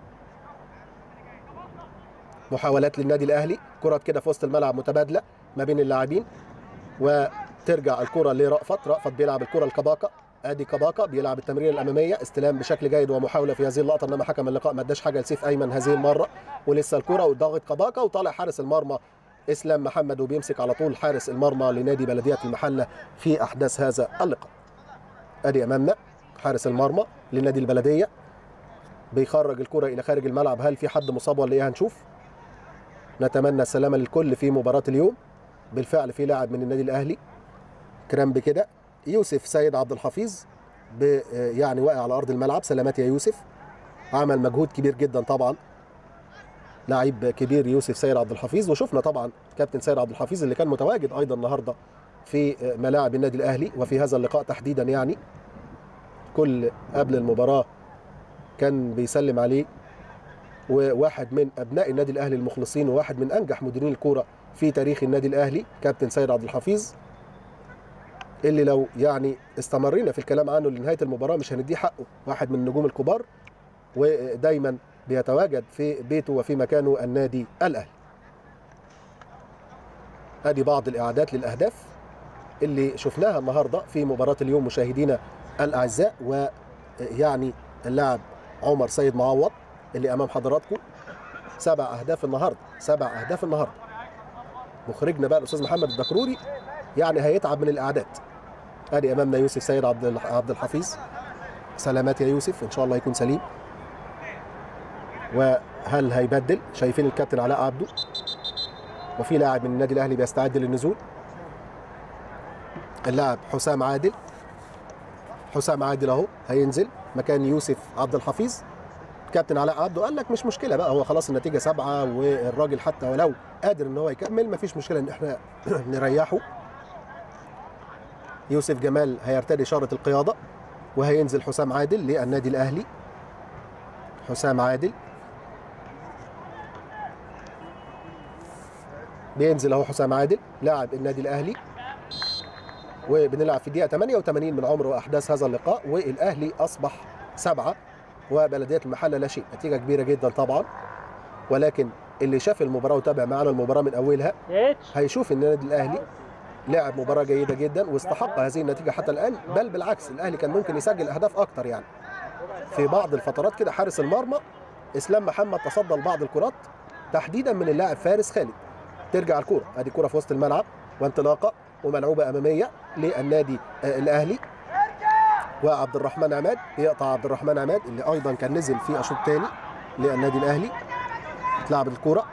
S1: محاولات للنادي الاهلي كره كده في وسط الملعب متبادله ما بين اللاعبين وترجع الكره لرأفت رأفت بيلعب الكره لكباكا ادي كباكا بيلعب التمريره الاماميه استلام بشكل جيد ومحاوله في هذه اللقطه انما حكم اللقاء ما اداش حاجه لسيف ايمن هذه المره ولسه الكره وضاغط كباكا وطالع حارس المرمى اسلام محمد وبيمسك على طول حارس المرمى لنادي بلديه المحله في احداث هذا اللقاء ادي امامنا حارس المرمى لنادي البلديه بيخرج الكره الى خارج الملعب هل في حد مصاب ولا ايه هنشوف نتمنى السلامه للكل في مباراه اليوم بالفعل في لاعب من النادي الاهلي كرامب كده يوسف سيد عبد الحفيظ ب- يعني واقع على ارض الملعب سلامات يا يوسف عمل مجهود كبير جدا طبعا لعيب كبير يوسف سيد عبد الحفيظ وشفنا طبعا كابتن سيد عبد الحفيظ اللي كان متواجد ايضا النهارده في ملاعب النادي الاهلي وفي هذا اللقاء تحديدا يعني كل قبل المباراه كان بيسلم عليه وواحد من ابناء النادي الاهلي المخلصين وواحد من انجح مديرين الكوره في تاريخ النادي الاهلي كابتن سيد عبد الحفيظ اللي لو يعني استمرينا في الكلام عنه لنهايه المباراه مش هنديه حقه واحد من النجوم الكبار ودايما بيتواجد في بيته وفي مكانه النادي الاهلي ادي بعض الاعادات للاهداف اللي شفناها النهارده في مباراه اليوم مشاهدينا الاعزاء ويعني اللاعب عمر سيد معوض اللي امام حضراتكم سبع اهداف النهارده سبع اهداف النهارده مخرجنا بقى الاستاذ محمد الدكروري يعني هيتعب من الاعداد ادي امامنا يوسف سيد عبد الح- عبد الحفيظ سلامات يا يوسف ان شاء الله يكون سليم وهل هيبدل شايفين الكابتن علاء عبده وفي لاعب من النادي الاهلي بيستعد للنزول اللاعب حسام عادل حسام عادل اهو هينزل مكان يوسف عبد الحفيظ كابتن علاء عبده قال لك مش مشكله بقى هو خلاص النتيجه سبعه والراجل حتى ولو قادر ان هو يكمل مفيش مشكله ان احنا نريحه يوسف جمال هيرتدي شاره القياده وهينزل حسام عادل للنادي الاهلي حسام عادل بينزل اهو حسام عادل لاعب النادي الاهلي وبنلعب في الدقيقه 88 من عمر واحداث هذا اللقاء والاهلي اصبح سبعه وبلديه المحله لا شيء نتيجه كبيره جدا طبعا ولكن اللي شاف المباراه وتابع معنا المباراه من اولها هيشوف ان النادي الاهلي لعب مباراه جيده جدا واستحق هذه النتيجه حتى الان بل بالعكس الاهلي كان ممكن يسجل اهداف اكتر يعني في بعض الفترات كده حارس المرمى اسلام محمد تصدى لبعض الكرات تحديدا من اللاعب فارس خالد ترجع الكوره ادي كوره في وسط الملعب وانطلاقه وملعوبه اماميه للنادي آه الاهلي وعبد الرحمن عماد يقطع عبد الرحمن عماد اللي ايضا كان نزل في اشوط ثاني للنادي الاهلي تلعب الكوره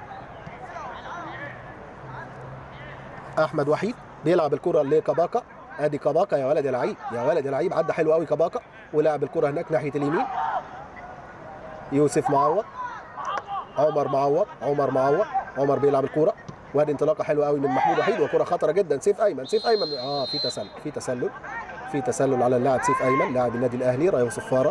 S1: احمد وحيد بيلعب الكره لكباكا ادي كباكا يا ولد يا لعيب يا ولد يا لعيب عدى حلو قوي كباكا ولعب الكره هناك ناحيه اليمين يوسف معوض عمر معوض عمر معوض عمر بيلعب الكوره وادي انطلاقه حلوه قوي من محمود وحيد وكره خطره جدا سيف ايمن سيف ايمن اه في تسلل في تسلل في تسلل على اللاعب سيف ايمن لاعب النادي الاهلي رايه صفاره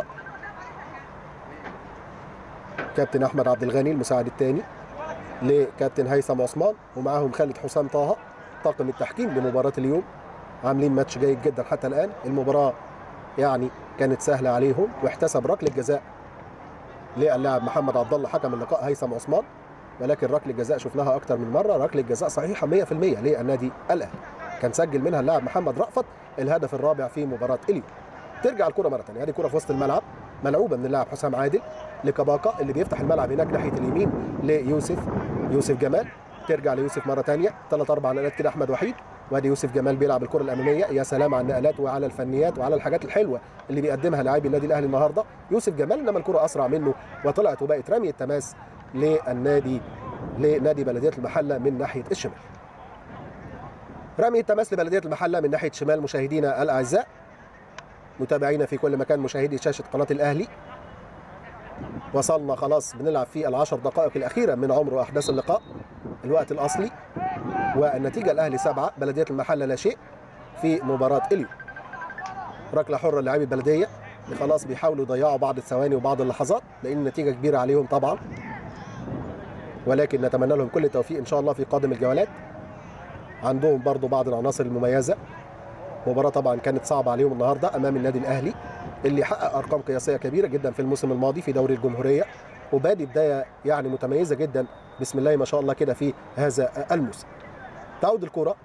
S1: كابتن احمد عبد الغني المساعد الثاني لكابتن هيثم عثمان ومعاهم خالد حسام طه طاقم التحكيم لمباراه اليوم عاملين ماتش جيد جدا حتى الان المباراه يعني كانت سهله عليهم واحتسب ركله جزاء للاعب محمد عبد الله حكم اللقاء هيثم عثمان ولكن ركله الجزاء شفناها اكتر من مره ركله جزاء صحيحه 100% للنادي الاهلي كان سجل منها اللاعب محمد رأفت الهدف الرابع في مباراه اليوم ترجع الكره مره ثانيه هذه كره في وسط الملعب ملعوبه من اللاعب حسام عادل لكباكا اللي بيفتح الملعب هناك ناحيه اليمين ليوسف يوسف جمال ترجع ليوسف مره ثانيه ثلاث اربع نقلات كده احمد وحيد وادي يوسف جمال بيلعب الكره الاماميه يا سلام على النقلات وعلى الفنيات وعلى الحاجات الحلوه اللي بيقدمها لاعبي النادي الاهلي النهارده يوسف جمال انما الكره اسرع منه وطلعت وبقت رمي التماس للنادي لنادي بلديه المحله من ناحيه الشمال رمي التماس لبلديه المحله من ناحيه شمال مشاهدينا الاعزاء متابعينا في كل مكان مشاهدي شاشه قناه الاهلي وصلنا خلاص بنلعب في العشر دقائق الاخيره من عمر واحداث اللقاء الوقت الاصلي والنتيجه الاهلي سبعه بلديه المحله لا شيء في مباراه اليوم ركله حره للاعبي البلديه اللي خلاص بيحاولوا يضيعوا بعض الثواني وبعض اللحظات لان النتيجه كبيره عليهم طبعا ولكن نتمنى لهم كل التوفيق ان شاء الله في قادم الجولات عندهم برضو بعض العناصر المميزه مباراه طبعا كانت صعبه عليهم النهارده امام النادي الاهلي اللي حقق ارقام قياسيه كبيره جدا في الموسم الماضي في دوري الجمهوريه وبادي بدايه يعني متميزه جدا بسم الله ما شاء الله كده في هذا الموسم تعود الكره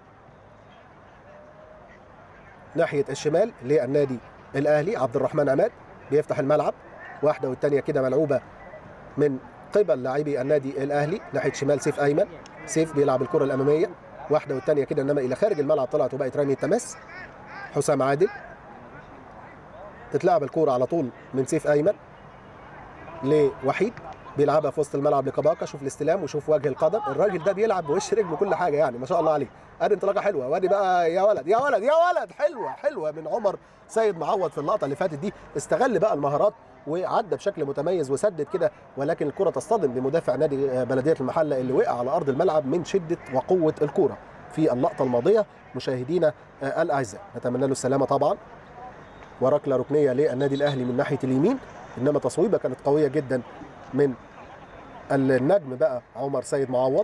S1: ناحيه الشمال للنادي الاهلي عبد الرحمن عماد بيفتح الملعب واحده والثانيه كده ملعوبه من قبل لاعبي النادي الاهلي ناحيه شمال سيف ايمن سيف بيلعب الكره الاماميه واحده والثانيه كده انما الى خارج الملعب طلعت وبقت رمي التماس حسام عادل تتلعب الكوره على طول من سيف ايمن لوحيد بيلعبها في وسط الملعب لكباكا شوف الاستلام وشوف وجه القدم الراجل ده بيلعب بوش رجله كل حاجه يعني ما شاء الله عليه ادي انطلاقه حلوه وادي بقى يا ولد يا ولد يا ولد حلوه حلوه من عمر سيد معوض في اللقطه اللي فاتت دي استغل بقى المهارات وعدى بشكل متميز وسدد كده ولكن الكره تصطدم بمدافع نادي بلديه المحله اللي وقع على ارض الملعب من شده وقوه الكوره في اللقطه الماضيه مشاهدينا الاعزاء نتمنى له السلامه طبعا وركله ركنيه للنادي الاهلي من ناحيه اليمين انما تصويبه كانت قويه جدا من النجم بقى عمر سيد معوض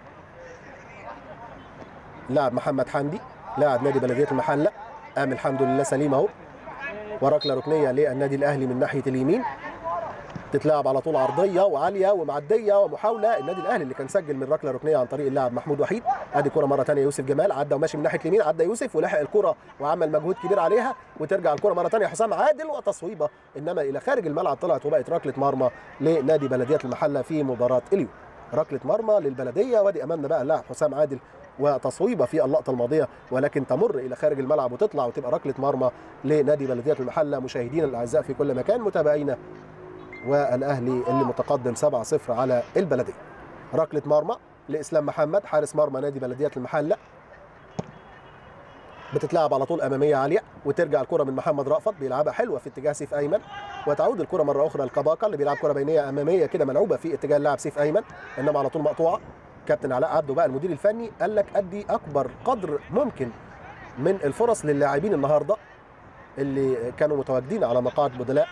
S1: لاعب محمد حمدي لاعب نادي بلديه المحله قام الحمد لله سليم اهو وركله ركنيه للنادي الاهلي من ناحيه اليمين تتلعب على طول عرضيه وعاليه ومعديه ومحاوله النادي الاهلي اللي كان سجل من ركله ركنيه عن طريق اللاعب محمود وحيد ادي كره مره ثانيه يوسف جمال عدى وماشي من ناحيه اليمين عدى يوسف ولحق الكره وعمل مجهود كبير عليها وترجع الكره مره ثانيه حسام عادل وتصويبه انما الى خارج الملعب طلعت وبقت ركله مرمى لنادي بلديه المحله في مباراه اليوم ركله مرمى للبلديه وادي امامنا بقى اللاعب حسام عادل وتصويبه في اللقطه الماضيه ولكن تمر الى خارج الملعب وتطلع وتبقى ركله مرمى لنادي بلديه المحله مشاهدينا الاعزاء في كل مكان متابعينا والاهلي اللي متقدم 7-0 على البلديه ركله مرمى لاسلام محمد حارس مرمى نادي بلديه المحله بتتلعب على طول اماميه عاليه وترجع الكره من محمد رأفت بيلعبها حلوه في اتجاه سيف ايمن وتعود الكره مره اخرى لكباكا اللي بيلعب كره بينيه اماميه كده ملعوبه في اتجاه اللاعب سيف ايمن انما على طول مقطوعه كابتن علاء عبده بقى المدير الفني قال لك ادي اكبر قدر ممكن من الفرص للاعبين النهارده اللي كانوا متواجدين على مقاعد بدلاء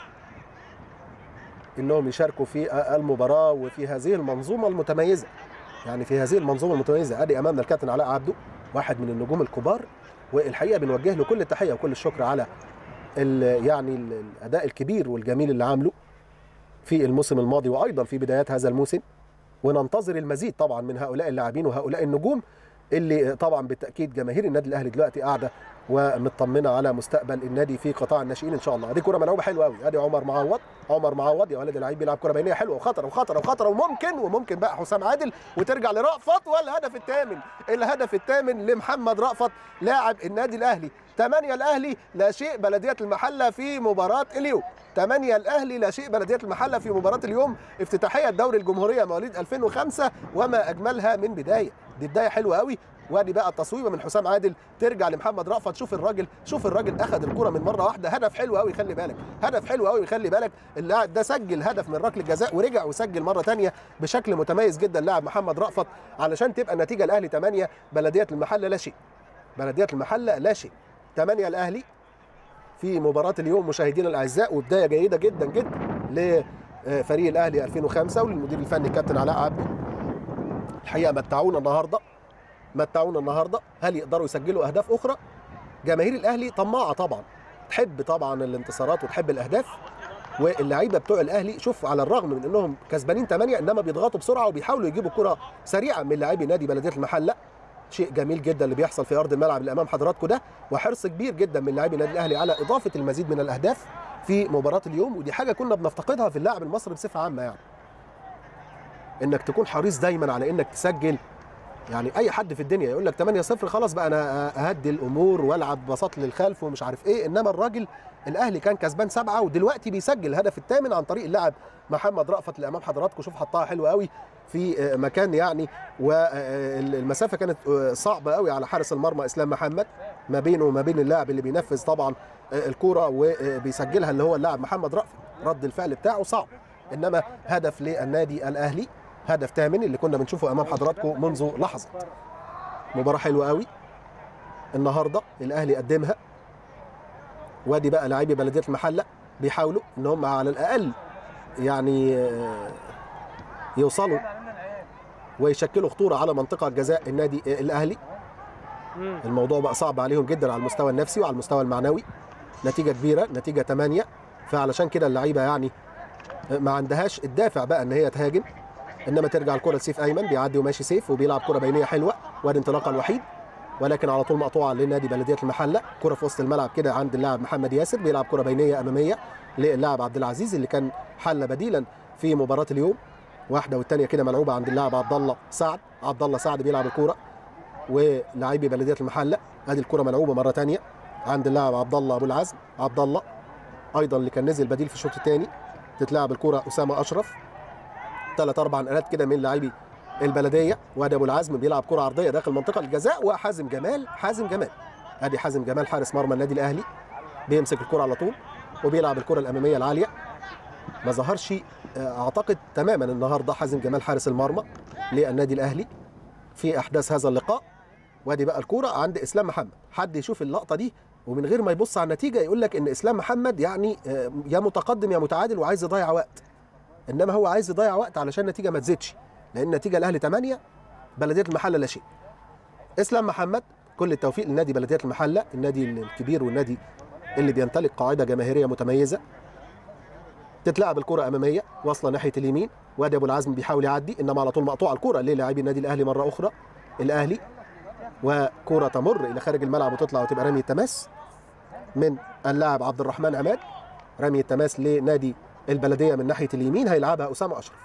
S1: انهم يشاركوا في المباراه وفي هذه المنظومه المتميزه يعني في هذه المنظومه المتميزه ادي امامنا الكابتن علاء عبده واحد من النجوم الكبار والحقيقه بنوجه له كل التحيه وكل الشكر على ال يعني ال- الاداء الكبير والجميل اللي عامله في الموسم الماضي وايضا في بدايات هذا الموسم وننتظر المزيد طبعا من هؤلاء اللاعبين وهؤلاء النجوم اللي طبعا بالتاكيد جماهير النادي الاهلي دلوقتي قاعده ومطمنه على مستقبل النادي في قطاع الناشئين ان شاء الله ادي كره ملعوبه حلوه قوي ادي عمر معوض عمر معوض يا ولد اللعيب بيلعب كره بينيه حلوه وخطره وخطره وخطره وممكن وممكن بقى حسام عادل وترجع لرأفت والهدف الثامن الهدف الثامن لمحمد رأفت لاعب النادي الاهلي 8 الاهلي لا شيء بلديه المحله في مباراه اليوم 8 الاهلي لا شيء بلديه المحله في مباراه اليوم افتتاحيه دوري الجمهوريه مواليد 2005 وما اجملها من بدايه دي بدايه حلوه قوي وادي بقى التصويبه من حسام عادل ترجع لمحمد رأفت شوف الراجل شوف الراجل اخذ الكره من مره واحده هدف حلو قوي خلي بالك هدف حلو قوي خلي بالك اللاعب ده سجل هدف من ركله جزاء ورجع وسجل مره ثانيه بشكل متميز جدا لاعب محمد رأفت علشان تبقى النتيجه الاهلي 8 بلديه المحله لا شيء بلديه المحله لا شيء 8 الاهلي في مباراه اليوم مشاهدينا الاعزاء وبدايه جيده جدا جدا لفريق الاهلي 2005 وللمدير الفني الكابتن علاء عبده الحقيقه متعونا النهارده متعونا النهارده هل يقدروا يسجلوا اهداف اخرى جماهير الاهلي طماعه طبعا تحب طبعا الانتصارات وتحب الاهداف واللعيبه بتوع الاهلي شوف على الرغم من انهم كسبانين 8 انما بيضغطوا بسرعه وبيحاولوا يجيبوا كره سريعه من لاعبي نادي بلديه المحله شيء جميل جدا اللي بيحصل في ارض الملعب اللي امام حضراتكم ده وحرص كبير جدا من لاعبي النادي الاهلي على اضافه المزيد من الاهداف في مباراه اليوم ودي حاجه كنا بنفتقدها في اللاعب المصري بصفه عامه يعني انك تكون حريص دايما على انك تسجل يعني اي حد في الدنيا يقول لك 8 0 خلاص بقى انا اهدي الامور والعب بساط للخلف ومش عارف ايه انما الراجل الاهلي كان كسبان سبعه ودلوقتي بيسجل الهدف الثامن عن طريق اللاعب محمد رأفت اللي امام حضراتكم شوف حطها حلوه قوي في مكان يعني والمسافه كانت صعبه قوي على حارس المرمى اسلام محمد ما بينه وما بين اللاعب اللي بينفذ طبعا الكوره وبيسجلها اللي هو اللاعب محمد رأفت رد الفعل بتاعه صعب انما هدف للنادي الاهلي هدف ثامن اللي كنا بنشوفه امام حضراتكم منذ لحظه مباراه حلوه قوي النهارده الاهلي قدمها وادي بقى لاعبي بلديه المحله بيحاولوا ان هم على الاقل يعني يوصلوا ويشكلوا خطوره على منطقه جزاء النادي الاهلي الموضوع بقى صعب عليهم جدا على المستوى النفسي وعلى المستوى المعنوي نتيجه كبيره نتيجه 8 فعلشان كده اللعيبه يعني ما عندهاش الدافع بقى ان هي تهاجم انما ترجع الكره لسيف ايمن بيعدي وماشي سيف وبيلعب كره بينيه حلوه وادي انطلاقه الوحيد ولكن على طول مقطوعه لنادي بلديه المحله كره في وسط الملعب كده عند اللاعب محمد ياسر بيلعب كره بينيه اماميه للاعب عبد العزيز اللي كان حل بديلا في مباراه اليوم واحده والثانيه كده ملعوبه عند اللاعب عبد الله سعد عبد الله سعد بيلعب الكوره ولاعبي بلديه المحله ادي الكره ملعوبه مره ثانيه عند اللاعب عبد الله ابو العزم عبد الله ايضا اللي كان نزل بديل في الشوط الثاني تتلعب الكره اسامه اشرف ثلاث اربع نقلات كده من لاعبي البلديه وادي ابو العزم بيلعب كره عرضيه داخل منطقه الجزاء وحازم جمال حازم جمال ادي حازم جمال حارس مرمى النادي الاهلي بيمسك الكره على طول وبيلعب الكره الاماميه العاليه ما ظهرش اعتقد تماما النهارده حازم جمال حارس المرمى للنادي الاهلي في احداث هذا اللقاء وادي بقى الكوره عند اسلام محمد حد يشوف اللقطه دي ومن غير ما يبص على النتيجه يقول لك ان اسلام محمد يعني يا متقدم يا متعادل وعايز يضيع وقت انما هو عايز يضيع وقت علشان النتيجه ما تزيدش لان النتيجه الاهلي 8 بلديه المحله لا شيء اسلام محمد كل التوفيق لنادي بلديه المحله النادي الكبير والنادي اللي بيمتلك قاعده جماهيريه متميزه تتلعب الكره اماميه واصله ناحيه اليمين وادي ابو العزم بيحاول يعدي انما على طول مقطوعه الكره للاعبي النادي الاهلي مره اخرى الاهلي وكره تمر الى خارج الملعب وتطلع وتبقى رمي التماس من اللاعب عبد الرحمن عماد رمي التماس لنادي البلديه من ناحيه اليمين هيلعبها اسامه اشرف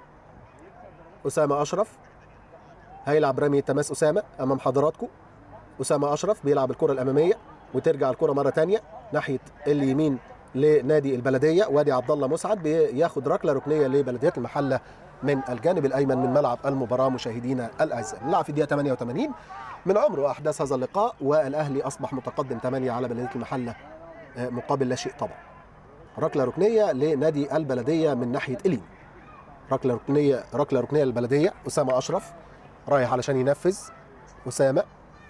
S1: اسامه اشرف هيلعب رمي التماس اسامه امام حضراتكم اسامه اشرف بيلعب الكره الاماميه وترجع الكره مره ثانيه ناحيه اليمين لنادي البلديه وادي عبد الله مسعد بياخد ركله ركنيه لبلديه المحله من الجانب الايمن من ملعب المباراه مشاهدينا الاعزاء نلعب في الدقيقه 88 من عمر واحداث هذا اللقاء والاهلي اصبح متقدم 8 على بلديه المحله مقابل لا شيء طبعا ركله ركنيه لنادي البلديه من ناحيه اليم ركله ركنيه ركله ركنيه للبلديه اسامه اشرف رايح علشان ينفذ اسامه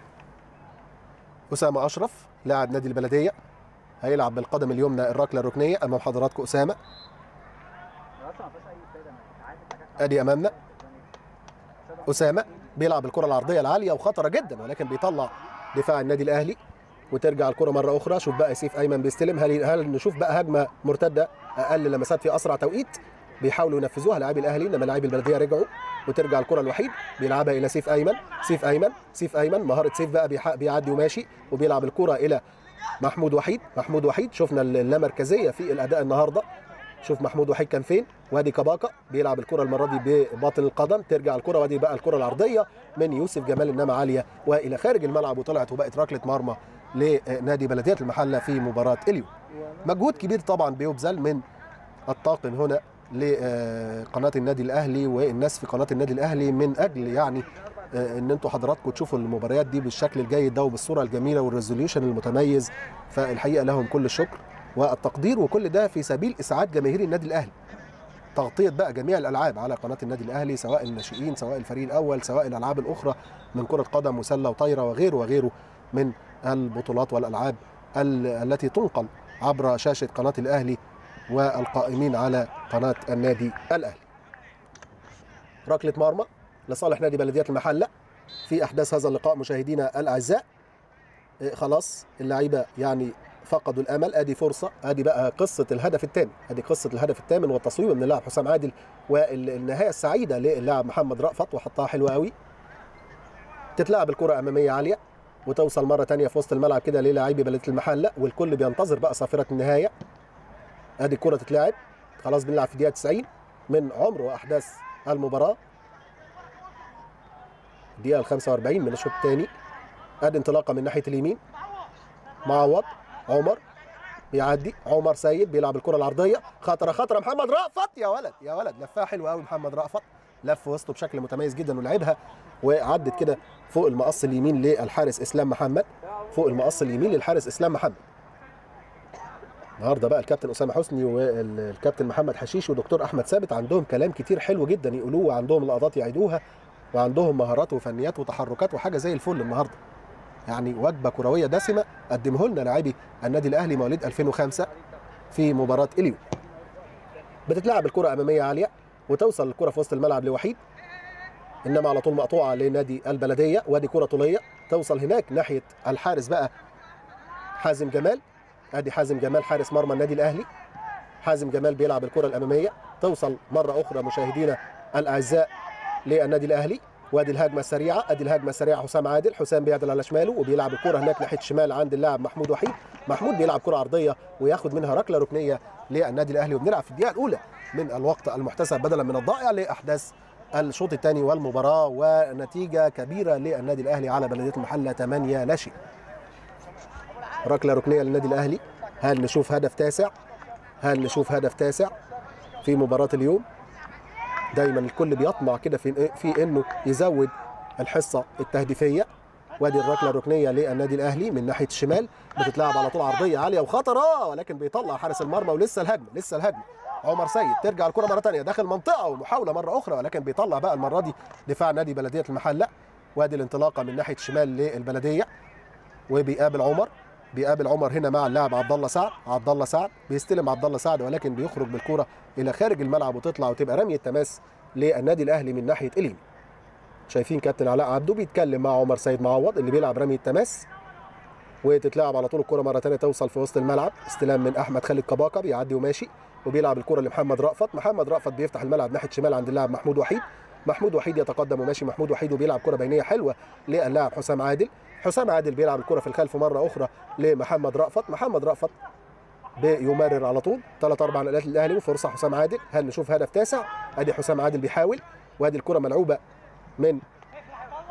S1: اسامه اشرف لاعب نادي البلديه هيلعب بالقدم اليمنى الركله الركنيه امام حضراتكم اسامه ادي امامنا اسامه بيلعب الكره العرضيه العاليه وخطره جدا ولكن بيطلع دفاع النادي الاهلي وترجع الكره مره اخرى شوف بقى سيف ايمن بيستلم هل هل نشوف بقى هجمه مرتده اقل لمسات في اسرع توقيت بيحاولوا ينفذوها لاعبي الاهلي انما لاعبي البلديه رجعوا وترجع الكره الوحيد بيلعبها الى سيف ايمن سيف ايمن سيف ايمن مهاره سيف بقى بيعدي وماشي وبيلعب الكره الى محمود وحيد محمود وحيد شفنا اللامركزيه في الاداء النهارده شوف محمود وحيد كان فين وادي كباكا بيلعب الكره المره دي بباطن القدم ترجع الكره وادي بقى الكره العرضيه من يوسف جمال انما عاليه والى خارج الملعب وطلعت وبقت ركله مرمى لنادي بلديه المحله في مباراه اليوم مجهود كبير طبعا بيبذل من الطاقم هنا لقناه النادي الاهلي والناس في قناه النادي الاهلي من اجل يعني ان انتوا حضراتكم تشوفوا المباريات دي بالشكل الجيد ده وبالصوره الجميله والريزوليوشن المتميز فالحقيقه لهم كل الشكر والتقدير وكل ده في سبيل اسعاد جماهير النادي الاهلي تغطيه بقى جميع الالعاب على قناه النادي الاهلي سواء الناشئين سواء الفريق الاول سواء الالعاب الاخرى من كره قدم وسله وطايره وغيره وغيره من البطولات والالعاب التي تنقل عبر شاشه قناه الاهلي والقائمين على قناه النادي الاهلي. ركله مرمى لصالح نادي بلديه المحله في احداث هذا اللقاء مشاهدينا الاعزاء خلاص اللعيبه يعني فقدوا الامل ادي فرصه ادي بقى قصه الهدف الثامن ادي قصه الهدف الثامن والتصويب من اللاعب حسام عادل والنهايه السعيده للاعب محمد رأفت وحطها حلوه قوي تتلعب الكره اماميه عاليه وتوصل مره ثانيه في وسط الملعب كده للاعبي بلديه المحله والكل بينتظر بقى صافره النهايه ادي الكره تتلعب خلاص بنلعب في الدقيقه 90 من عمر واحداث المباراه الدقيقه ال 45 من الشوط الثاني ادي انطلاقه من ناحيه اليمين معوض عمر بيعدي عمر سيد بيلعب الكره العرضيه خطره خطره محمد رأفت يا ولد يا ولد لفها حلو قوي محمد رأفت لف وسطه بشكل متميز جدا ولعبها وعدت كده فوق المقص اليمين للحارس اسلام محمد فوق المقص اليمين للحارس اسلام محمد النهارده بقى الكابتن اسامه حسني والكابتن محمد حشيش ودكتور احمد ثابت عندهم كلام كتير حلو جدا يقولوه وعندهم لقطات يعيدوها وعندهم مهارات وفنيات وتحركات وحاجه زي الفل النهارده يعني وجبه كرويه دسمه قدمه لنا لاعبي النادي الاهلي مواليد 2005 في مباراه اليوم بتتلعب الكره اماميه عاليه وتوصل الكره في وسط الملعب لوحيد انما على طول مقطوعه لنادي البلديه وادي كره طوليه توصل هناك ناحيه الحارس بقى حازم جمال ادي حازم جمال حارس مرمى النادي الاهلي حازم جمال بيلعب الكره الاماميه توصل مره اخرى مشاهدينا الاعزاء للنادي الاهلي وادي الهجمه السريعه ادي الهجمه السريعه حسام عادل حسام بيعدل على شماله وبيلعب الكره هناك ناحيه الشمال عند اللاعب محمود وحيد محمود بيلعب كره عرضيه وياخد منها ركله ركنيه للنادي الاهلي وبنلعب في الدقيقه الاولى من الوقت المحتسب بدلا من الضائع لاحداث الشوط الثاني والمباراه ونتيجه كبيره للنادي الاهلي على بلديه المحله 8 لا شيء ركله ركنيه للنادي الاهلي هل نشوف هدف تاسع هل نشوف هدف تاسع في مباراه اليوم دايما الكل بيطمع كده في في انه يزود الحصه التهديفيه وادي الركله الركنيه للنادي الاهلي من ناحيه الشمال بتتلعب على طول عرضيه عاليه وخطره ولكن بيطلع حارس المرمى ولسه الهجمه لسه الهجمه عمر سيد ترجع الكره مره ثانيه داخل منطقه ومحاوله مره اخرى ولكن بيطلع بقى المره دي دفاع نادي بلديه المحله وادي الانطلاقه من ناحيه الشمال للبلديه وبيقابل عمر بيقابل عمر هنا مع اللاعب عبد الله سعد عبد الله سعد بيستلم عبد الله سعد ولكن بيخرج بالكره الى خارج الملعب وتطلع وتبقى رميه تماس للنادي الاهلي من ناحيه اليمين شايفين كابتن علاء عبده بيتكلم مع عمر سيد معوض اللي بيلعب رميه تماس وتتلعب على طول الكره مره ثانيه توصل في وسط الملعب استلام من احمد خالد كباكا بيعدي وماشي وبيلعب الكره لمحمد رأفت محمد رأفت بيفتح الملعب ناحيه شمال عند اللاعب محمود وحيد محمود وحيد يتقدم وماشي محمود وحيد وبيلعب كره بينيه حلوه للاعب حسام عادل حسام عادل بيلعب الكره في الخلف مره اخرى لمحمد رأفت محمد رأفت بيمرر على طول ثلاث اربع نقلات للاهلي وفرصه حسام عادل هل نشوف هدف تاسع ادي حسام عادل بيحاول وادي الكره ملعوبه من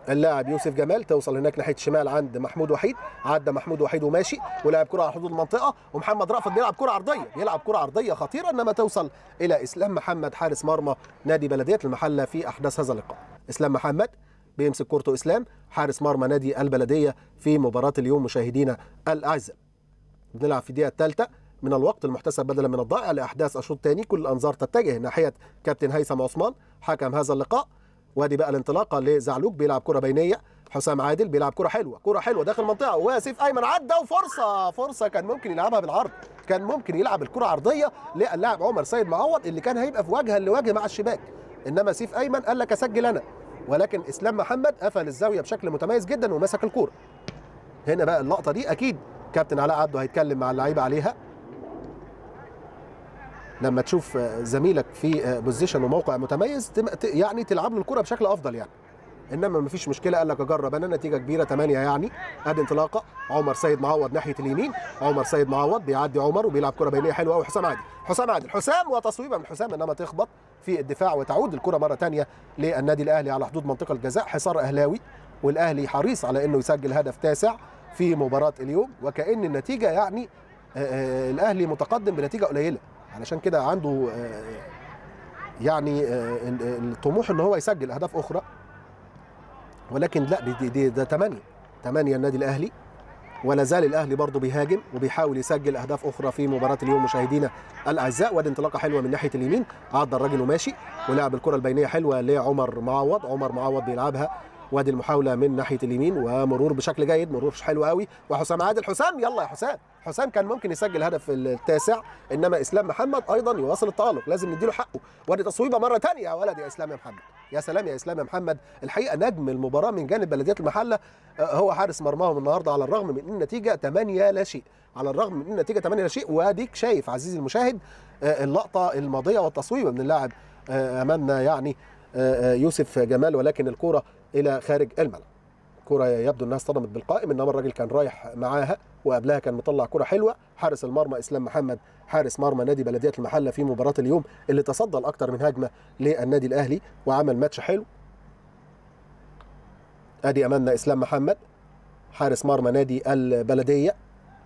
S1: اللاعب يوسف جمال توصل هناك ناحيه الشمال عند محمود وحيد عدى محمود وحيد وماشي ولعب كره على حدود المنطقه ومحمد رأفت بيلعب كره عرضيه بيلعب كره عرضيه خطيره انما توصل الى اسلام محمد حارس مرمى نادي بلديه المحله في احداث هذا اللقاء اسلام محمد بيمسك كورته اسلام حارس مرمى نادي البلديه في مباراه اليوم مشاهدينا الاعزاء بنلعب في الدقيقه الثالثه من الوقت المحتسب بدلا من الضائع لاحداث الشوط الثاني كل الانظار تتجه ناحيه كابتن هيثم عثمان حكم هذا اللقاء وادي بقى الانطلاقه لزعلوك بيلعب كره بينيه حسام عادل بيلعب كره حلوه كره حلوه داخل المنطقه واسف ايمن عدى وفرصه فرصه كان ممكن يلعبها بالعرض كان ممكن يلعب الكره عرضيه للاعب عمر سيد معوض اللي كان هيبقى في وجها لوجه مع الشباك انما سيف ايمن قال لك اسجل انا ولكن اسلام محمد قفل الزاويه بشكل متميز جدا ومسك الكوره هنا بقى اللقطه دي اكيد كابتن علاء عبده هيتكلم مع اللعيبه عليها لما تشوف زميلك في بوزيشن وموقع متميز يعني تلعب له الكره بشكل افضل يعني انما ما فيش مشكله قال لك اجرب انا نتيجه كبيره 8 يعني ادي انطلاقه عمر سيد معوض ناحيه اليمين عمر سيد معوض بيعدي عمر وبيلعب كره بينيه حلوه قوي حسام عادل حسام عادل حسام وتصويبه من حسام انما تخبط في الدفاع وتعود الكره مره ثانيه للنادي الاهلي على حدود منطقه الجزاء حصار اهلاوي والاهلي حريص على انه يسجل هدف تاسع في مباراه اليوم وكان النتيجه يعني الاهلي متقدم بنتيجه قليله علشان كده عنده يعني الطموح ان هو يسجل اهداف اخرى ولكن لا دي, دي ده 8 8 النادي الاهلي ولا زال الاهلي برضه بيهاجم وبيحاول يسجل اهداف اخرى في مباراه اليوم مشاهدينا الاعزاء وادي انطلاقه حلوه من ناحيه اليمين عدى الراجل وماشي ولعب الكره البينيه حلوه لعمر معوض عمر معوض بيلعبها وادي المحاوله من ناحيه اليمين ومرور بشكل جيد مرور حلو قوي وحسام عادل حسام يلا يا حسام حسام كان ممكن يسجل هدف التاسع انما اسلام محمد ايضا يواصل التالق لازم نديله حقه وادي تصويبه مره ثانيه يا ولد يا اسلام يا محمد يا سلام يا اسلام يا محمد الحقيقه نجم المباراه من جانب بلديه المحله هو حارس مرماهم النهارده على الرغم من ان النتيجه 8 لا شيء على الرغم من ان النتيجه 8 لا شيء واديك شايف عزيزي المشاهد اللقطه الماضيه والتصويبه من اللاعب امامنا يعني يوسف جمال ولكن الكره الى خارج الملعب كرة يبدو انها اصطدمت بالقائم انما الراجل كان رايح معاها وقبلها كان مطلع كرة حلوة حارس المرمى اسلام محمد حارس مرمى نادي بلدية المحلة في مباراة اليوم اللي تصدى لاكثر من هجمة للنادي الاهلي وعمل ماتش حلو ادي امامنا اسلام محمد حارس مرمى نادي البلدية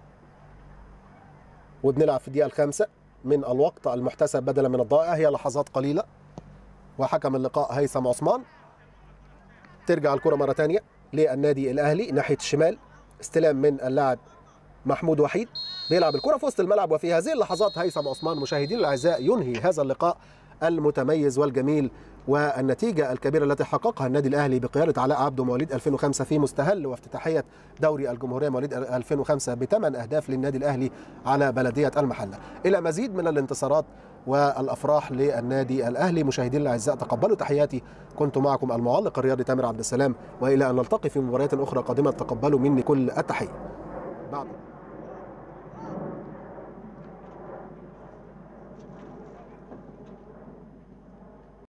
S1: وبنلعب في الدقيقة الخامسة من الوقت المحتسب بدلا من الضائع هي لحظات قليلة وحكم اللقاء هيثم عثمان ترجع الكرة مرة ثانية للنادي الأهلي ناحية الشمال استلام من اللاعب محمود وحيد بيلعب الكرة في وسط الملعب وفي هذه اللحظات هيثم عثمان مشاهدين الأعزاء ينهي هذا اللقاء المتميز والجميل والنتيجة الكبيرة التي حققها النادي الأهلي بقيادة علاء عبده مواليد 2005 في مستهل وافتتاحية دوري الجمهورية مواليد 2005 بثمان أهداف للنادي الأهلي على بلدية المحلة إلى مزيد من الانتصارات والافراح للنادي الاهلي مشاهدينا الاعزاء تقبلوا تحياتي كنت معكم المعلق الرياضي تامر عبد السلام والى ان نلتقي في مباريات اخرى قادمه تقبلوا مني كل التحيه بعد